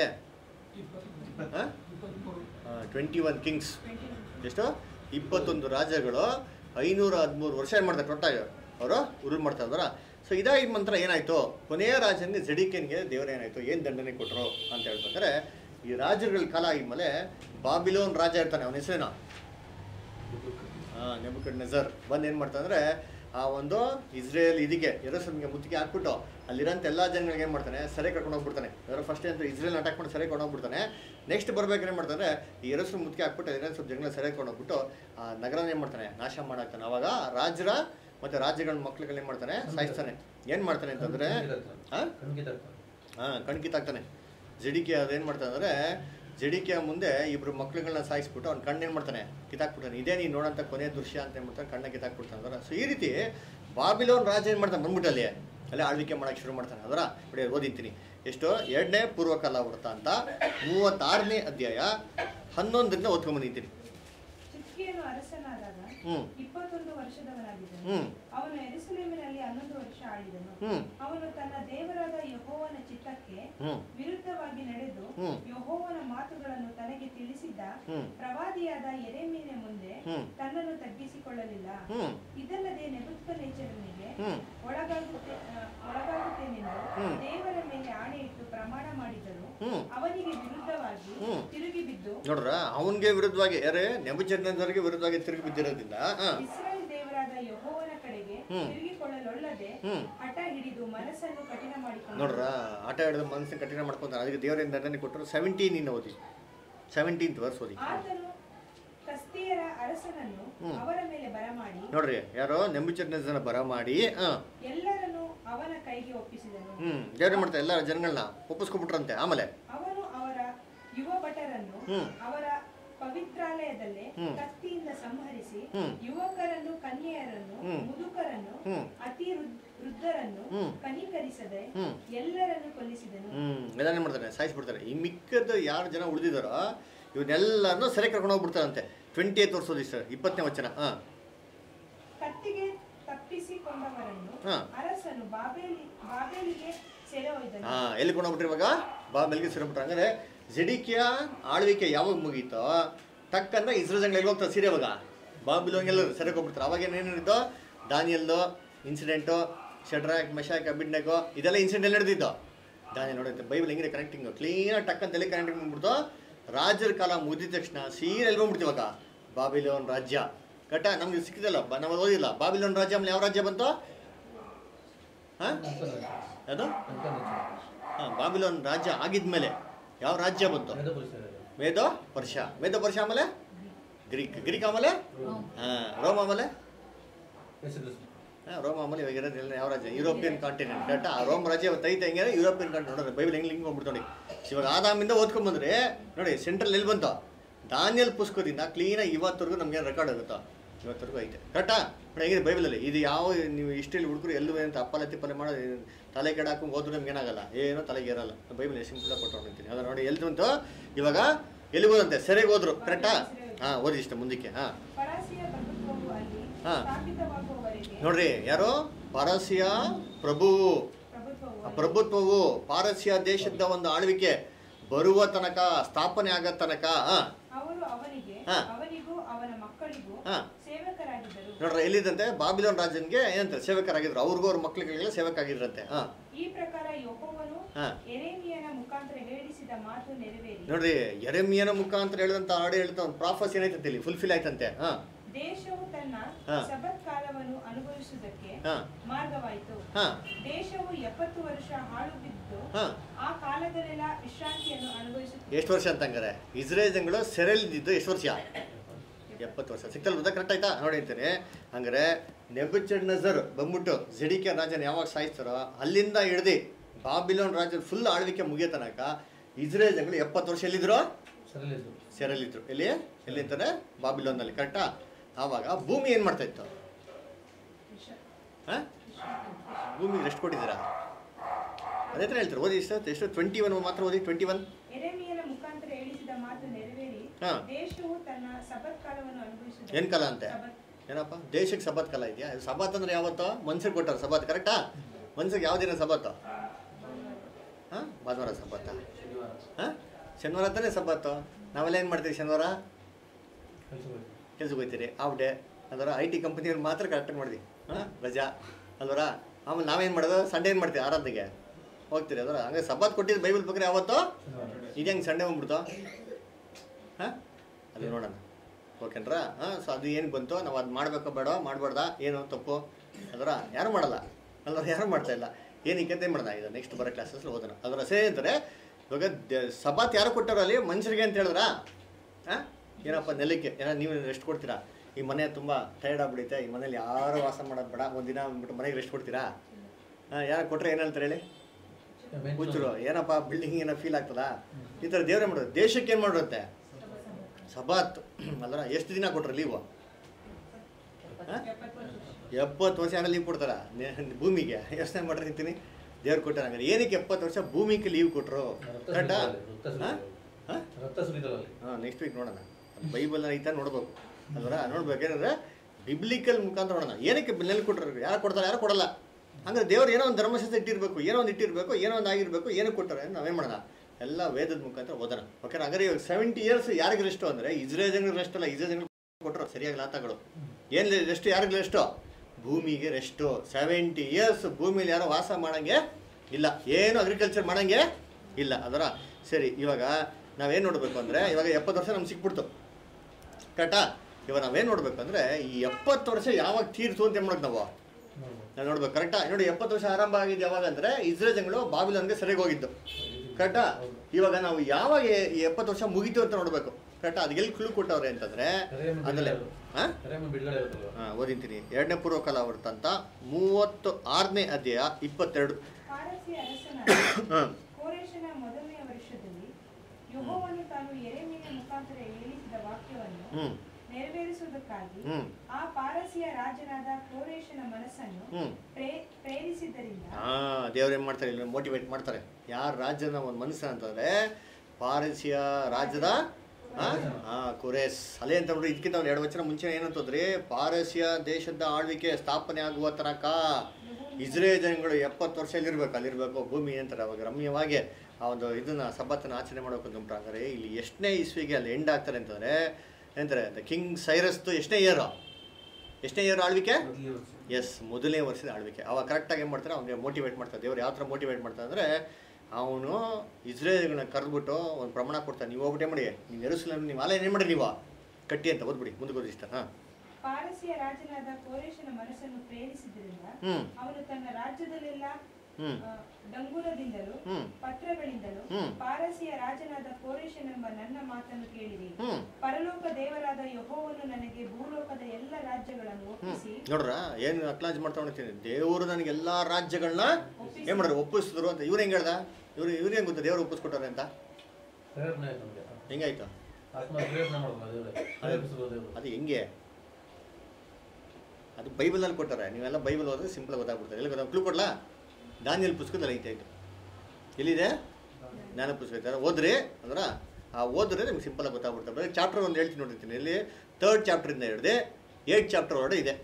ಹಾಂ ಟ್ವೆಂಟಿ ಒನ್ ಕಿಂಗ್ಸ್ ಎಷ್ಟು ಇಪ್ಪತ್ತೊಂದು ರಾಜ್ಯಗಳು ಐನೂರ ಹದಿಮೂರು ವರ್ಷ ಏನು ಮಾಡ್ತಾರೆ ಟೊಟ್ಟಾಗಿ ಅವರು ರೂಲ್ ಮಾಡ್ತಾ ಇದ್ದಾರ ಸೊ ಇದಾಗಿದ ನಂತರ ಏನಾಯಿತು ಕೊನೆಯ ರಾಜನಿಗೆ ಜಡಿಕೆನ್ಗೆ ದೇವರ ಏನಾಯಿತು ಏನು ದಂಡನೆ ಕೊಟ್ಟರು ಅಂತ ಹೇಳ್ಬೇಕಾದ್ರೆ ಈ ರಾಜ್ಯಗಳ ಕಾಲ ಆಗಿದ್ಮೇಲೆ ಬಾಬಿಲೋನ್ ರಾಜ ಇರ್ತಾನೆ ಅವನ ಹೆಸರೇನು ಹಾಂ ನೆಬುಕಡ್ ನೆಜರ್ ಬಂದು ಏನು ಮಾಡ್ತಾನೆ ಆ ಒಂದು ಇಸ್ರೇಲ್ ಇದಕ್ಕೆ ಎರಸನ್ಗೆ ಮುತ್ತಿಗೆ ಹಾಕ್ಬಿಟ್ಟು ಅಲ್ಲಿರೋಂಥ ಎಲ್ಲ ಜನಗಳಿಗೆ ಏನು ಮಾಡ್ತಾನೆ ಸೆರೆ ಕರ್ಕೊಂಡು ಹೋಗ್ಬಿಡ್ತಾನೆ ಅದರ ಫಸ್ಟ್ ಅಂತ ಇಸ್ರೇಲ್ ಅಟ್ಯಾಕ್ ಮಾಡಿ ಸೆರೆ ಕೊಂಡು ಹೋಗ್ಬಿಡ್ತಾನೆ ನೆಕ್ಸ್ಟ್ ಬರ್ಬೇಕಾದ್ರೆ ಏನು ಮಾಡ್ತಾನೆ ಈ ಎರಸು ಮುತ್ತಿಗೆ ಹಾಕ್ಬಿಟ್ಟು ಏನೋ ಸ್ವಲ್ಪ ಜನಗಳ ಸೆರೆ ಕೊಂಡು ಹೋಗ್ಬಿಟ್ಟು ಆ ನಗರನ ಏನು ಮಾಡ್ತಾನೆ ನಾಶ ಮಾಡಾಕ್ತಾನೆ ಅವಾಗ ರಾಜರ ಮತ್ತು ರಾಜ್ಯಗಳ ಮಕ್ಳುಗಳು ಏನು ಮಾಡ್ತಾನೆ ಸಾಯಿಸ್ತಾನೆ ಏನು ಮಾಡ್ತಾನೆ ಅಂತಂದರೆ ಹಾಂ ಹಾಂ ಕಣ್ ಕಿತ್ತಾಕ್ತಾನೆ ಜಡಿಕೆ ಅದೇನು ಮಾಡ್ತಾನೆ ಅಂದರೆ ಜಡಿಕೆ ಮುಂದೆ ಇಬ್ರು ಮಕ್ಳುಗಳನ್ನ ಸಾಯಿಸ್ಬಿಟ್ಟು ಅವ್ನು ಕಣ್ಣು ಏನು ಮಾಡ್ತಾನೆ ಕಿತ್ತಾಕ್ಬಿಡ್ತಾನೆ ಇದೇ ನೀನು ನೋಡೋಂಥ ಕೊನೆಯ ದೃಶ್ಯ ಅಂತ ಏನು ಮಾಡ್ತಾನೆ ಕಣ್ಣ ಕಿತ್ತಾಕ್ಬಿಡ್ತಾನೆ ಅದರ ಸೊ ಈ ರೀತಿ ಬಾಬಿಲೋನ್ ರಾಜ ಏನು ಮಾಡ್ತಾನೆ ಬಂದ್ಬಿಟ್ಟು ಅಲ್ಲಿ ಅಲ್ಲೇ ಆಳ್ವಿಕೆ ಮಾಡೋಕ್ಕೆ ಶುರು ಮಾಡ್ತಾನೆ ಅದರ ನೋಡಿ ಓದಿಂತೀನಿ ಎಷ್ಟು ಎರಡನೇ ಪೂರ್ವಕಾಲ ವೃತ್ತ ಅಂತ ಮೂವತ್ತಾರನೇ ಅಧ್ಯಾಯ ಹನ್ನೊಂದರಿಂದ ಓದ್ಕೊಂಬಂದಿದ್ದೀನಿ ಚಿದ್ಕೀಯನು ಅರಸನಾದಾಗ ಹ್ಞೂ ಇಪ್ಪತ್ತೊಂದು ವರ್ಷದವನಾಗಿದ್ದನು ಹ್ಞೂ ಅವನು ಎರುಸಲೇಮಿನಲ್ಲಿ ಹನ್ನೊಂದು ವರ್ಷ ಆಳಿದನು ಹ್ಞೂ ಅವನು ತನ್ನ ದೇವರಾದ ಯೆಹೋವನ ಚಿತ್ತಕ್ಕೆ ಹ್ಞೂ ವಿರುದ್ಧವಾಗಿ ನಡೆದು ಹ್ಮ್. ಯೆಹೋವನ ಮಾತುಗಳನ್ನು ತನಗೆ ತಿಳಿಸಿದ್ದ ಹ್ಞೂ ಪ್ರವಾದಿಯಾದ ಎರೆಮೀನ ಮುಂದೆ ಹ್ಮ್. ತನ್ನನ್ನು ತಗ್ಗಿಸಿಕೊಳ್ಳಲಿಲ್ಲ ಹ್ಞೂ ಇದಲ್ಲದೆ ನೆಬುಕದ್ನೆಚ್ಚರನಿಗೆ ಹ್ಞೂ ಒಳಗಾಗುತ್ತೆ ಆ, ಒಳಗಾಗುತ್ತೇನೆಂದು ಹ್ಮ್. ದೇವರ ಮೇಲೆ ಆಣೆ ಇಟ್ಟು ಪ್ರಮಾಣ ಮಾಡಿದರು ಹ್ಮ್ ಅವನಿಗೆ ವಿರುದ್ಧವಾಗಿ ಹ್ಮ್. ತಿರುಗಿ ಬಿದ್ದು ನೋಡ್ರ ಅವನಿಗೆ ವಿರುದ್ಧವಾಗಿ ಯಾರೇ ನೆಬುಚರ್ನರಿಗೆ ವಿರುದ್ಧವಾಗಿ ತಿರುಗಿ ಬಿದ್ದಿರೋದ್ರಿಂದ ಹಾ ಇಸ್ರಾಯೇಲ್ ದೇವರಾದ ಯೆಹೋವನ ಕಡೆಗೆ ಹ್ಮ್. ತಿರುಗಿಕೊಳ್ಳಲೊಳ್ಳದೆ ಹ್ಮ್ ಹಠ ಹಿಡಿದು ಮನಸ್ಸನ್ನು ಕಠಿಣ ಮಾಡಿಕೊಂಡು ನೋಡ್ರ ಆಟ ಹಿಡಿದ ಮನಸ್ಸನ್ನು ಕಠಿಣ ಮಾಡ್ಕೊಂತಾರೆ ಅದಕ್ಕೆ ದೇವರಿಂದ ದಂಡನೆ ಕೊಟ್ಟರು ಸೆವೆಂಟೀನ್ ಇನ್ನು ಓದಿ ಸೆವೆಂಟೀನ್ತ್ ವರ್ಸ್ ಓದಿ ಆತನು ಕಸ್ತಿಯರ ಅರಸನನ್ನು ಹ್ಮ್. ಅವರ ಮೇಲೆ ಬರಮಾಡಿ ನೋಡ್ರಿ ಯಾರೋ ನೆಂಬುಚರ್ನ ಬರ ಮಾಡಿ ಹಾ ಎಲ್ಲರನ್ನು ಅವನ ಕೈಗೆ ಒಪ್ಪಿಸಿದನು ಹ್ಮ್ ದೇವ್ರ ಮಾಡ್ತಾರೆ ಎಲ್ಲ ಜನಗಳನ್ನ ಒಪ್ಪಿಸ್ಕೊಬಿಟ್ರಂತೆ ಆಮೇಲೆ ಅವನು ಅವರ ಯುವ ಭಟರನ್ನು ಹ್ಮ್. ಅವರ ಪವಿತ್ರಾಲಯದಲ್ಲೇ ಹ್ಮ್. ಕತ್ತಿಯಿಂದ ಸಂಹರಿಸಿ ಹ್ಮ್. ಯುವಕರನ್ನು ಕನ್ಯೆಯರನ್ನು ಹ್ಮ್. ಮುದುಕರನ್ನು ಹ್ಮ್. ಅತಿ ವೃದ್- ವೃದ್ಧರನ್ನು ಹ್ಮ್. ಕನಿಕರಿಸದೆ ಹ್ಮ್. ಎಲ್ಲರನ್ನು ಕೊಲ್ಲಿಸಿದನು ಹ್ಮ್ ಎಲ್ಲಾನೇ ಮಾಡ್ತಾರೆ ಸಾಯಿಸ್ಬಿಡ್ತಾರೆ ಈ ಮಿಕ್ಕದ ಯಾರು ಜನ ಉಳಿದಿದಾರೋ ಇವನ್ನೆಲ್ಲರನ್ನೂ ಸೆರೆ ಕರ್ಕೊಂಡು ಹೋಗ್ಬಿಡ್ತಾರಂತೆ ಟ್ವೆಂಟಿ ಏತ್ ವರ್ಷ ಓದಿ ಸರ್ ಇಪ್ಪತ್ತನೇ ವಚನ ಹಾ ಕತ್ತಿಗೆ ತಪ್ಪಿಸಿಕೊಂಡವರನ್ನು ಹಾ. ಅರಸನು ಬಾಬೇಲಿ ಬಾಬೇಲಿಗೆ ಸೆರೆ ಒಯ್ದನು ಹಾ ಎಲ್ಲಿ ಕೊಂಡೋಗ್ಬಿಟ್ರಿ ಇವಾಗ ಬಾ ಬೆಲ್ಗೆ ಸೇರ್ಬಿಟ್ರೆ ಹಂಗಾರೆ ಜಡಿಕಿಯ ಆಳ್ವಿಕೆ ಯಾವಾಗ ಮುಗೀತೋ ಟಕ್ಕಂದ್ರೆ ಇಸ್ರೋ ಜಂಗ್ಳ ಎಲ್ಲಿ ಹೋಗ್ತಾರೆ ಸೀರೆ ಇವಾಗ ಬಾಬಿಲೋನ್ಗೆಲ್ಲ ಸೆರೆಗೆ ಹೋಗ್ಬಿಡ್ತಾರೆ ಅವಾಗ ಏನೇನಿದ್ದು ದಾನಿಯಲ್ದು ಇನ್ಸಿಡೆಂಟು ಶಡ್ರಾಕ್ ಮೆಶಾಕ್ ಅಬಿಡ್ನಾಗೋ ಇದೆಲ್ಲ ಇನ್ಸಿಡೆಂಟ್ ನಡೆದಿದ್ದು ದಾನಿಯಲ್ ನೋಡುತ್ತೆ ಬೈಬಲ್ ಹೆಂಗಿದೆ ಕನೆಕ್ಟಿಂಗ್ ಕ್ಲೀನಾಗಿ ಟಕ್ ಅಂತ ಎಲ್ಲಿ ಕನೆಕ್ಟಿಂಗ್ ಬಂದ್ಬಿಡ್ತು ರಾಜರ ಕಾಲ ಮುಗಿದ ತಕ್ಷಣ ಸೀರೆ ಎಲ್ಲಿ ಬಂದ್ಬಿಡ್ತೀವಿ ಇವಾಗ ಬಾಬಿಲೋನ್ ರಾಜ್ಯ ಕಟ್ಟ ನಮ್ಗೆ ಸಿಕ್ಕಿದಲ್ಲ ಬ- ನಾವು ಓದಿಲ್ಲ ಬಾಬಿಲೋನ್ ರಾಜ್ಯ ಆಮೇಲೆ ಯಾವ ರಾಜ್ಯ ಬಂತು ಹಾಂ ಅದು ಹಾಂ ಬಾಬಿಲೋನ್ ರಾಜ್ಯ ಆಗಿದ್ಮೇಲೆ ಯಾವ ರಾಜ್ಯ ಬಂತು ಮೇದೋ ಪರ್ಷ ಮೇದೋ ಪರ್ಷ ಆಮೇಲೆ ಗ್ರೀಕ್ ಗ್ರೀಕ್ ಆಮೇಲೆ ಹಾಂ ರೋಮ್ ಆಮೇಲೆ ಹಾಂ ರೋಮ್ ಆಮೇಲೆ ಇವಾಗ ಇರೋದು ಎಲ್ಲ ಯಾವ ರಾಜ್ಯ ಯುರೋಪಿಯನ್ ಕಾಂಟಿನೆಂಟ್ ಕರೆಕ್ಟ್ ಆ ರೋಮ್ ರಾಜ್ಯ ಇವತ್ತು ಐತೆ ಹೆಂಗೆ ಯುರೋಪಿಯನ್ ಕಾಂಟಿನೆಂಟ್ ನೋಡೋದು ಬೈಬಲ್ ಹೆಂಗೆ ಲಿಂಕ್ ಹೋಗ್ಬಿಟ್ಟು ನೋಡಿ ಇವಾಗ ಆದಾಮಿಂದ ಓದ್ಕೊಂಬಂದ್ರೆ ನೋಡಿ ಸೆಂಟ್ರಲ್ ಎಲ್ಲಿ ಬಂತು ದಾನಿಯಲ್ ಪುಸ್ತಕದಿಂದ ಕ್ಲೀನಾಗಿ ಇವತ್ತವರೆಗೂ ನಮ್ಗೆ ರೆಕಾರ್ಡ್ ಆಗುತ್ತೋ ಇವತ್ತವರೆಗೂ ಐತೆ ಕರೆಕ್ಟಾ ನೋಡಿ ಹೇಗಿದೆ ಬೈಬಲಲ್ಲಿ ಇದು ಯಾವ ನೀವು ಇಷ್ಟಲ್ಲಿ ಹುಡುಗರು ಎಲ್ಲೂ ಅಂತ ಅಪ್ಪಲೆ ತಿಪ್ಪಲೆ ಮಾಡೋ ತಲೆ ಕೆಡ ಹಾಕೊಂಡು ಹೋದ್ರು ನಮ್ಗೆ ಏನಾಗಲ್ಲ ಏನೋ ತಲೆಗೆ ಇರಲ್ಲ ಬೈಬಲ್ ಸಿಂಪಲ್ ಕೊಟ್ಟು ಹೊರ್ಟಿರ್ತೀನಿ ಅದ ನೋಡಿ ಎಲ್ಲಿ ಬಂತು ಇವಾಗ ಎಲ್ಲಿ ಹೋದಂತೆ ಸೆರೆಗೆ ಹೋದ್ರು ಕರೆಕ್ಟಾ ಹಾಂ ಓದಿ ಇಷ್ಟ ಮುಂದಕ್ಕೆ ಹಾಂ ಪರಾಸಿಯ ಪ್ರಭುತ್ವವು ಅಲ್ಲಿ ಹಾ. ಸ್ಥಾಪಿತವಾಗುವವರೆಗೆ ನೋಡ್ರಿ ಯಾರು ಪಾರಸಿಯ ಪ್ರಭುವು ಪ್ರಭುತ್ವವು ಆ ಪ್ರಭುತ್ವವು ಪಾರಸ್ಯ ದೇಶದ ಒಂದು ಆಳ್ವಿಕೆ ಬರುವ ತನಕ ಸ್ಥಾಪನೆ ಆಗೋ ತನಕ ಆ, ಅವರು ಅವನಿಗೆ ಹಾ. ಅವನಿಗೂ ಅವನ ಮಕ್ಕಳಿಗೂ ಹಾ. ಸೇವಕರಾಗಿದ್ದರು ನೋಡ್ರಿ ಎಲ್ಲಿದಂತೆ ಬಾಬಿಲೋನ್ ರಾಜನ್ಗೆ ಏನಂತ ಸೇವಕರಾಗಿದ್ರು ಅವ್ರಿಗೂ ಅವ್ರ ಮಕ್ಳಿಗೆಲ್ಲ ಸೇವಕಾಗಿದ್ರಂತೆ ಹಾ ಈ ಪ್ರಕಾರ ಯೆಹೋವನು ಹಾ. ಎರೇಮಿಯನ ಮುಖಾಂತರ ಹೇಳಿಸಿದ ಮಾತು ನೆರವೇರಿ ನೋಡ್ರಿ ಎರೆಮಿಯನ ಮುಖಾಂತರ ಹೇಳಿದಂತ ಹಾಡು ಹೇಳ್ತಾ ಒಂದು ಪ್ರಾಫಸ್ ಏನಾಯ್ತಂತೆ ಇಲ್ಲಿ ಫುಲ್ಫಿಲ್ ಆಯ್ತಂತೆ ಹಾ ದೇಶವು ತನ್ನ ಹಾ. ಸಬತ್ ಕಾಲವನ್ನು ಅನುಭವಿಸುವುದಕ್ಕೆ ಹಾ ಮಾರ್ಗವಾಯಿತು ಹಾ ದೇಶವು ಎಪ್ಪತ್ತು ವರ್ಷ ಹಾಳು ಬಿದ್ದು ಹಾ ಆ ಕಾಲದಲ್ಲೆಲ್ಲ ವಿಶ್ರಾಂತಿಯನ್ನು ಅನುಭವಿಸುತ್ತಿದೆ ಎಷ್ಟು ವರ್ಷ ಅಂತ ಹಂಗಾರೆ ಇಸ್ರೇಲ್ ಜನಗಳು ಸೆರೆಲಿದ್ದು ಎಷ್ಟು ವರ್ಷ ಎಪ್ಪತ್ತು ವರ್ಷ ಸಿಕ್ತಲ್ಲ ಬುದ್ಧ ಕರೆಕ್ಟ್ ಆಯ್ತಾ ನೋಡಿ ಅಂತೀನಿ ಹಂಗಾರೆ ನೆಬುಚಡ್ ನಜರ್ ಬಂದ್ಬಿಟ್ಟು ಜಡಿಕೆ ರಾಜನ ಯಾವಾಗ ಸಾಯಿಸ್ತಾರೋ ಅಲ್ಲಿಂದ ಹಿಡ್ದು ಬಾಬಿಲೋನ್ ರಾಜನ ಫುಲ್ ಆಳ್ವಿಕೆ ಮುಗಿಯೋ ತನಕ ಇಸ್ರೇಲ್ ಜನಗಳು ಎಪ್ಪತ್ತು ವರ್ಷ ಎಲ್ಲಿದ್ರು ಸೆರೆಲಿದ್ರು ಎಲ್ಲಿ ಎಲ್ಲಿ ಅಂತಾರೆ ಬಾಬಿಲೋನಲ್ಲಿ ಕರೆಕ್ಟಾ ಆವಾಗ ಭೂಮಿ ಏನು ಮಾಡ್ತಾ ಇತ್ತು ಹಾಂ ಭೂಮಿಗೆ ಎಷ್ಟು ಕೊಟ್ಟಿದ್ದೀರಾ ಅದೇ ಥರ ಹೇಳ್ತಾರೆ ಓದಿ ಎಷ್ಟು ಎಷ್ಟು ಟ್ವೆಂಟಿ ಒನ್ ಮಾತ್ರ ಓದಿ ಟ್ವೆಂಟಿ ಒನ್ ಎರೆಮಿಯನ ಮುಖಾಂತರ ಹೇಳಿಸಿದ ಮಾತು ನೆರವೇರಿ ಹಾ. ದೇಶವು ತನ್ನ ಸಬತ್ ಕಾಲವನ್ನು ಅನುಭವಿಸುತ್ತದೆ ಏನು ಕಾಲ ಅಂತೆ ಸಬತ್ ಏನಪ್ಪ ದೇಶಕ್ಕೆ ಸಬತ್ ಕಾಲ ಇದೆಯಾ ಸಬತ್ ಅಂದ್ರೆ ಯಾವತ್ತು ಮನ್ಸಿಗೆ ಕೊಟ್ಟಾರ ಸಬತ್ ಕರೆಕ್ಟಾ ಮನ್ಸಿಗೆ ಯಾವ ದಿನ ಸಬತ್ತು ಹಾಂ ಭಾನುವಾರ ಸಬತ್ತ ಹಾಂ ಶನಿವಾರ ತಾನೇ ಸಬತ್ತು ನಾವೆಲ್ಲ ಏನು ಮಾಡ್ತೀವಿ ಶನಿವಾರ ಕೆಲ್ಸಕ್ಕೆ ಹೋಗ್ತೀರಿ ಹಾಫ್ ಡೇ ಅದರ ಐ ಟಿ ಕಂಪ್ನಿಯವ್ರು ಮಾತ್ರ ಕರೆಕ್ಟಾಗಿ ಮಾಡಿದ್ವಿ ಹಾಂ ರಜಾ ಅಲ್ವರ ಆಮೇಲೆ ನಾವೇನು ಮಾಡೋದು ಸಂಡೇ ಏನು ಮಾಡ್ತೀವಿ ಆರಾಧನೆಗೆ ಹೋಗ್ತೀರಿ ಅದರ ಹಂಗೆ ಸಬತ್ ಕೊಟ್ಟಿದ್ದು ಬೈಬಲ್ ಬಗ್ಗೆ ಯಾವತ್ತು ಇದು ಹೆಂಗೆ ಸಂಡೇ ಬಂದ್ಬಿಡ್ತು ಹಾಂ ಅದು ನೋಡೋಣ ಓಕೆನ್ರಾ ಹಾಂ ಸೊ ಅದು ಏನು ಬಂತು ನಾವು ಅದು ಮಾಡಬೇಕೋ ಬೇಡ ಮಾಡಬಾರ್ದಾ ಏನು ತಪ್ಪು ಅದರ ಯಾರು ಮಾಡಲ್ಲ ಅಲ್ವ ಯಾರು ಮಾಡ್ತಾ ಇಲ್ಲ ಏನಕ್ಕೆ ಅಂತ ಮಾಡೋಣ ಇದು ನೆಕ್ಸ್ಟ್ ಬರೋ ಕ್ಲಾಸಸ್ ಓದೋಣ ಅದರ ಸೇ ಅಂತಾರೆ ಇವಾಗ ದ- ಸಬಾತ್ ಯಾರು ಕೊಟ್ಟಾರೋ ಅಲ್ಲಿ ಮನುಷ್ಯರಿಗೆ ಅಂತ ಹೇಳಿದ್ರಾ ಹಾಂ ಏನಪ್ಪ ನೆಲಕ್ಕೆ ಏನೋ ನೀವು ರೆಸ್ಟ್ ಕೊಡ್ತೀರಾ ಈ ಮನೆ ತುಂಬ ಟೈರ್ಡ್ ಆಗ್ಬಿಡುತ್ತೆ ಈ ಮನೇಲಿ ಯಾರು ವಾಸ ಮಾಡೋದು ಬೇಡ ಒಂದಿನ ಅಂದ್ಬಿಟ್ಟು ಮನೆಗೆ ರೆಸ್ಟ್ ಕೊಡ್ತೀರಾ ಹಾಂ ಯಾರು ಕೊಟ್ಟರೆ ಏನು ಹೇಳ್ತಾರೆ ಹೇಳಿ ಹುಚ್ಚರು ಏನಪ್ಪ ಬಿಲ್ಡಿಂಗ್ ಏನೋ ಫೀಲ್ ಆಗ್ತದಾ ಈ ಥರ ದೇವ್ರೇ ಮಾಡೋದು ದೇಶಕ್ಕೆ ಏನು ಮಾಡಿರುತ್ತೆ ಸಬಾತ್ ಅಲ್ರ ಎಷ್ಟು ದಿನ ಕೊಟ್ರು ಲೀವು ಎಪ್ಪತ್ತು ವರ್ಷ ಯಾರು ಲೀವ್ ಕೊಡ್ತಾರ ನೆ- ಭೂಮಿಗೆ ಯೋಚನೆ ಮಾಡ್ರಿ ನಿಂತೀನಿ ದೇವ್ರು ಕೊಟ್ಟಾರ ಹಂಗಾರೆ ಏನಕ್ಕೆ ಎಪ್ಪತ್ತು ವರ್ಷ ಭೂಮಿಗೆ ಲೀವ್ ಕೊಟ್ರು ಕರೆಕ್ಟಾ ಹಾಂ ರಕ್ತ ಸುರಿತಲ್ಲ ಹಾಂ ನೆಕ್ಸ್ಟ್ ವೀಕ್ ನೋಡೋಣ ಬೈಬಲ್ ಐತ ನೋಡ್ಬೇಕು ಅಲ್ವರ ನೋಡ್ಬೇಕೇನಂದ್ರೆ ಬಿಬ್ಲಿಕಲ್ ಮುಖಾಂತರ ನೋಡೋಣ ಏನಕ್ಕೆ ನೆಲೆ ಕೊಟ್ಟರು ಯಾರು ಕೊಡ್ತಾರೆ ಯಾರು ಕೊಡಲ್ಲ ಹಂಗಾರೆ ದೇವ್ರು ಏನೋ ಒಂದು ಧರ್ಮಶಾಸ್ತ್ರ ಇಟ್ಟಿರ್ಬೇಕು ಏನೋ ಒಂದು ಇಟ್ಟಿರ್ಬೇಕು ಏನೋ ಒಂದು ಆಗಿರ್ಬೇಕು ಏನಕ್ಕೆ ಕೊಟ್ಟಾರೆ ನಾವೇನು ಮಾಡೋಣ ಎಲ್ಲ ವೇದದ ಮುಖಾಂತರ ಓದೋಣ ಓಕೆ ಹಂಗಾರೆ ಇವಾಗ ಸೆವೆಂಟಿ ಇಯರ್ಸ್ ಯಾರಿಗೆ ರೆಸ್ಟು ಅಂದರೆ ಇಸ್ರೇಲ್ ಜನರಿಗೆ ರೆಸ್ಟ್ ಅಲ್ಲ ಇಸ್ರೇಲ್ ಜನರಿಗೆ ಕೊಟ್ಟರು ಸರಿಯಾಗಿ ಲಾತಗಳು ಏನು ರೆಸ್ಟ್ ಯಾರಿಗೆ ರೆಸ್ಟು ಭೂಮಿಗೆ ರೆಸ್ಟು ಸೆವೆಂಟಿ ಇಯರ್ಸ್ ಭೂಮಿಲಿ ಯಾರೋ ವಾಸ ಮಾಡಂಗೆ ಇಲ್ಲ ಏನು ಅಗ್ರಿಕಲ್ಚರ್ ಮಾಡಂಗೆ ಇಲ್ಲ ಅದರ ಸರಿ ಇವಾಗ ನಾವೇನು ನೋಡಬೇಕು ಅಂದರೆ ಇವಾಗ ಎಪ್ಪತ್ತು ವರ್ಷ ನಮ್ಗೆ ಸಿಕ್ಬಿಡ್ತು ಕರೆಕ್ಟಾ ಇವಾಗ ನಾವೇನು ನೋಡ್ಬೇಕು ಅಂದರೆ ಈ ಎಪ್ಪತ್ತು ವರ್ಷ ಯಾವಾಗ ತೀರ್ತು ಅಂತ ಏನು ಮಾಡೋದು ನಾವು ನಾವು ನೋಡ್ಬೇಕು ಕರೆಕ್ಟಾ ನೋಡಿ ಎಪ್ಪತ್ತು ವರ್ಷ ಆರಂಭ ಆಗಿದ್ದು ಯಾವಾಗ ಅಂದರೆ ಇಸ್ರೇಲ್ ಜನಗಳು ಬಾಬಿಲನ್ಗೆ ಸರಿಯಾಗಿ ಹೋಗಿದ್ದು ಕರೆಕ್ಟಾ ಇವಾಗ ನಾವು ಯಾವಾಗ ಈ ಎಪ್ಪತ್ತು ವರ್ಷ ಮುಗೀತು ಅಂತ ನೋಡ್ಬೇಕು ಕರೆಕ್ಟಾ ಅದು ಎಲ್ಲಿ ಕ್ಲೂ ಕೊಟ್ಟವ್ರೆ ಅಂತಂದ್ರೆ ಅದಲ್ಲೇ ಹಾಂ ಬಿಡುಗಡೆ ಇರುತ್ತಲ್ವ ಹಾಂ ಓದಿಂತೀನಿ ಎರಡನೇ ಪೂರ್ವಕಾಲ ವೃತ್ತಾಂತ ಮೂವತ್ತು ಆರನೇ ಅಧ್ಯಾಯ ಇಪ್ಪತ್ತೆರಡು ಪಾರಸಿಯ ಅರಸನಾದ ಹಾಂ ಕೋರೇಶನ ಮೊದಲನೆಯ ವರ್ಷದಲ್ಲಿ ಯೆಹೋವನು ತಾನು ಎರೆಮೀಯ ಮುಖಾಂತರ ಹೇಳಿಸಿದ ವಾಕ್ಯವನ್ನು ಹ್ಞೂ ನೆರವೇರಿಸುವುದಕ್ಕಾಗಿ ಹ್ಞೂ ಆ ಪಾರಸಿಯ ರಾಜನಾದ ಕೋರೇಶನ ಮನಸ್ಸನ್ನು ಹ್ಞೂ ಪ್ರೇ- ಪ್ರೇರಿಸಿದ್ದರಿಂದ ಹಾಂ ದೇವ್ರು ಏನು ಮಾಡ್ತಾರೆ ಇಲ್ಲಿ ಮೋಟಿವೇಟ್ ಮಾಡ್ತಾರೆ ಯಾರ ರಾಜ್ಯನ ಒಂದು ಮನಸ್ಸು ಅಂತಂದರೆ ಪಾರಸಿಯ ರಾಜ್ಯದ ಹಾಂ ಕುರೇಸ್ ಅಲ್ಲೇ ಅಂತ ನೋಡ್ರಿ ಇದಕ್ಕಿಂತ ಒಂದು ಎರಡು ವಚನ ಮುಂಚೆ ಏನಂತಂದ್ರಿ ಪಾರಸಿಯ ದೇಶದ ಆಳ್ವಿಕೆ ಸ್ಥಾಪನೆ ಆಗುವ ತನಕ ಇಸ್ರೇಲ್ ಜನಗಳು ಎಪ್ಪತ್ತು ವರ್ಷ ಇಲ್ಲಿರ್ಬೇಕು ಅಲ್ಲಿರ್ಬೇಕು ಭೂಮಿ ಅಂತಾರೆ ಅವಾಗ ರಮ್ಯವಾಗಿ ಆ ಒಂದು ಇದನ್ನ ಸಬ್ಬತ್ತನ್ನ ಆಚರಣೆ ಮಾಡೋಕೆ ಅಂದರೆ ಇಲ್ಲಿ ಎಷ್ಟನೇ ಇಸ್ವಿಗೆ ಅಲ್ಲಿ ಎಂಡ್ ಆಗ್ತಾರೆ ಅಂತಂದರೆ ಏನಂತಾರೆ ದ ಕಿಂಗ್ ಸೈರಸ್ತು ಎಷ್ಟನೇ ಇಯರು ಎಷ್ಟನೇ ಇಯರ್ ಆಳ್ವಿಕೆ ಮೊದಲನೇ ವರ್ಷ. ಎಸ್ ಮೊದಲನೇ ವರ್ಷದ ಆಳ್ವಿಕೆ ಅವಾಗ ಕರೆಕ್ಟಾಗಿ ಏನು ಮಾಡ್ತಾರೆ ಅವನಿಗೆ ಮೋಟಿವೇಟ್ ಮಾಡ್ತಾರೆ ದೇವ್ರು ಯಾವ ಥರ ಮೋಟಿವೇಟ್ ಮಾಡ್ತಾರೆ ಅಂದರೆ ಅವನು ಇಸ್ರೇಲ್ಗಳನ್ನ ಕರೆದ್ಬಿಟ್ಟು ಒಂದು ಪ್ರಮಾಣ ಕೊಡ್ತಾನೆ ನೀವು ಹೋಗ್ಬಿಟ್ಟೆ ಮಾಡಿ ನೀವು ಎರುಸಲೇಮ್ ನೀವು ಅಲ್ಲ ಏನು ಮಾಡಿ ನೀವು ಕಟ್ಟಿ ಅಂತ ಓದ್ಬಿಡಿ ಮುಂದೆ ಓದಿ ಇಷ್ಟ ಹಾಂ ಪಾರಸಿಯ ರಾಜನಾದ ಕೋರೇಶನ ಮನಸ್ಸನ್ನು ಪ್ರೇರಿಸಿದ್ರಿಂದ ಹ್ಞೂ ಅವನು ತನ್ನ ರಾಜ್ಯದಲ್ಲೆಲ್ಲ ಹ್ಞೂ ಆ, ಡಂಗುರದಿಂದಲೂ ಹ್ಞೂ ಪತ್ರಗಳಿಂದಲೂ ಹ್ಮ್. ಪಾರಸಿಯ ರಾಜನಾದ ಕೋರೇಶನೆಂಬ ನನ್ನ ಮಾತನ್ನು ಕೇಳಿರಿ ಹ್ಞೂ ಪರಲೋಕ ದೇವರಾದ ಯೆಹೋವನು ನನಗೆ ಭೂಲೋಕದ ಎಲ್ಲ ರಾಜ್ಯಗಳನ್ನು ಒಪ್ಪಿಸಿ ನೋಡ್ರ ಏನು ಅಕ್ಲಾಜ್ ಮಾಡ್ತಾ ಹೊಂಡ್ತೀನಿ ದೇವರು ನನಗೆ ಎಲ್ಲ ರಾಜ್ಯಗಳನ್ನ ಏನು ಮಾಡಿದ್ರು ಒಪ್ಪಿಸಿದ್ರು ಅಂತ ಇವ್ರು ಹೆಂಗೆ ಹೇಳ್ದ ಇವ್ರು ಇವ್ರು ಹೆಂಗೆ ಗೊತ್ತಾ ದೇವ್ರು ಒಪ್ಪಿಸ್ಕೊಟ್ಟಾರೆ ಅಂತ ಪ್ರೇರಣೆ ಆಯ್ತು ನಮ್ಗೆ ಹೆಂಗಾಯ್ತು ಆತ್ಮ ಪ್ರೇರಣೆ ಮಾಡೋದು ದೇವ್ರೆ ಪ್ರೇರೇಪಿಸುವುದು ದೇವ್ರು ಅದು ಹೆಂಗೆ ಅದು ಬೈಬಲಲ್ಲಿ ಕೊಟ್ಟಾರೆ ನೀವೆಲ್ಲ ಬೈಬಲ್ ಓದಿದ್ರೆ ಸಿಂಪಲ್ ಗೊತ್ತಾಗ್ಬಿಡ್ತಾರೆ ಎಲ್ಲಿ ಗೊತ್ತಾ ಕ್ಲೂ ಕೊಡ್ಲಾ ದಾನಿಯಲ್ ಪುಸ್ತಕದಲ್ಲಿ ಐತೆ ಇದು ಎಲ್ಲಿದೆ ಜ್ಞಾನ ಪುಸ್ತಕ ಐತೆ ಓದ್ರಿ ಅಂದ್ರೆ ಆ ಓದಿದ್ರೆ ನಿಮ್ಗೆ ಸಿಂಪಲ್ ಗೊತ್ತಾಗ್ಬಿಡ್ತಾರೆ ಬರೀ ಚಾಪ್ಟರ್ ಒಂದು ಹೇಳ್ತೀನಿ ನೋಡಿರ್ತೀನಿ ಇಲ್ಲಿ ತರ್ಡ್ ಚಾಪ್ಟ್ರಿಂದ ಹಿಡಿದು ಏಯ್ಟ್ ಚಾಪ್ಟರ್ ಒಳಗಡೆ ಇದೆ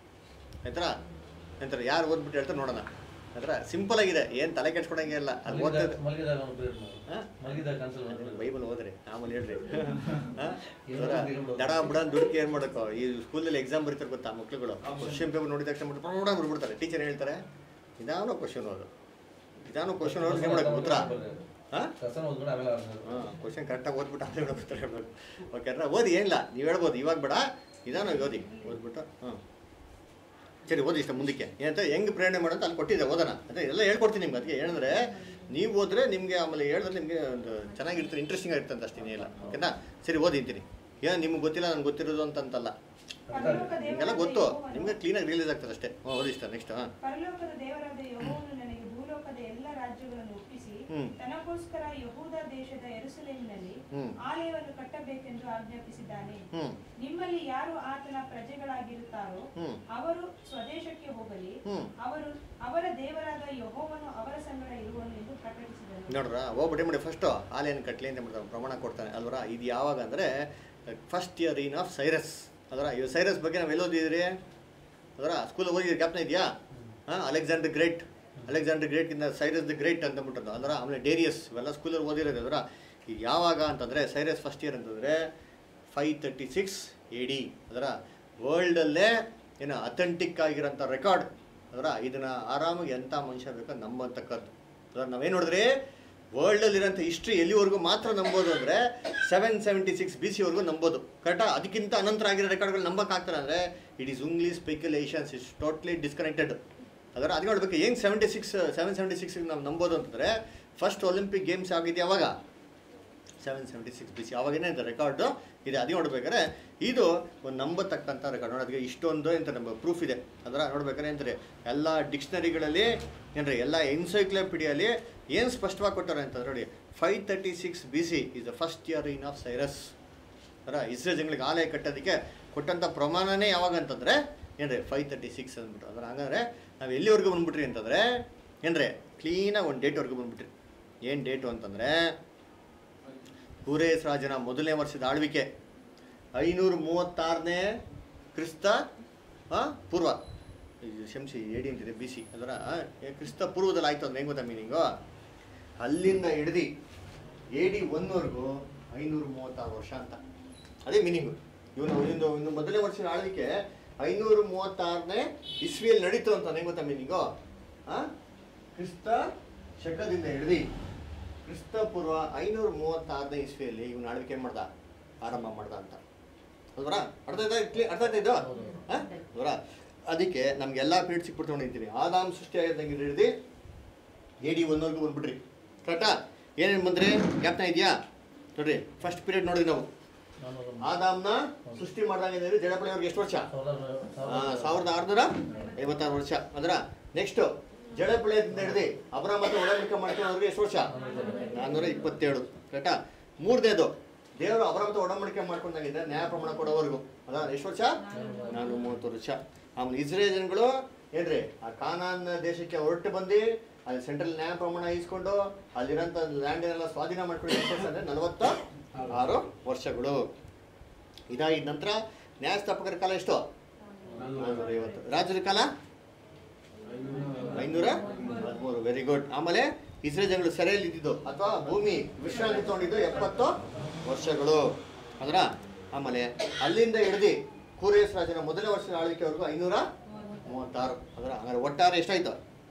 ಆಯ್ತಾ ಎಂತಾರೆ ಯಾರು ಓದ್ಬಿಟ್ಟು ಹೇಳ್ತಾರೆ ನೋಡೋಣ ಆಯ್ತಾ ಸಿಂಪಲ್ ಆಗಿದೆ ಏನು ತಲೆ ಕೆಡ್ಸ್ಕೊಳಂಗೆ ಇಲ್ಲ ಅದು ಓದ್ತಾ ಮಲಗಿದಾಗ ಮಲಗಿದಾಗ ಅವ್ನು ಪ್ರೇರಣೆ ಮಾಡೋದು ಹಾ? ಮಲಗಿದಾಗ ಕನ್ಸಲ್ ಮಾಡೋದು ಬೈಬಲ್ ಓದ್ರಿ ಆಮೇಲೆ ಹೇಳ್ರಿ ಹಾ? ಇವ್ರ ದಡ ಬುಡ ದುಡುಕಿ ಏನ್ ಮಾಡಕ್ಕೋ ಈ ಸ್ಕೂಲಲ್ಲಿ ಎಕ್ಸಾಮ್ ಬರೀತಾರೆ ಗೊತ್ತಾ ಮಕ್ಳುಗಳು ಕ್ವಶನ್ ಪೇಪರ್ ನೋಡಿದ ತಕ್ಷಣ ಬಿಟ್ಟು ನೋಡ ಬಿಡ್ಬಿಡ್ತಾರೆ ಟೀಚರ್ ಹೇಳ್ತಾರೆ ಇದಾನೋ ಕ್ವಶನ್ ಓದು ಇದಾನೋ ಕ್ವಶನ್ ಓದಿ ಏನ್ ಮಾಡಕ್ಕೆ ಉತ್ತರ ಹಾ ಕಸನ ಓದ್ಬಿಟ್ಟು ಆಮೇಲೆ ಅವ್ರನ್ನ ಹಾಂ ಕ್ವಶನ್ ಕರೆಕ್ಟಾಗಿ ಓದ್ಬಿಟ್ಟು ಆಮೇಲೆ ಉತ್ತರ ಹೇಳ್ಬೇಕು ಓಕೆ ಅಂದ್ರೆ ಓದಿ ಏನಿಲ್ಲ ನೀವು ಹೇಳ್ಬೋದು ಇವಾಗ ಬೇಡ ಇದಾನೋ ಓದಿ ಓದ್ಬಿಟ್ಟು ಹಾಂ ಸರಿ ಓದಿ ಇಷ್ಟ ಮುಂದಕ್ಕೆ ಏನಂತ ಹೆಂಗೆ ಪ್ರೇರಣೆ ಮಾಡೋದು ಅಲ್ಲಿ ಕೊಟ್ಟಿದ್ದೆ ಓದೋಣ ಅದೇ ಎಲ್ಲ ಹೇಳ್ಕೊಡ್ತೀನಿ ನಿಮ್ಗೆ ಅದಕ್ಕೆ ಏನಂದ್ರೆ ನೀವು ಓದಿದ್ರೆ ನಿಮಗೆ ಆಮೇಲೆ ಹೇಳಿದ್ರೆ ನಿಮಗೆ ಒಂದು ಚೆನ್ನಾಗಿರ್ತಾರೆ ಇಂಟ್ರೆಸ್ಟಿಂಗ್ ಆಗಿರುತ್ತೆ ಅಂತ ಅಷ್ಟೇ ಇಲ್ಲ ಓಕೆನಾ ಸರಿ ಓದಿ ಅಂತೀನಿ ಏನು ನಿಮ್ಗೆ ಗೊತ್ತಿಲ್ಲ ನನಗೆ ಗೊತ್ತಿರೋದು ಅಂತಂತಲ್ಲ ಪರಲೋಕ ನಿಮಗೆಲ್ಲ ದೇವರಾದ ಗೊತ್ತು ಯೆಹೋವನು- ನಿಮಗೆ ಕ್ಲೀನಾಗಿ ರಿಲೀಸ್ ಆಗ್ತದೆ ಅಷ್ಟೇ ಹ್ಞೂ ಓದಿ ಇಷ್ಟ ನೆಕ್ಸ್ಟ್ ಹಾಂ ಪರಲೋಕದ ದೇವರಾದ ಯೆಹೋವನು ನನಗೆ ಭೂಲೋಕದ ಎಲ್ಲ ರಾಜ್ಯಗಳನ್ನು ಒಪ್ಪಿಸಿ ಹ್ಮ್. ತನಗೋಸ್ಕರ ಯಹೂದ ದೇಶದ ಯೆರೂಸಲೇಮಿನಲ್ಲಿ ಹ್ಮ್. ಆಲಯವನ್ನು ಕಟ್ಟಬೇಕೆಂದು ಆಜ್ಞಾಪಿಸಿದ್ದಾನೆ ಹ್ಞೂ ನಿಮ್ಮಲ್ಲಿ ಯಾರು ಆತನ ಪ್ರಜೆಗಳಾಗಿರುತ್ತಾರೋ ಹ್ಮ್. ಅವರು ಸ್ವದೇಶಕ್ಕೆ ಹೋಗಲಿ ಹ್ಮ್. ಅವರು ಅವರ ದೇವರಾದ ಯಹೋವನು ಅವರ ಸಂಗಡ ಇರುವನು ಎಂದು ಪ್ರಕಟಿಸಿದನು ನೋಡ್ರ ಹೋಗ್ಬಿಟ್ಟೆ ಮಾಡಿ ಫಸ್ಟು ಆಲೇನು ಕಟ್ಲಿ ಅಂತ ಮಾಡ್ತಾರೆ ಪ್ರಮಾಣ ಕೊಡ್ತಾನೆ ಅಲ್ವರ ಇದು ಯಾವಾಗ ಅಂದರೆ first year in of Cyrus ಅದರ ಇವ್ ಸೈರಸ್ ಬಗ್ಗೆ ನಾವು ಎಲ್ಲೋದಿದ್ರಿ ಅದರ ಸ್ಕೂಲ್ ಓದಿದ್ರೆ ಜ್ಞಾಪನ ಇದೆಯಾ ಹಾಂ ಅಲೆಕ್ಸಾಂಡರ್ ಗ್ರೇಟ್ ಅಲೆಕ್ಸಾಂಡರ್ ಗ್ರೇಟ್ ಇಂದ ಸೈರಸ್ ದ ಗ್ರೇಟ್ ಅಂತ ಬಿಟ್ಟದ್ದು ಅಂದ್ರೆ ಆಮೇಲೆ ಡೇರಿಯಸ್ ಇವೆಲ್ಲ ಸ್ಕೂಲಲ್ಲಿ ಓದಿರೋದು ಅದರ ಇದು ಯಾವಾಗ ಅಂತಂದರೆ ಸೈರಸ್ ಫಸ್ಟ್ ಇಯರ್ ಅಂತಂದರೆ five thirty six A D ಅದರ ವರ್ಲ್ಡಲ್ಲೇ ಏನು ಅಥೆಂಟಿಕ್ ಆಗಿರೋಂಥ ರೆಕಾರ್ಡ್ ಅದರ ಇದನ್ನು ಆರಾಮಾಗಿ ಎಂಥ ಮನುಷ್ಯ ಬೇಕೋ ನಂಬತಕ್ಕದ್ದು ಅದರ ನಾವೇನು ನೋಡಿದ್ರಿ ವರ್ಲ್ಡಲ್ಲಿರೋಂಥ ಹಿಸ್ಟ್ರಿ ಎಲ್ಲಿವರೆಗೂ ಮಾತ್ರ ನಂಬೋದು ಅಂದರೆ ಸೆವೆನ್ ಸೆವೆಂಟಿ ಸಿಕ್ಸ್ ಬಿ ಸಿವರೆಗೂ ನಂಬೋದು ಕರೆಕ್ಟಾ ಅದಕ್ಕಿಂತ ಅನಂತರ ಆಗಿರೋ ರೆಕಾರ್ಡ್ಗಳು ನಂಬಕ್ಕಾಗ್ತಾರೆ ಅಂದರೆ it is only speculations is totally disconnected ಅದರ ಅದು ನೋಡ್ಬೇಕು ಏನು seventy six seven seventy six ನಾವು ನಂಬೋದು ಅಂತಂದರೆ ಫಸ್ಟ್ ಒಲಿಂಪಿಕ್ ಗೇಮ್ಸ್ ಆಗಿದೆ ಯಾವಾಗ seven seventy six B C ಅವಾಗೇನೆ ಇದೆ ರೆಕಾರ್ಡು ಇದೆ ಅದು ನೋಡ್ಬೇಕಾದ್ರೆ ಇದು ಒಂದು ನಂಬತಕ್ಕಂಥ ರೆಕಾರ್ಡ್ ನೋಡೋದಕ್ಕೆ ಇಷ್ಟೊಂದು ಅಂತ ನಮ್ಮ ಪ್ರೂಫ್ ಇದೆ ಅದರ ನೋಡ್ಬೇಕಾದ್ರೆ ಅಂತಾರೆ ಎಲ್ಲ ಡಿಕ್ಷನರಿಗಳಲ್ಲಿ ಏನ್ರಿ ಎಲ್ಲ ಎನ್ಸೈಕ್ಲೋಪಿಡಿಯಲ್ಲಿ ಏನು ಸ್ಪಷ್ಟವಾಗಿ ಕೊಟ್ಟಾರೆ ಅಂತಂದ್ರೆ ನೋಡಿ five thirty six B C is the first year in of Cyrus ಅದರ ಇಸ್ರೇಲ್ ಜನಗಳಿಗೆ ಆಲಯ ಕಟ್ಟೋದಕ್ಕೆ ಕೊಟ್ಟಂಥ ಪ್ರಮಾಣನೇ ಯಾವಾಗ ಅಂತಂದರೆ ಏನ್ರಿ ಫೈವ್ ತರ್ಟಿ ಸಿಕ್ಸ್ ಅಂದ್ಬಿಟ್ಟು ಅಂದ್ರೆ ಹಂಗಂದ್ರೆ ನಾವು ಎಲ್ಲಿವರೆಗೂ ಬಂದ್ಬಿಟ್ರಿ ಅಂತಂದರೆ ಏನ್ರಿ ಕ್ಲೀನಾಗಿ ಒಂದು ಡೇಟ್ವರೆಗೂ ಬಂದ್ಬಿಟ್ರಿ ಏನು ಡೇಟು ಅಂತಂದರೆ ಪೂರೇಸ್ ರಾಜನ ಮೊದಲನೇ ವರ್ಷದ ಆಳ್ವಿಕೆ ಐನೂರ ಮೂವತ್ತಾರನೇ ಕ್ರಿಸ್ತ ಆ, ಪೂರ್ವ ಇದು ಶಂಸಿ ಏಡಿ ಅಂತಿದೆ ಬಿ ಸಿ ಅದರ ಆ, ಏ, ಕ್ರಿಸ್ತ ಪೂರ್ವದಲ್ಲಿ ಆಯ್ತು ಅಂದ್ರೆ ಹೆಂಗ್ ಗೊತ್ತಾ ಮೀನಿಂಗು ಅಲ್ಲಿಂದ ಹಿಡ್ದು ಎ ಡಿ ಒನ್ವರೆಗೂ ಐನೂರ ಮೂವತ್ತಾರು ವರ್ಷ ಅಂತ ಅದೇ ಮೀನಿಂಗು ಇವನು ಒಂದು ಒಂದು ಮೊದಲನೇ ವರ್ಷದ ಆಳ್ವಿಕೆ ಐನೂರ ಮೂವತ್ತಾರನೇ ಇಸ್ವಿಯಲ್ಲಿ ನಡೀತು ಅಂತ ಹೆಂಗ್ ಗೊತ್ತಾ ಮೀನಿಂಗು ಆ ಕ್ರಿಸ್ತ ಶಕದಿಂದ ಹಿಡ್ದು ಕ್ರಿಸ್ತ ಪೂರ್ವ ಐನೂರ ಮೂವತ್ತಾರನೇ ಇಸ್ವಿಯಲ್ಲಿ ಇವನು ಆಳ್ವಿಕೆ ಮಾಡ್ದ ಆರಂಭ ಮಾಡ್ದ ಅಂತ ಹೌದ್ರಾ ಅರ್ಥ ಆಯ್ತಾ ಕ್ಲಿ- ಅರ್ಥ ಆಯ್ತಾ ಇದು ಹೌದು. ಹಾಂ ಹೌದ್ರಾ ಅದಕ್ಕೆ ನಮ್ಗೆಲ್ಲ ಪೀರಿಯಡ್ ಸಿಕ್ಬಿಟ್ಟು ಹೊಡಿತೀವಿ ಆದಾಮ್ ಸೃಷ್ಟಿ ಆಗಿದ್ದಂಗೆ ಹಿಡಿದು ಎ ಡಿ ಒಂದವರೆಗೂ ಬಂದ್ಬಿಟ್ರಿ ಕರೆಕ್ಟಾ ಏನೇನು ಬಂದ್ರಿ ಜ್ಞಾಪನ ಇದೆಯಾ ನೋಡ್ರಿ ಫಸ್ಟ್ ಪೀರಿಯಡ್ ನೋಡಿದ್ವಿ ನಾವು ನಾನು ಆದಾಮ್ನ ಸೃಷ್ಟಿ ಮಾಡ್ದಂಗೆ ಜಡಪಳಿ ಅವ್ರಿಗೆ ಎಷ್ಟು ವರ್ಷ ಸಾವಿರದ ಆ, ಸಾವಿರದ ಆರುನೂರ ಐವತ್ತಾರು ವರ್ಷ ಅದರ ನೆಕ್ಸ್ಟ್ ಜಡಪಳಿಯಿಂದ ಹಿಡಿದು ಅಬ್ರ ಮತ್ತೆ ಒಡಂಬಡಿಕೆ ಮಾಡ್ಕೊಳ್ಳೋರಿಗೆ ಎಷ್ಟು ವರ್ಷ ನಾನ್ನೂರ ಇಪ್ಪತ್ತೇಳು ಕರೆಕ್ಟಾ ಮೂರನೇದು ದೇವರು ಅವರ ಮತ್ತೆ ಒಡಂಬಡಿಕೆ ಮಾಡ್ಕೊಂಡಾಗಿದೆ ನ್ಯಾಯ ಪ್ರಮಾಣ ಕೊಡೋವರೆಗೂ ಅದ ಎಷ್ಟು ವರ್ಷ ನಾನು ಮೂವತ್ತು ವರ್ಷ ಆಮೇಲೆ ಇಸ್ರೇಲ್ ಜನಗಳು ಏನ್ರಿ ಆ ಕಾನಾನ್ ದೇಶಕ್ಕೆ ಹೊರಟು ಬಂದು ಅಲ್ಲಿ ಸೆಂಟ್ರಲ್ ನ್ಯಾಯ ಪ್ರಮಾಣ ಇಸ್ಕೊಂಡು ಅಲ್ಲಿರೋಂಥ ಲ್ಯಾಂಡನ್ನೆಲ್ಲ ಸ್ವಾಧೀನ ಮಾಡ್ಕೊಂಡು ಎಷ್ಟು ವರ್ಷ ಅಂದರೆ ನಲವತ್ತ ಆರು ವರ್ಷಗಳು ಇದಾಗಿದ ನಂತರ ನ್ಯಾಯಸ್ಥಾಪಕರ ಕಾಲ ಎಷ್ಟು ನಾನ್ನೂರ ಐವತ್ತು ರಾಜರ ಕಾಲ ಐನೂರ ಹದಿಮೂರು ವೆರಿ ಗುಡ್ ಆಮೇಲೆ ಇಸ್ರೇಲ್ ಜನಗಳು ಸೆರೆಯಲ್ಲಿ ಇದ್ದಿದ್ದು ಅಥವಾ ಭೂಮಿ ವಿಶ್ರಾಂತಿ ತಗೊಂಡಿದ್ದು ಎಪ್ಪತ್ತು ವರ್ಷಗಳು ಅದರ ಆಮೇಲೆ ಅಲ್ಲಿಂದ ಹಿಡ್ದು ಕೂರೇಸ್ ರಾಜನ ಮೊದಲನೇ ವರ್ಷದ ಆಳ್ವಿಕೆವರೆಗೂ ಐನೂರ ಮೂವತ್ತಾರು ಅದರ ಹಂಗಾರೆ ಒಟ್ಟಾರೆ ಎಷ್ಟಾಯ್ತು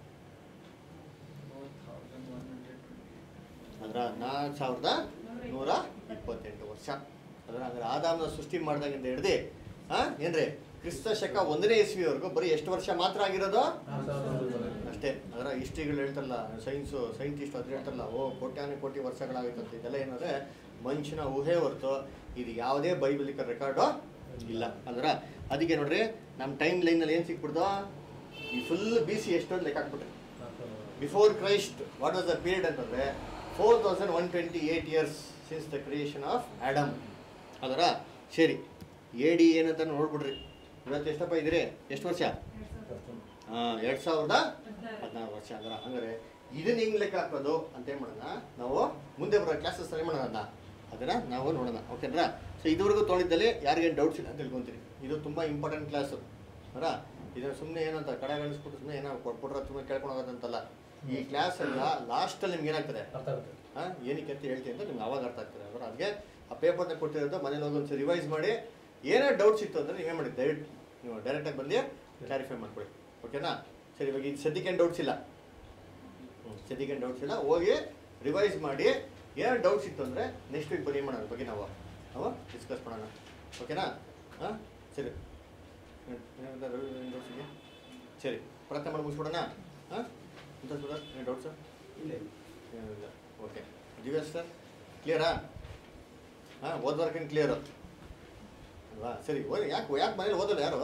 ಅದರ ನಾಲ್ಕು ಸಾವಿರದ ನೂರ ಇಪ್ಪತ್ತೆಂಟು ವರ್ಷ ಅದರ ಹಂಗಾರೆ ಆದಾಮನ ಸೃಷ್ಟಿ ಮಾಡ್ದಾಗಿಂದ ಹಿಡ್ದು ಹಾ ಏನ್ರಿ ಕ್ರಿಸ್ತ ಶಕ ಒಂದನೇ ಇಸ್ವಿವರೆಗೂ ಬರೀ ಎಷ್ಟು ವರ್ಷ ಮಾತ್ರ ಆಗಿರೋದು ಅಷ್ಟೇ ಅದರ ಹಿಸ್ಟ್ರಿಗಳು ಹೇಳ್ತಾರಲ್ಲ ಸೈನ್ಸು ಸೈಂಟಿಸ್ಟ್ ಅದ್ರ ಹೇಳ್ತಾರಲ್ಲ ಓ ಕೋಟ್ಯಾನು ಕೋಟಿ ವರ್ಷಗಳಾಗಿತ್ತಂತ ಇದೆಲ್ಲ ಏನಂದ್ರೆ ಮನುಷ್ಯನ ಊಹೆ ಹೊರತು ಇದು ಯಾವುದೇ ಬೈಬಲಿಕ ರೆಕಾರ್ಡು ಇಲ್ಲ ಅಂದ್ರೆ ಅದಕ್ಕೆ ನೋಡ್ರಿ ನಮ್ಮ ಟೈಮ್ ಲೈನಲ್ಲಿ ಏನು ಸಿಕ್ಬಿಡ್ದು ಈ ಫುಲ್ ಬಿ ಸಿ ಎಷ್ಟೊಂದು ಲೆಕ್ಕ ಹಾಕ್ಬಿಟ್ರಿ before Christ what was the period ಅಂತಂದರೆ four thousand one twenty eight years since the creation of Adam ಅದರ ಸರಿ ಎ ಡಿ ಏನಂತ ನೋಡ್ಬಿಡ್ರಿ ಇವತ್ತು ಎಷ್ಟಪ್ಪ ಇದ್ದೀರಿ ಎಷ್ಟು ವರ್ಷ ಹಾಂ ಎರಡು ಸಾವಿರದ ಹದಿನಾರು ವರ್ಷ ಅಂದ್ರೆ ಹಂಗಾರೆ ಇದನ್ನ ಹೆಂಗ್ ಲೆಕ್ಕ ಹಾಕೋದು ಅಂತ ಏನು ಮಾಡೋಣ ನಾವು ಮುಂದೆ ಬರೋ ಕ್ಲಾಸಸ್ ಏನು ಮಾಡೋಣ ಅದನ್ನ ಅದನ್ನ ನಾವು ನೋಡೋಣ ಓಕೆನಾ ಸೊ ಇದುವರೆಗೂ ತೊಗೊಂಡಿದ್ದಲ್ಲಿ ಯಾರಿಗೇನು ಡೌಟ್ಸ್ ಇಲ್ಲ ಅಂತ ತಿಳ್ಕೊಂತೀರಿ ಇದು ತುಂಬ ಇಂಪಾರ್ಟೆಂಟ್ ಕ್ಲಾಸು ಅಲ್ಲ ಇದನ್ನ ಸುಮ್ಮನೆ ಏನಂತ ಕಡೆ ಗಣಿಸ್ಬಿಟ್ಟು ಸುಮ್ಮನೆ ಏನೋ ಕೊಟ್ಬಿಟ್ರೆ ಸುಮ್ಮನೆ ಕೇಳ್ಕೊಂಡು ಹೋಗೋದಂತಲ್ಲ ಈ ಕ್ಲಾಸ್ ಎಲ್ಲ ಲಾಸ್ಟಲ್ಲಿ ನಿಮ್ಗೆ ಏನಾಗ್ತದೆ ಅರ್ಥ ಆಗುತ್ತೆ ಹಾಂ ಏನಕ್ಕೆ ಅಂತ ಹೇಳ್ತೀನಿ ಅಂತ ನಿಮ್ಗೆ ಅವಾಗ ಅರ್ಥ ಆಗ್ತದೆ ಅಂದ್ರೆ ಅದಕ್ಕೆ ಆ ಪೇಪರ್ನ ಕೊಟ್ಟಿರೋದು ಮನೇಲಿ ಹೋಗಿ ಒಂದ್ಸರಿ ರಿವೈಸ್ ಮಾಡಿ ಏನೇ ಡೌಟ್ಸ್ ಇತ್ತು ಅಂದರೆ ನೀವೇ ಮಾಡಿ ದಯವಿಟ್ಟು ನೀವು ಡೈರೆಕ್ಟಾಗಿ ಬಂದು ಕ್ಲಾರಿಫೈ ಮಾಡ್ಕೊಳ್ಳಿ ಓಕೆನಾ ಸರಿ ಇವಾಗ ಇದು ಸದ್ಯಕ್ಕೇನು ಡೌಟ್ಸ್ ಇಲ್ಲ ಹ್ಞೂ ಸದ್ಯಕ್ಕೇನು ಡೌಟ್ಸ್ ಇಲ್ಲ ಹೋಗಿ ರಿವೈಸ್ ಮಾಡಿ ಏನೋ ಡೌಟ್ಸ್ ಇತ್ತು ಅಂದರೆ ನೆಕ್ಸ್ಟ್ ವೀಕ್ ಬರೀ ಮಾಡೋಣ ಬಗ್ಗೆ ನಾವು ನಾವು ಡಿಸ್ಕಸ್ ಮಾಡೋಣ ಓಕೆನಾ ಹಾಂ ಸರಿ ಡೌಟ್ಸ್ ಇದೆಯಾ ಸರಿ ಪ್ರಾರ್ಥನೆ ಮಾಡಿ ಮುಗಿಸ್ಬಿಡೋಣ ಹಾಂ ಎಂತ ಸುಧಾರ್ ಏನು ಡೌಟ್ಸು ಏನಿಲ್ಲ ಓಕೆ ದಿವ್ಯಾಸ್ ಸರ್ ಕ್ಲಿಯರಾ ಹಾಂ ಓದ್ವರ್ಕೇನು ಕ್ಲಿಯರು ಅಲ್ವಾ ಸರಿ ಓದಿ ಯಾಕೆ ಯಾಕೆ ಮನೇಲಿ ಓದೋದು ಯಾರು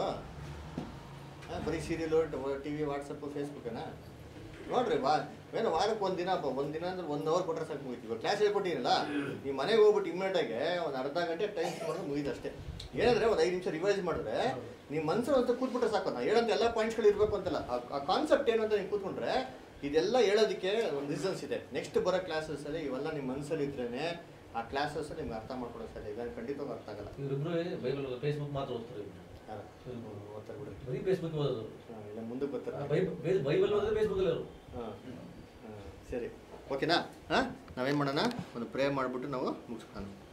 ಹಾಂ ಬರೀ ಸೀರಿಯಲು ಟಿ ವಿ ವಾಟ್ಸಪ್ಪು ಫೇಸ್ಬುಕ್ಕೇನಾ ನೋಡ್ರಿ ವಾ ಏನೋ ವಾರಕ್ಕೆ ಒಂದು ದಿನ ಒಂದು ದಿನ ಅಂದ್ರೆ ಒನ್ ಅವರ್ ಕೊಟ್ಟರೆ ಸಾಕು ಮುಗೀತು ಇವಾಗ ಕ್ಲಾಸ್ ಹೇಳ್ಕೊಟ್ಟಿರಲ್ಲ ನೀವು ಮನೆಗೆ ಹೋಗ್ಬಿಟ್ಟು ಇಮ್ಮಿಡಿಯೇಟಾಗಿ ಒಂದು ಅರ್ಧ ಗಂಟೆ ಟೈಮ್ ಮಾಡಿದ್ರೆ ಮುಗೀತು ಅಷ್ಟೇ ಏನಂದ್ರೆ ಒಂದು ಐದು ನಿಮಿಷ ರಿವೈಸ್ ಮಾಡಿದ್ರೆ ನಿಮ್ಮ ಮನಸ್ಸು ಅಂತ ಕೂತ್ಬಿಟ್ರೆ ಸಾಕು ನಾ ಹೇಳೋಂಥ ಎಲ್ಲ ಪಾಯಿಂಟ್ಸ್ಗಳು ಇರಬೇಕು ಅಂತಲ್ಲ ಆ- ಆ ಕಾನ್ಸೆಪ್ಟ್ ಏನು ಅಂತ ನೀವು ಕೂತ್ಕೊಂಡ್ರೆ ಇದೆಲ್ಲ ಹೇಳೋದಕ್ಕೆ ಒಂದು ರೀಸನ್ಸ್ ಇದೆ ನೆಕ್ಸ್ಟ್ ಬರೋ ಕ್ಲಾಸಸ್ಸಲ್ಲಿ ಇವೆಲ್ಲ ನಿಮ್ಮ ಮನಸ್ಸಲ್ಲಿ ಇದ್ರೇ ಆ ಕ್ಲಾಸಸ್ ನಿಮ್ಗೆ ಅರ್ಥ ಮಾಡ್ಕೊಳೋ ಸರಿ ಇದನ್ನು ಖಂಡಿತವಾಗಿ ಅರ್ಥ ಆಗಲ್ಲ ಇವರಿಬ್ರು ಬೈಬಲ್ ಫೇಸ್ಬುಕ್ ಮಾತ್ರ ಓದ್ತಾರೆ ಇವ್ರು. ಯಾರು? ಓದ್ತಾರೆ ಬಿಡ್ರಿ ಬರೀ ಫೇಸ್ಬುಕ್ ಓದೋದು ಹಾ, ಇಲ್ಲ ಮುಂದಕ್ಕೆ ಬರ್ತಾರೆ ಬೈಬಲ್ ಬೈಬಲ್ ಓದಿದ್ರೆ ಫೇಸ್ಬುಕ್ ಅಲ್ಲಿ ಅವರು ಹಾಂ ಹಾಂ ಸರಿ ಓಕೆನಾ ಹಾಂ ನಾವೇನು ಮಾಡೋಣ ಒಂದು ಪ್ರೇ ಮಾಡಿಬಿಟ್ಟು ನಾವು ಮುಗಿಸ್ಕೊಳ್ಳೋಣ